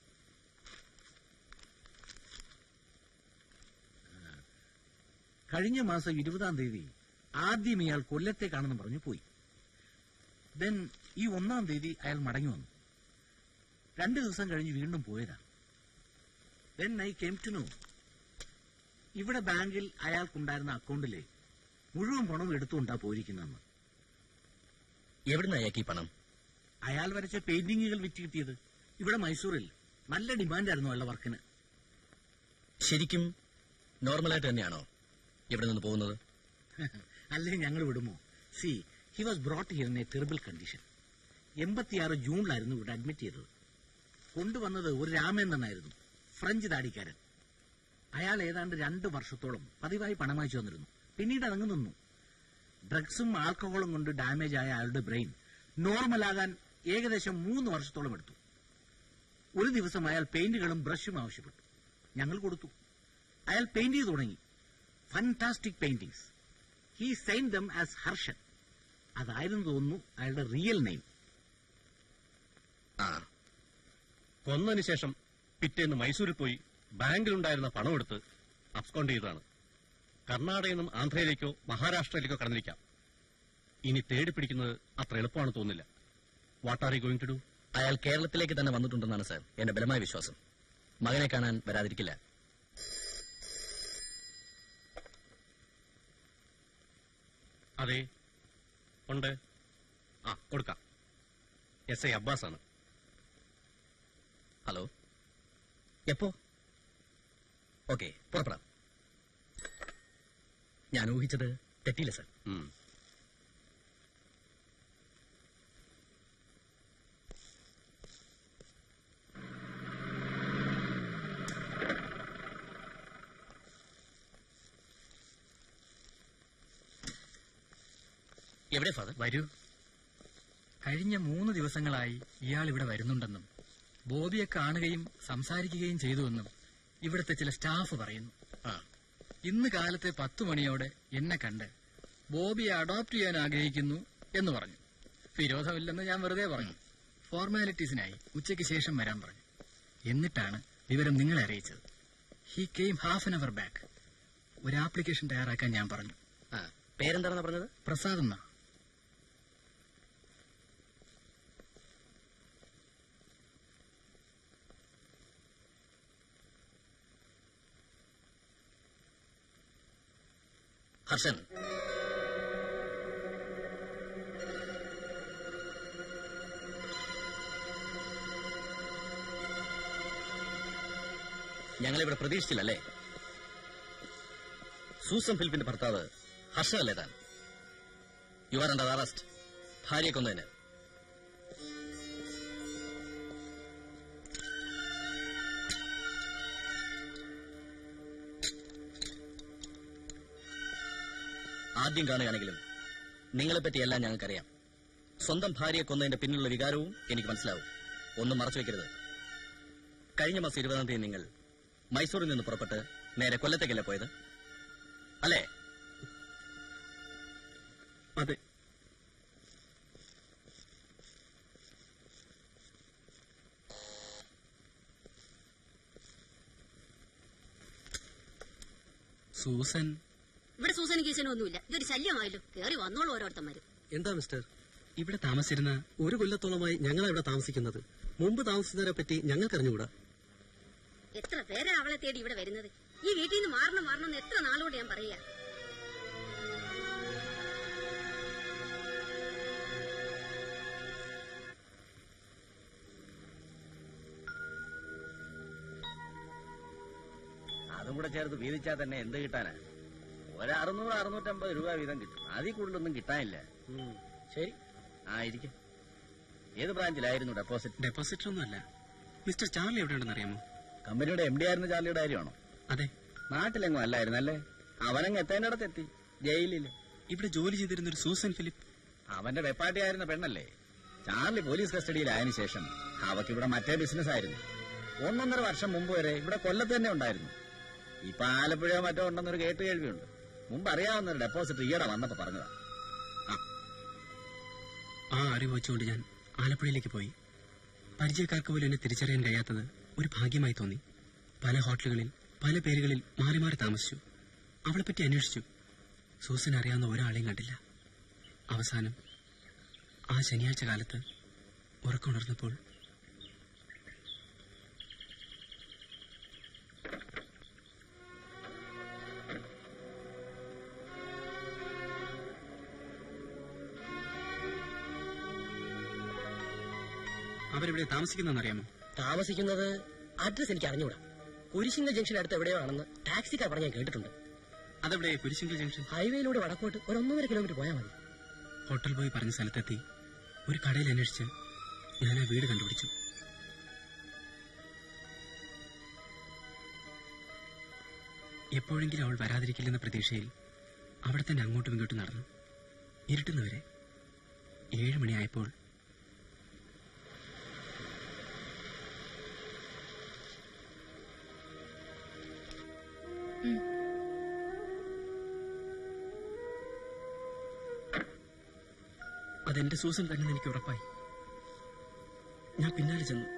കഴിഞ്ഞ മാസം ഇരുപതാം തീയതി ആദ്യം ഇയാൾ കൊല്ലത്തേക്കാണെന്ന് പറഞ്ഞു പോയി ദെൻ ഈ ഒന്നാം തീയതി അയാൾ മടങ്ങി വന്നു രണ്ടു ദിവസം കഴിഞ്ഞ് വീണ്ടും പോയതാ then I came to know ഇവിടെ ബാങ്കിൽ അയാൾക്കുണ്ടായിരുന്ന അക്കൗണ്ടിലെ മുഴുവൻ പണവും എടുത്തുകൊണ്ടാ പോയിരിക്കുന്നതെന്ന് എവിടുന്ന് അയാൾക്ക് ഈ പണം അയാൾ വരച്ച പെയിന്റിങ്ങുകൾ വിറ്റ് കിട്ടിയത് ഇവിടെ മൈസൂരിൽ നല്ല ഡിമാൻഡായിരുന്നു അയാളുടെ വർക്കിന് ശരിക്കും നോർമലായിട്ട് തന്നെയാണോ ഇവിടെ നിന്ന് പോകുന്നത് അല്ലേ ഞങ്ങൾ വിടുമോ see he was brought here in a terrible condition എൺപത്തിയാറ് ജൂണിലായിരുന്നു ഇവിടെ അഡ്മിറ്റ് ചെയ്തത് കൊണ്ടുവന്നത് ഒരു രാമേന്ദ്രനായിരുന്നു ഫ്രഞ്ച് താടിക്കാരൻ അയാൾ ഏതാണ്ട് രണ്ട് വർഷത്തോളം പതിവായി പണം വാങ്ങിച്ചു വന്നിരുന്നു പിന്നീട് അതങ്ങ് നിന്നു ഡ്രഗ്സും ആൽക്കഹോളും കൊണ്ട് ഡാമേജ് ആയ അയാളുടെ ബ്രെയിൻ നോർമലാകാൻ ഏകദേശം മൂന്ന് വർഷത്തോളം എടുത്തു ഒരു ദിവസം അയാൾ പെയിന്റുകളും ബ്രഷും ആവശ്യപ്പെട്ടു ഞങ്ങൾ കൊടുത്തു അയാൾ പെയിന്റ് ചെയ്തു തുടങ്ങി fantastic paintings he sign them as Harshan അതായിരുന്നു തോന്നുന്നു അയാളുടെ റിയൽ നെയിം കൊന്നതിന് ശേഷം പിറ്റേന്ന് മൈസൂരിൽ പോയി ബാങ്കിലുണ്ടായിരുന്ന പണം എടുത്ത് അബ്സ്കോണ്ട് ചെയ്തതാണ് കർണാടകയിൽ നിന്നും ആന്ധ്രയിലേക്കോ മഹാരാഷ്ട്രയിലേക്കോ കടന്നിരിക്കാം ഇനി തേടി പിടിക്കുന്നത് അത്ര എളുപ്പമാണ് തോന്നില്ല what are you going to do അയാൾ കേരളത്തിലേക്ക് തന്നെ വന്നിട്ടുണ്ടെന്നാണ് സാർ എന്റെ ബലമായ വിശ്വാസം മകനെ കാണാൻ വരാതിരിക്കില്ല അതെ ഉണ്ട് ആ കൊടുക്കാം എസ് ഐ അബ്ബാസ് ആണ് ഹലോ എപ്പോ ഓക്കെ പുറപ്പെടാം ഞാൻ ഊഹിച്ചത് തെറ്റില്ല സർ എവിടെ ഫാദർ വരൂ കഴിഞ്ഞ മൂന്ന് ദിവസങ്ങളായി ഇയാൾ ഇവിടെ വരുന്നുണ്ടെന്നും ബോബിയെ കാണുകയും സംസാരിക്കുകയും ചെയ്തുവെന്നും ഇവിടുത്തെ ചില സ്റ്റാഫ് പറയുന്നു ഇന്ന് കാലത്തെ പത്തു മണിയോടെ എന്നെ കണ്ട് ബോബിയെ അഡോപ്റ്റ് ചെയ്യാൻ ആഗ്രഹിക്കുന്നു എന്ന് പറഞ്ഞു വിരോധമില്ലെന്ന് ഞാൻ വെറുതെ പറഞ്ഞു ഫോർമാലിറ്റീസിനായി ഉച്ചയ്ക്ക് ശേഷം വരാൻ പറഞ്ഞു എന്നിട്ടാണ് വിവരം നിങ്ങളെ അറിയിച്ചത് he came half an hour back ഒരു ആപ്ലിക്കേഷൻ തയ്യാറാക്കാൻ ഞാൻ പറഞ്ഞു പേരെന്താണെന്ന് പറഞ്ഞത് പ്രസാദ് എന്നാ ഹർഷൻ ഞങ്ങളിവിടെ പ്രതീക്ഷിച്ചില്ലല്ലേ സൂസൻ ഫിലിപ്പിന്റെ ഭർത്താവ് ഹർഷനല്ലേ താൻ യു ആർ അണ്ടർ അറസ്റ്റ് ഭാര്യയെ കൊന്നതിന് ആദ്യം കാണുകയാണെങ്കിലും നിങ്ങളെപ്പറ്റി എല്ലാം ഞങ്ങൾക്കറിയാം സ്വന്തം ഭാര്യയെ കൊന്നതിന്റെ പിന്നിലുള്ള വികാരവും എനിക്ക് മനസ്സിലാവും ഒന്നും മറച്ചു വെക്കരുത് കഴിഞ്ഞ മാസം ഇരുപതാം തീയതി നിങ്ങൾ മൈസൂരിൽ നിന്ന് പുറപ്പെട്ട് നേരെ കൊല്ലത്തേക്കല്ലേ പോയത് അല്ലേ അതെ സൂസൻ ഇവിടെ സൂസന കീശനും ഒന്നുമില്ല ഇതൊരു ശല്യമായല്ലോ കേറി വന്നോളൂ ഓരോരുത്തന്മാര് എന്താ മിസ്റ്റർ ഇവിടെ താമസിച്ചിരുന്ന ഒരു കൊല്ലത്തോളമായി ഞങ്ങളാ ഇവിടെ താമസിക്കുന്നത് മുമ്പ് താമസിച്ചതിനെ പറ്റി ഞങ്ങൾക്കറിഞ്ഞുകൂടാ എത്ര പേരാ അവളെ തേടി ഇവിടെ വരുന്നത് ഈ വീട്ടിൽ നിന്ന് മാറണം മാറണം എന്ന് എത്ര നാളുകൊണ്ട് ഞാൻ പറയാ അതും കൂടെ ചേർത്ത് വീതിച്ചാൽ തന്നെ എന്ത് കിട്ടാനാ ഒരു അറുന്നൂറ് അറുന്നൂറ്റമ്പത് രൂപ വീതം കിട്ടും അതിൽ കൂടുതലൊന്നും കിട്ടാനില്ല ശരി ആ ഇരിക്കും ഏത് ബ്രാഞ്ചിലായിരുന്നു ഡെപ്പോസിറ്റ് ഡെപ്പോസിറ്റ് ഒന്നുമല്ല മിസ്റ്റർ ചാർലി എവിടെയുണ്ടെന്ന് അറിയാമോ കമ്പനിയുടെ എം ഡി ആയിരുന്ന ചാർലിയുടെ കാര്യമാണോ അതെ നാട്ടിലെങ്ങും അല്ലായിരുന്നല്ലേ അവനങ്ങ് എത്തേണ്ടിടത്ത് എത്തി ജയിലില് ഇവിടെ ജോലി ചെയ്തിരുന്ന ഒരു സൂസൻ ഫിലിപ്പ് അവന്റെ വെപ്പാട്ടി ആയിരുന്ന പെണ്ണല്ലേ ചാർലി പോലീസ് കസ്റ്റഡിയിലായതിനു ശേഷം അവക്ക് ഇവിടെ മറ്റേ ബിസിനസ് ആയിരുന്നു ഒന്നൊന്നര വർഷം മുമ്പ് വരെ ഇവിടെ കൊല്ലത്ത് തന്നെ ഉണ്ടായിരുന്നു ഇപ്പൊ ആലപ്പുഴയോ മറ്റോ ഉണ്ടെന്നൊരു കേട്ട് കേൾവിയുണ്ട് മുമ്പ് അറിയാവുന്ന ഒരു ഡെപ്പോസിറ്റ് ഈയിടെ വന്നപ്പോ പറഞ്ഞതാ ആ അറിവ് വെച്ചുകൊണ്ട് ഞാൻ ആലപ്പുഴയിലേക്ക് പോയി പരിചയക്കാർക്ക് പോലും എന്നെ തിരിച്ചറിയാൻ കഴിയാത്തത് ഒരു ഭാഗ്യമായി തോന്നി പല ഹോട്ടലുകളിൽ പല പേരുകളിൽ മാറി മാറി താമസിച്ചു അവളെപ്പറ്റി അന്വേഷിച്ചു സൂസൻ അറിയാവുന്ന ഒരാളെയും കണ്ടില്ല അവസാനം ആ ശനിയാഴ്ച കാലത്ത് ഉറക്കമുണർന്നപ്പോൾ അവരെവിടെ താമസിക്കുന്നറിയാമോ താമസിക്കുന്നത് അഡ്രസ് എനിക്ക് അറിഞ്ഞുകൂടാ കുരിശിങ്കൽ ജംഗ്ഷൻ അടുത്ത് എവിടെയോ ആണെന്ന് ടാക്സിക്കാർ പറഞ്ഞ് ഞാൻ കേട്ടിട്ടുണ്ട് അതെവിടെ കുരിശിങ്കൽ ജംഗ്ഷൻ ഹൈവേയിലൂടെ വടക്കോട്ട് ഒരു ഒന്നര കിലോമീറ്റർ പോയാൽ മതി ഹോട്ടൽ പോയി പറഞ്ഞ സ്ഥലത്തെത്തി ഒരു കടയിൽ അന്വേഷിച്ച് ഞാൻ ആ വീട് കണ്ടുപിടിച്ചു എപ്പോഴെങ്കിലും അവൾ വരാതിരിക്കില്ലെന്ന പ്രതീക്ഷയിൽ അവിടെ തന്നെ അങ്ങോട്ടും ഇങ്ങോട്ടും നടന്നു ഇരുട്ടുന്നവരെ ഏഴ് മണിയായപ്പോൾ അതെന്റെ സൂസൻ തന്നെ എനിക്ക് ഉറപ്പായി ഞാൻ പിന്നാലെ ചെന്നു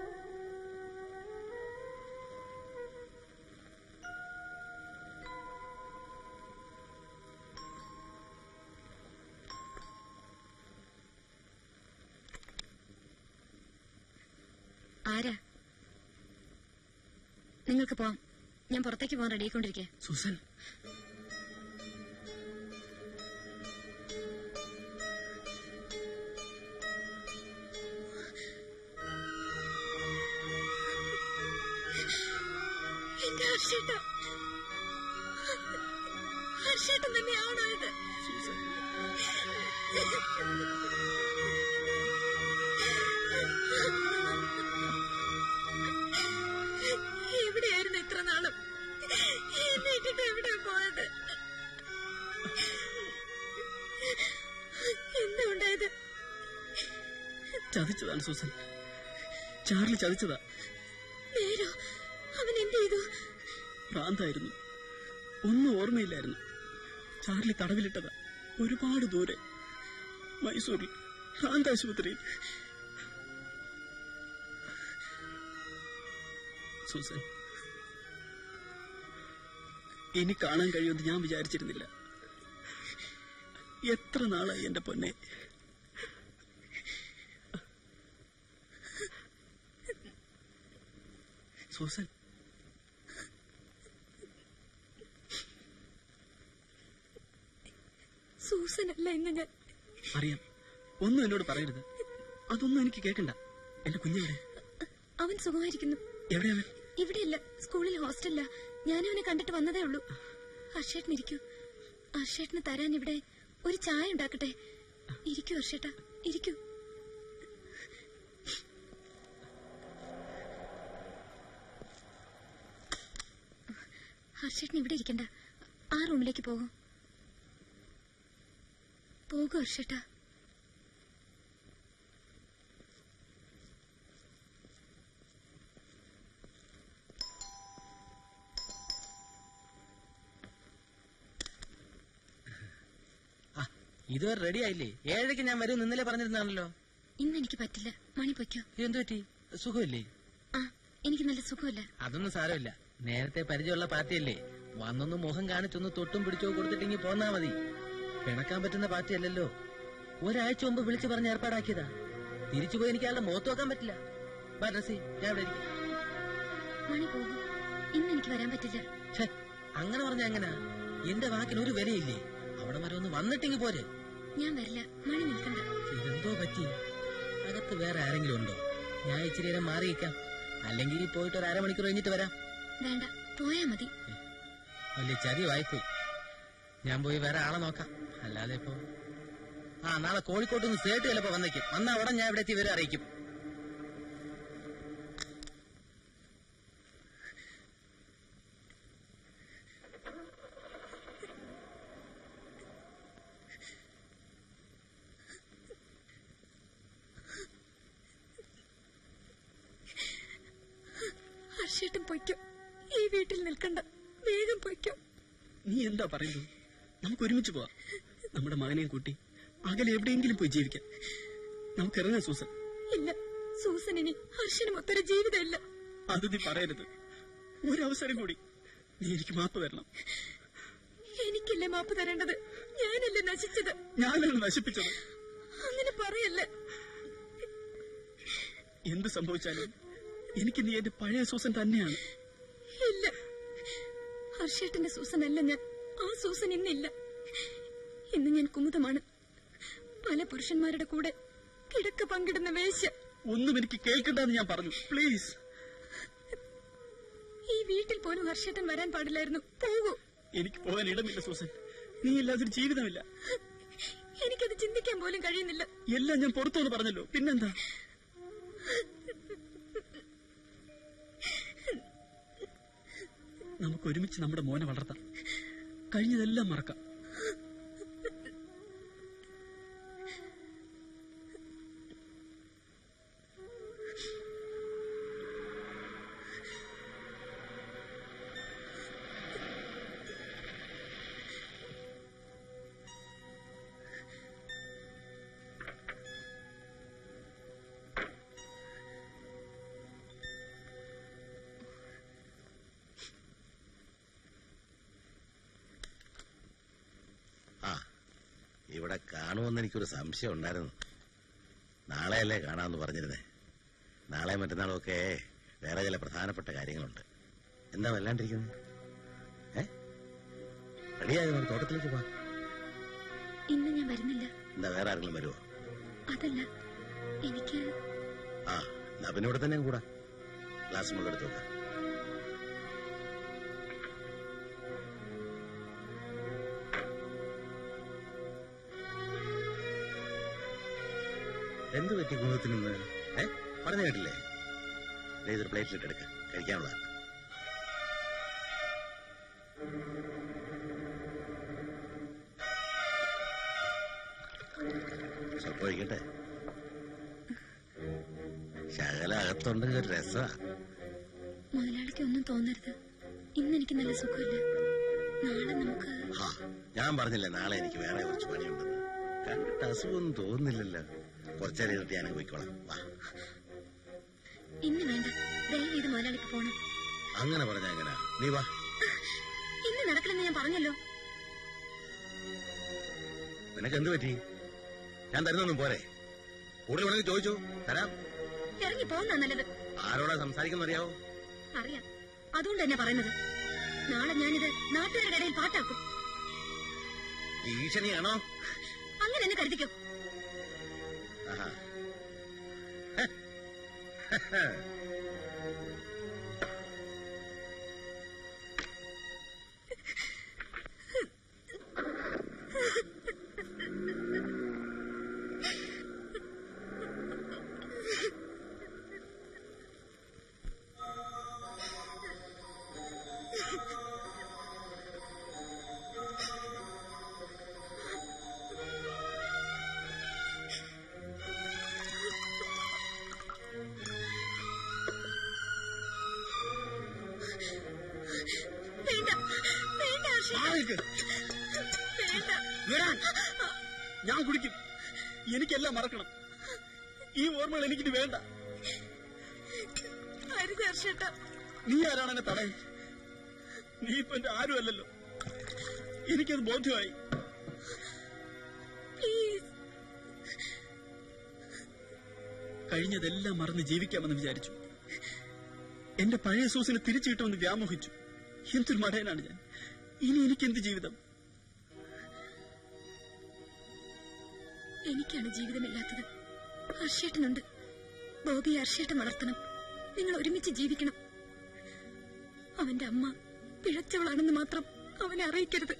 ആരാ നിങ്ങൾക്ക് പോവാം ഞാൻ പുറത്തേക്ക് പോകാൻ റെഡി ആയിക്കൊണ്ടിരിക്കുക സൂസൻ എന്റെ ഹർഷേട്ടാ ഹർഷേട്ടൻ തന്നെയാണോ ഇത് എവിടെയായിരുന്നു ഇത്ര നാളും എന്നെ ഇട്ടിട്ട് എവിടെ പോയത് എന്താ ഉണ്ടായത് ചതിച്ചതാണ് സൂസൻ ചാർലി ചതിച്ചതാ നേരോ അവൻ എന്ത് ചെയ്തു ഭ്രാന്തായിരുന്നു ഒന്നും ഓർമ്മയില്ലായിരുന്നു ചാർലി തടവിലിട്ടതാ ഒരുപാട് ദൂരെ മൈസൂരിൽ ഭ്രാന്താശുപത്രിയിൽ സൂസൻ ഇനി കാണാൻ കഴിയുമെന്ന് ഞാൻ വിചാരിച്ചിരുന്നില്ല എത്ര നാളായി എന്റെ പൊന്നെ സൂസൻ സൂസനല്ല എന്ന് ഞാൻ അറിയാം ഒന്നും എന്നോട് പറയരുത് അതൊന്നും എനിക്ക് കേൾക്കണ്ട എന്റെ കുഞ്ഞെവിടെ അവൻ സുഖമായിരിക്കുന്നു എവിടെയാണ് ഇവിടെയല്ല സ്കൂളിൽ ഹോസ്റ്റലില്ല ഞാനും അവനെ കണ്ടിട്ട് വന്നതേ ഉള്ളൂ ഹർഷേട്ടൻ ഇരിക്കൂ ഹർഷേട്ടന് തരാൻ ഇവിടെ ഒരു ചായ ഉണ്ടാക്കട്ടെ ഇരിക്കൂ ഹർഷേട്ട ഇരിക്കൂ ഹർഷേട്ടൻ ഇവിടെ ഇരിക്കണ്ട ആ റൂമിലേക്ക് പോകും പോകൂ ഹർഷേട്ടാ ഇതുവരെ റെഡി ആയില്ലേ ഏഴരയ്ക്ക് ഞാൻ വരും ഇന്നലെ പറഞ്ഞിരുന്നാണല്ലോ ഇന്ന് എനിക്ക് പറ്റില്ല മണി പൊയ്ക്കോ എന്തു പറ്റി സുഖമില്ലേ ആ എനിക്ക് നല്ല സുഖമില്ല അതൊന്നും സാരമില്ല നേരത്തെ പരിചയമുള്ള പാർട്ടിയല്ലേ വന്നൊന്ന് മുഖം കാണിച്ചൊന്ന് തൊട്ടും പിടിച്ചോ കൊടുത്തിട്ടെങ്കിൽ പോന്നാ മതി പിണക്കാൻ പറ്റുന്ന പാർട്ടിയല്ലല്ലോ ഒരാഴ്ച മുമ്പ് വിളിച്ചു പറഞ്ഞ് ഏർപ്പാടാക്കിയതാ തിരിച്ചു പോയി എനിക്ക് ആളുടെ മുഖത്ത് നോക്കാൻ പറ്റില്ല ബാ ഡ്രസ്സി ഞാൻ ഇവിടെ ഇരിക്കാം മണി പോകും ഇന്ന് എനിക്ക് വരാൻ പറ്റില്ല ഛെ, അങ്ങനെ പറഞ്ഞ എങ്ങനാ എന്റെ വാക്കിന് ഒരു വിലയില്ലേ അവിടെ വരെ ഒന്ന് വന്നിട്ടെങ്കിൽ പോരെ ഞാൻ വരില്ല മണി നിൽക്കണ്ട ഇതെന്തോ പറ്റി അകത്ത് വേറെ ആരെങ്കിലും ഉണ്ടോ ഞാൻ ഇച്ചിരി നേരം മാറിയിക്കാം അല്ലെങ്കിൽ പോയിട്ട് ഒരു അരമണിക്കൂർ കഴിഞ്ഞിട്ട് വരാം വേണ്ട പോയാ മതി വലിയ ചതി വായ്പോയി ഞാൻ പോയി വേറെ ആളെ നോക്കാം അല്ലാതെ ഇപ്പൊ ആ നാളെ കോഴിക്കോട്ട് നിന്ന് സേട്ട് ചിലപ്പോ വന്നേക്കും വന്ന അവിടെ ഞാൻ ഇവിടെ എത്തി വരെ അറിയിക്കും ഹർഷേട്ടൻ പൊയ്ക്കോ ഈ വീട്ടിൽ നിൽക്കണ്ട വേഗം പൊയ്ക്കോ നീ എന്താ പറയുന്നത് നമുക്ക് ഒരുമിച്ച് പോവാം നമ്മുടെ മകനെയും കൂട്ടി അകലെ എവിടെയെങ്കിലും പോയി ജീവിക്കാം നമുക്ക് ഇറങ്ങാം സൂസൻ ഇല്ല സൂസൻ ഇനി ഹർഷനും ഒത്തൊരു ജീവിതമില്ല അത് നീ പറയരുത് ഒരവസരം കൂടി നീ എനിക്ക് മാപ്പ് തരണം എനിക്കല്ലേ മാപ്പ് തരേണ്ടത് ഞാനല്ലേ നശിച്ചത് ഞാനാണ് നശിപ്പിച്ചത് അങ്ങനെ പറയല്ല എന്ത് സംഭവിച്ചാലും എനിക്ക് നീ എന്റെ പഴയ സൂസൻ തന്നെയാണ് ഇല്ല ഹർഷേട്ടന്റെ സൂസൻ അല്ല ഞാൻ ആ സൂസൻ ഇന്നില്ല ഇന്ന് ഞാൻ കുമുദമാണ് പല പുരുഷന്മാരുടെ കൂടെ കിടക്ക പങ്കിടുന്ന വേശ്യ ഒന്നും എനിക്ക് കേൾക്കണ്ടെന്ന് ഞാൻ പറഞ്ഞു പ്ലീസ് ഈ വീട്ടിൽ പോലും ഹർഷേട്ടൻ വരാൻ പാടില്ലായിരുന്നു പോകൂ എനിക്ക് പോകാൻ ഇടമില്ല സൂസൻ നീ ഇല്ലാതെ ഒരു ജീവിതമില്ല എനിക്കത് ചിന്തിക്കാൻ പോലും കഴിയുന്നില്ല എല്ലാം ഞാൻ പുറത്തുനിന്ന് പറഞ്ഞല്ലോ പിന്നെന്താ നമുക്ക് ഒരുമിച്ച് നമ്മുടെ മോനെ വളർത്താം കഴിഞ്ഞതെല്ലാം മറക്കാം ആ ഇവിടെ കാണുമെന്ന് എനിക്കൊരു സംശയം ഉണ്ടായിരുന്നു നാളെയല്ലേ കാണാമെന്ന് പറഞ്ഞിരുന്നേ നാളെ മറ്റന്നാളും ഒക്കെ വേറെ ചില പ്രധാനപ്പെട്ട കാര്യങ്ങളുണ്ട് എന്താ വല്ലാണ്ടിരിക്കുന്നത് ഏ റെഡിയായി നമുക്ക് തോട്ടത്തിലേക്ക് പോവാം ഇന്ന് ഞാൻ വരുന്നില്ല എന്താ വേറെ ആരെങ്കിലും വരുമോ അതല്ല എനിക്ക് ആ എന്നാ പിന്നെ ഇവിടെ തന്നെ കൂടാ ഗ്ലാസ് മുകളിൽ എടുത്ത് വെക്കാം എന്ത് പറ്റി കുമുദത്തിന് ഇന്ന് ഏ പറഞ്ഞു കേട്ടില്ലേ ദേ ഇതൊരു പ്ലേറ്റിലിട്ട് എടുക്ക കഴിക്കാനുള്ള സ്വല്പം ഒഴിക്കട്ടെ ശകല അകത്തുണ്ടെങ്കിൽ ഒരു രസമാ മുതലാളിക്ക് ഒന്നും തോന്നരുത് ഇന്ന് എനിക്ക് നല്ല സുഖമില്ല നാളെ നമുക്ക് ഹാ, ഞാൻ പറഞ്ഞില്ലേ നാളെ എനിക്ക് വേറെ കുറച്ച് പണിയുണ്ടെന്ന് കണ്ടിട്ട് അസുഖമൊന്നും തോന്നുന്നില്ലല്ലോ കുറച്ചേരം ഇരുന്നിട്ട് ഞാൻ പോയിക്കോളാം വാ ഇന്ന് വേണ്ട ദയവ് ചെയ്ത് മുതലാളിക്ക് പോണം അങ്ങനെ പറഞ്ഞ എങ്ങനെ നീ വാ ഇന്ന് നടക്കില്ലെന്ന് ഞാൻ പറഞ്ഞല്ലോ നിനക്ക് എന്ത് പറ്റി ഞാൻ തരുന്നൊന്നും പോരെ കൂടുതൽ വേണമെങ്കിൽ ചോദിച്ചു തരാം ഇറങ്ങി പോകുന്ന നല്ലത് ആരോടാ സംസാരിക്കുന്ന അറിയാവോ അറിയാം അതുകൊണ്ട് തന്നെ പറയുന്നത് നാളെ ഞാനിത് നാട്ടുകാരുടെ ഇടയിൽ പാട്ടാക്കും ഭീഷണിയാണോ അങ്ങനെ എന്നെ കരുതിക്കോ ആഹാ. വേണ്ട വേണ്ട ഹർഷേട്ടാ. വേണ്ട വിടാൻ ഞാൻ കുടിക്കും എനിക്കെല്ലാം മറക്കണം ഈ ഓർമ്മകൾ എനിക്കിനി വേണ്ട അരുത് ഹർഷേട്ടാ നീ ആരാണ് എന്നെ തടയാൻ നീ ഇപ്പൊ എന്റെ ആരും അല്ലല്ലോ എനിക്കത് ബോധ്യമായി പ്ലീസ് കഴിഞ്ഞതെല്ലാം മറന്ന് ജീവിക്കാമെന്ന് വിചാരിച്ചു എന്റെ പഴയ സൂസിനെ തിരിച്ചു കിട്ടുമെന്ന് വ്യാമോഹിച്ചു എന്തൊരു മടയനാണ് ഞാൻ ഇനി എനിക്ക് എന്ത് ജീവിതം എനിക്കാണ് ജീവിതമില്ലാത്തത് ഹർഷേട്ടനുണ്ട് ബോബി ഹർഷേട്ടൻ വളർത്തണം നിങ്ങൾ ഒരുമിച്ച് ജീവിക്കണം അവന്റെ അമ്മ പിഴച്ചവളാണെന്ന് മാത്രം അവനെ അറിയിക്കരുത്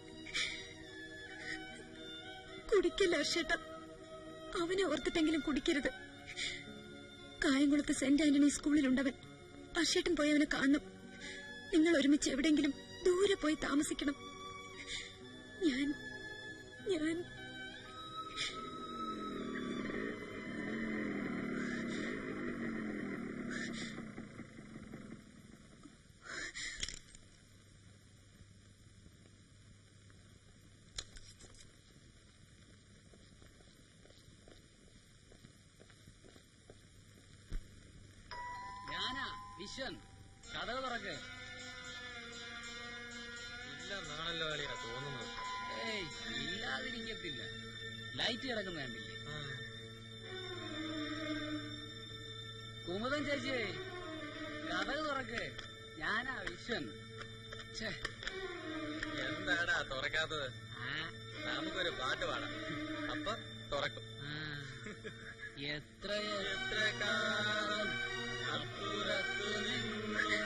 കുടിക്കില്ല ഹർഷേട്ട അവനെ ഓർത്തിട്ടെങ്കിലും കുടിക്കരുത് കായംകുളത്ത് സെന്റ് ആന്റണി സ്കൂളിലുണ്ടവൻ ഹർഷേട്ടൻ പോയി അവനെ കാണണം നിങ്ങൾ ഒരുമിച്ച് എവിടെയെങ്കിലും ദൂരെ പോയി താമസിക്കണം ഞാൻ ഞാൻ ഞാനാ വിശ്വൻ കഥ തുറക്ക് ഇല്ലെന്നാണല്ലോ കളിയാ തോന്നുന്നത് ഏയ് ഇല്ലാതിരിക്കത്തില്ല ലൈറ്റ് കിടക്കുന്ന കണ്ടില്ലേ കുമുദം ചേച്ചി കഥ തുറക്ക് ഞാനാ വിശ്വൻ ഛേ എന്താടാ തുറക്കാത്തത് നമുക്കൊരു പാട്ട് പാടാം അപ്പൊ തുറക്കും എത്ര എത്ര കാലം അപ്പുറത്തു നിന്ന്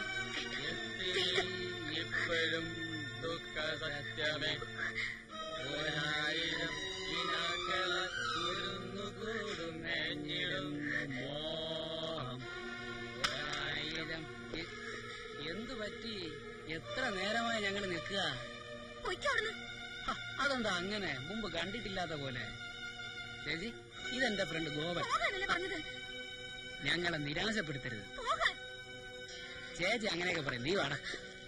ഇപ്പോഴും ദുഃഖ സത്യമേ ഒരായിരം വിനാക്കള ചുരുന്നുകൂടും നെഞ്ഞിടുന്നു മോഹം ഒരായിരം എ- എന്തു പറ്റി എത്ര നേരമായി ഞങ്ങൾ നിൽക്കുക ഹ, അതെന്താ അങ്ങനെ മുമ്പ് കണ്ടിട്ടില്ലാത്ത പോലെ ചേച്ചി ഇതെന്റെ ഫ്രണ്ട് ഗോപൻ ഞങ്ങളെ നിരാശപ്പെടുത്തരുത് ചേച്ചി അങ്ങനെയൊക്കെ പറയും നീ വാടാ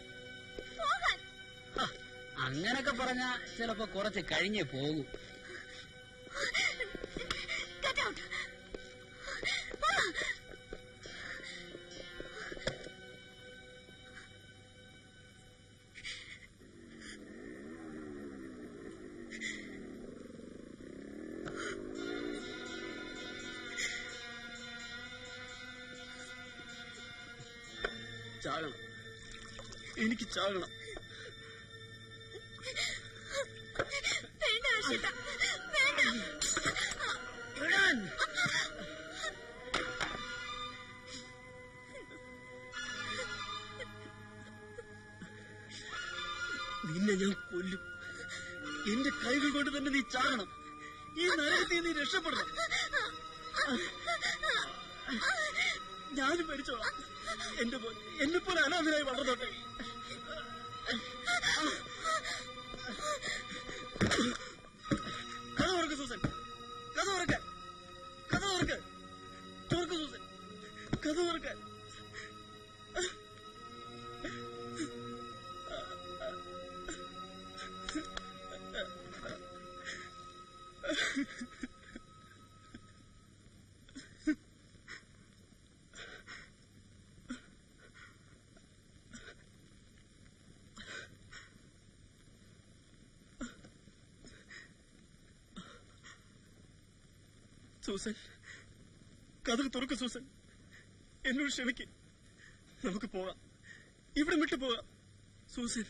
ഹ, അങ്ങനൊക്കെ പറഞ്ഞാ ചിലപ്പോ കുറച്ച് കഴിഞ്ഞേ പോകൂ ചാകണം എനിക്ക് ചാകണം വേണ്ട ഹർഷിത വേണ്ട നിന്നെ ഞാൻ കൊല്ലും എന്റെ കൈകൾ കൊണ്ട് തന്നെ നീ ചാകണം ഈ നരകത്തിൽ നീ രക്ഷപ്പെടണം ഞാനും മരിച്ചോളാം എന്റെ പോലെ എന്നെ പോലെ അനാഥനായി വളർന്നോട്ടെ കഥ തുറക്ക് സൂസൻ കഥ തുറക്ക് കഥ തുറക്ക് തുറക്ക് സൂസൻ കഥ തുറക്ക് സൂസൻ കഥ തുറക്ക് സൂസൻ എന്നോട് ക്ഷമിക്ക് നമുക്ക് പോകാം ഇവിടെ വിട്ടു പോകാം സൂസൻ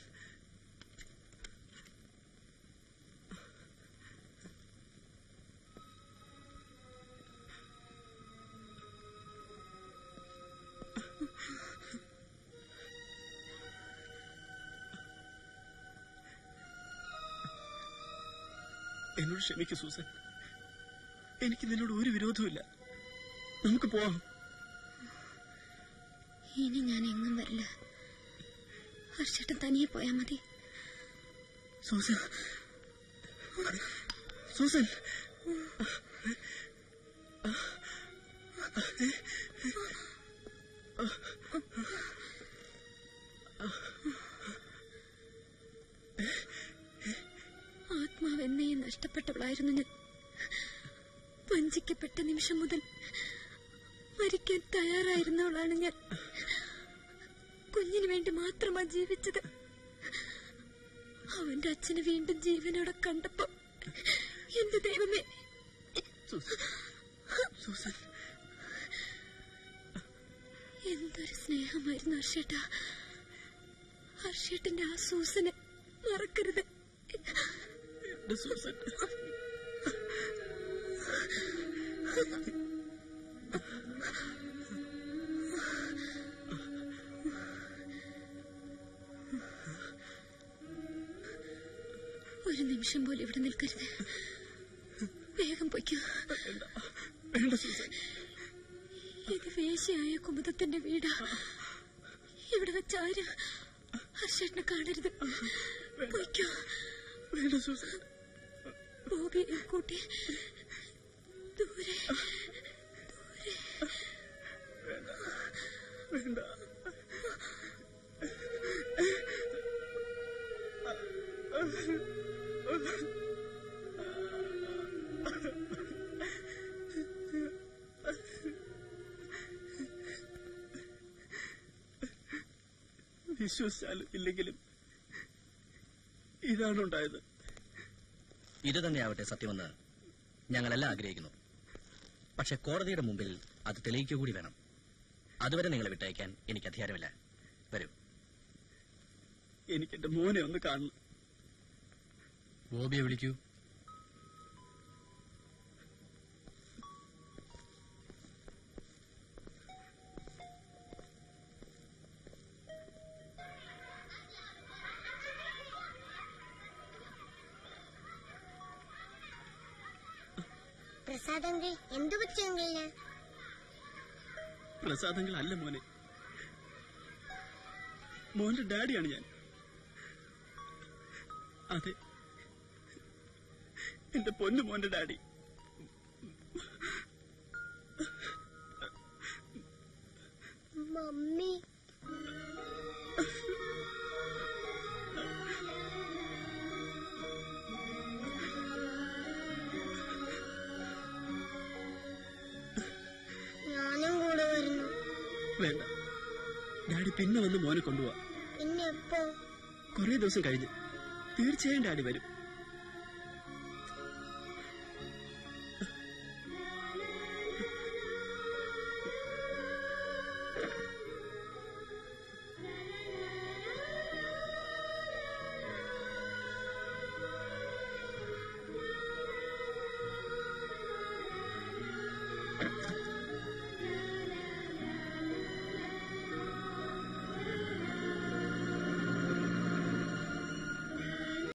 എന്നോട് ക്ഷമിക്കൂ സൂസൻ എനിക്ക് നിന്നോട് ഒരു വിരോധവുമില്ല നമുക്ക് പോവാം ഇനി ഞാൻ എങ്ങും വരില്ല ഹർഷേട്ടൻ തനിയെ പോയാ മതി സൂസൻ സൂസൻ ആത്മാവെന്നേ നഷ്ടപ്പെട്ടവളായിരുന്നു ഞാൻ വഞ്ചിക്കപ്പെട്ട നിമിഷം മുതൽ മരിക്കാൻ തയ്യാറായിരുന്നവളാണ് ഞാൻ കുഞ്ഞിന് വേണ്ടി മാത്രമാ ജീവിച്ചത് അവന്റെ അച്ഛന് വീണ്ടും ജീവനോടെ കണ്ടപ്പോ എന്റെ ദൈവമേ സൂസൻ എന്തൊരു സ്നേഹമായിരുന്നു ഹർഷേട്ട ഹർഷേട്ടന്റെ ആ സൂസനെ മറക്കരുത് എന്റെ സൂസൻ ഒരു നിമിഷം പോലും ഇവിടെ നിൽക്കരുത് വേഗം പൊയ്ക്കോ വേണ്ട സൂസൻ ഇത് വേശിയായ കുമുദത്തിന്റെ വീടാ ഇവിടെ വെച്ചാരും ഹർഷേട്ടനെ കാണരുത് പൊയ്ക്കോ വേണ്ട സൂസൻ ബോബിയെ കൂട്ടി ദൂരെ വേണ്ട വിശ്വസിച്ചാലും ഇല്ലെങ്കിലും ഇതാണ് ഉണ്ടായത് ഇത് തന്നെയാവട്ടെ സത്യമെന്ന് ഞങ്ങളെല്ലാം ആഗ്രഹിക്കുന്നു പക്ഷെ കോടതിയുടെ മുമ്പിൽ അത് തെളിയിക്കുക കൂടി വേണം അതുവരെ നിങ്ങളെ വിട്ടയക്കാൻ എനിക്ക് അധികാരമില്ല വരൂ എനിക്ക് എന്റെ മോനെ ഒന്ന് കാണണം ബോബിയെ വിളിക്കൂ പ്രസാദെങ്കിൽ എന്തു പറ്റിയെങ്കിലിന് പ്രസാദങ്ങൾ അല്ല മോനെ മോന്റെ ഡാഡിയാണ് ഞാൻ അതെ എന്റെ പൊന്നു മോന്റെ ഡാഡി മമ്മി ഞാനും കൂടെ വരുന്നു വേണ്ട ഡാഡി പിന്നെ വന്ന് മോനെ കൊണ്ടുപോവാ പിന്നെ എപ്പോ കുറെ ദിവസം കഴിഞ്ഞ് തീർച്ചയായും ഡാഡി വരും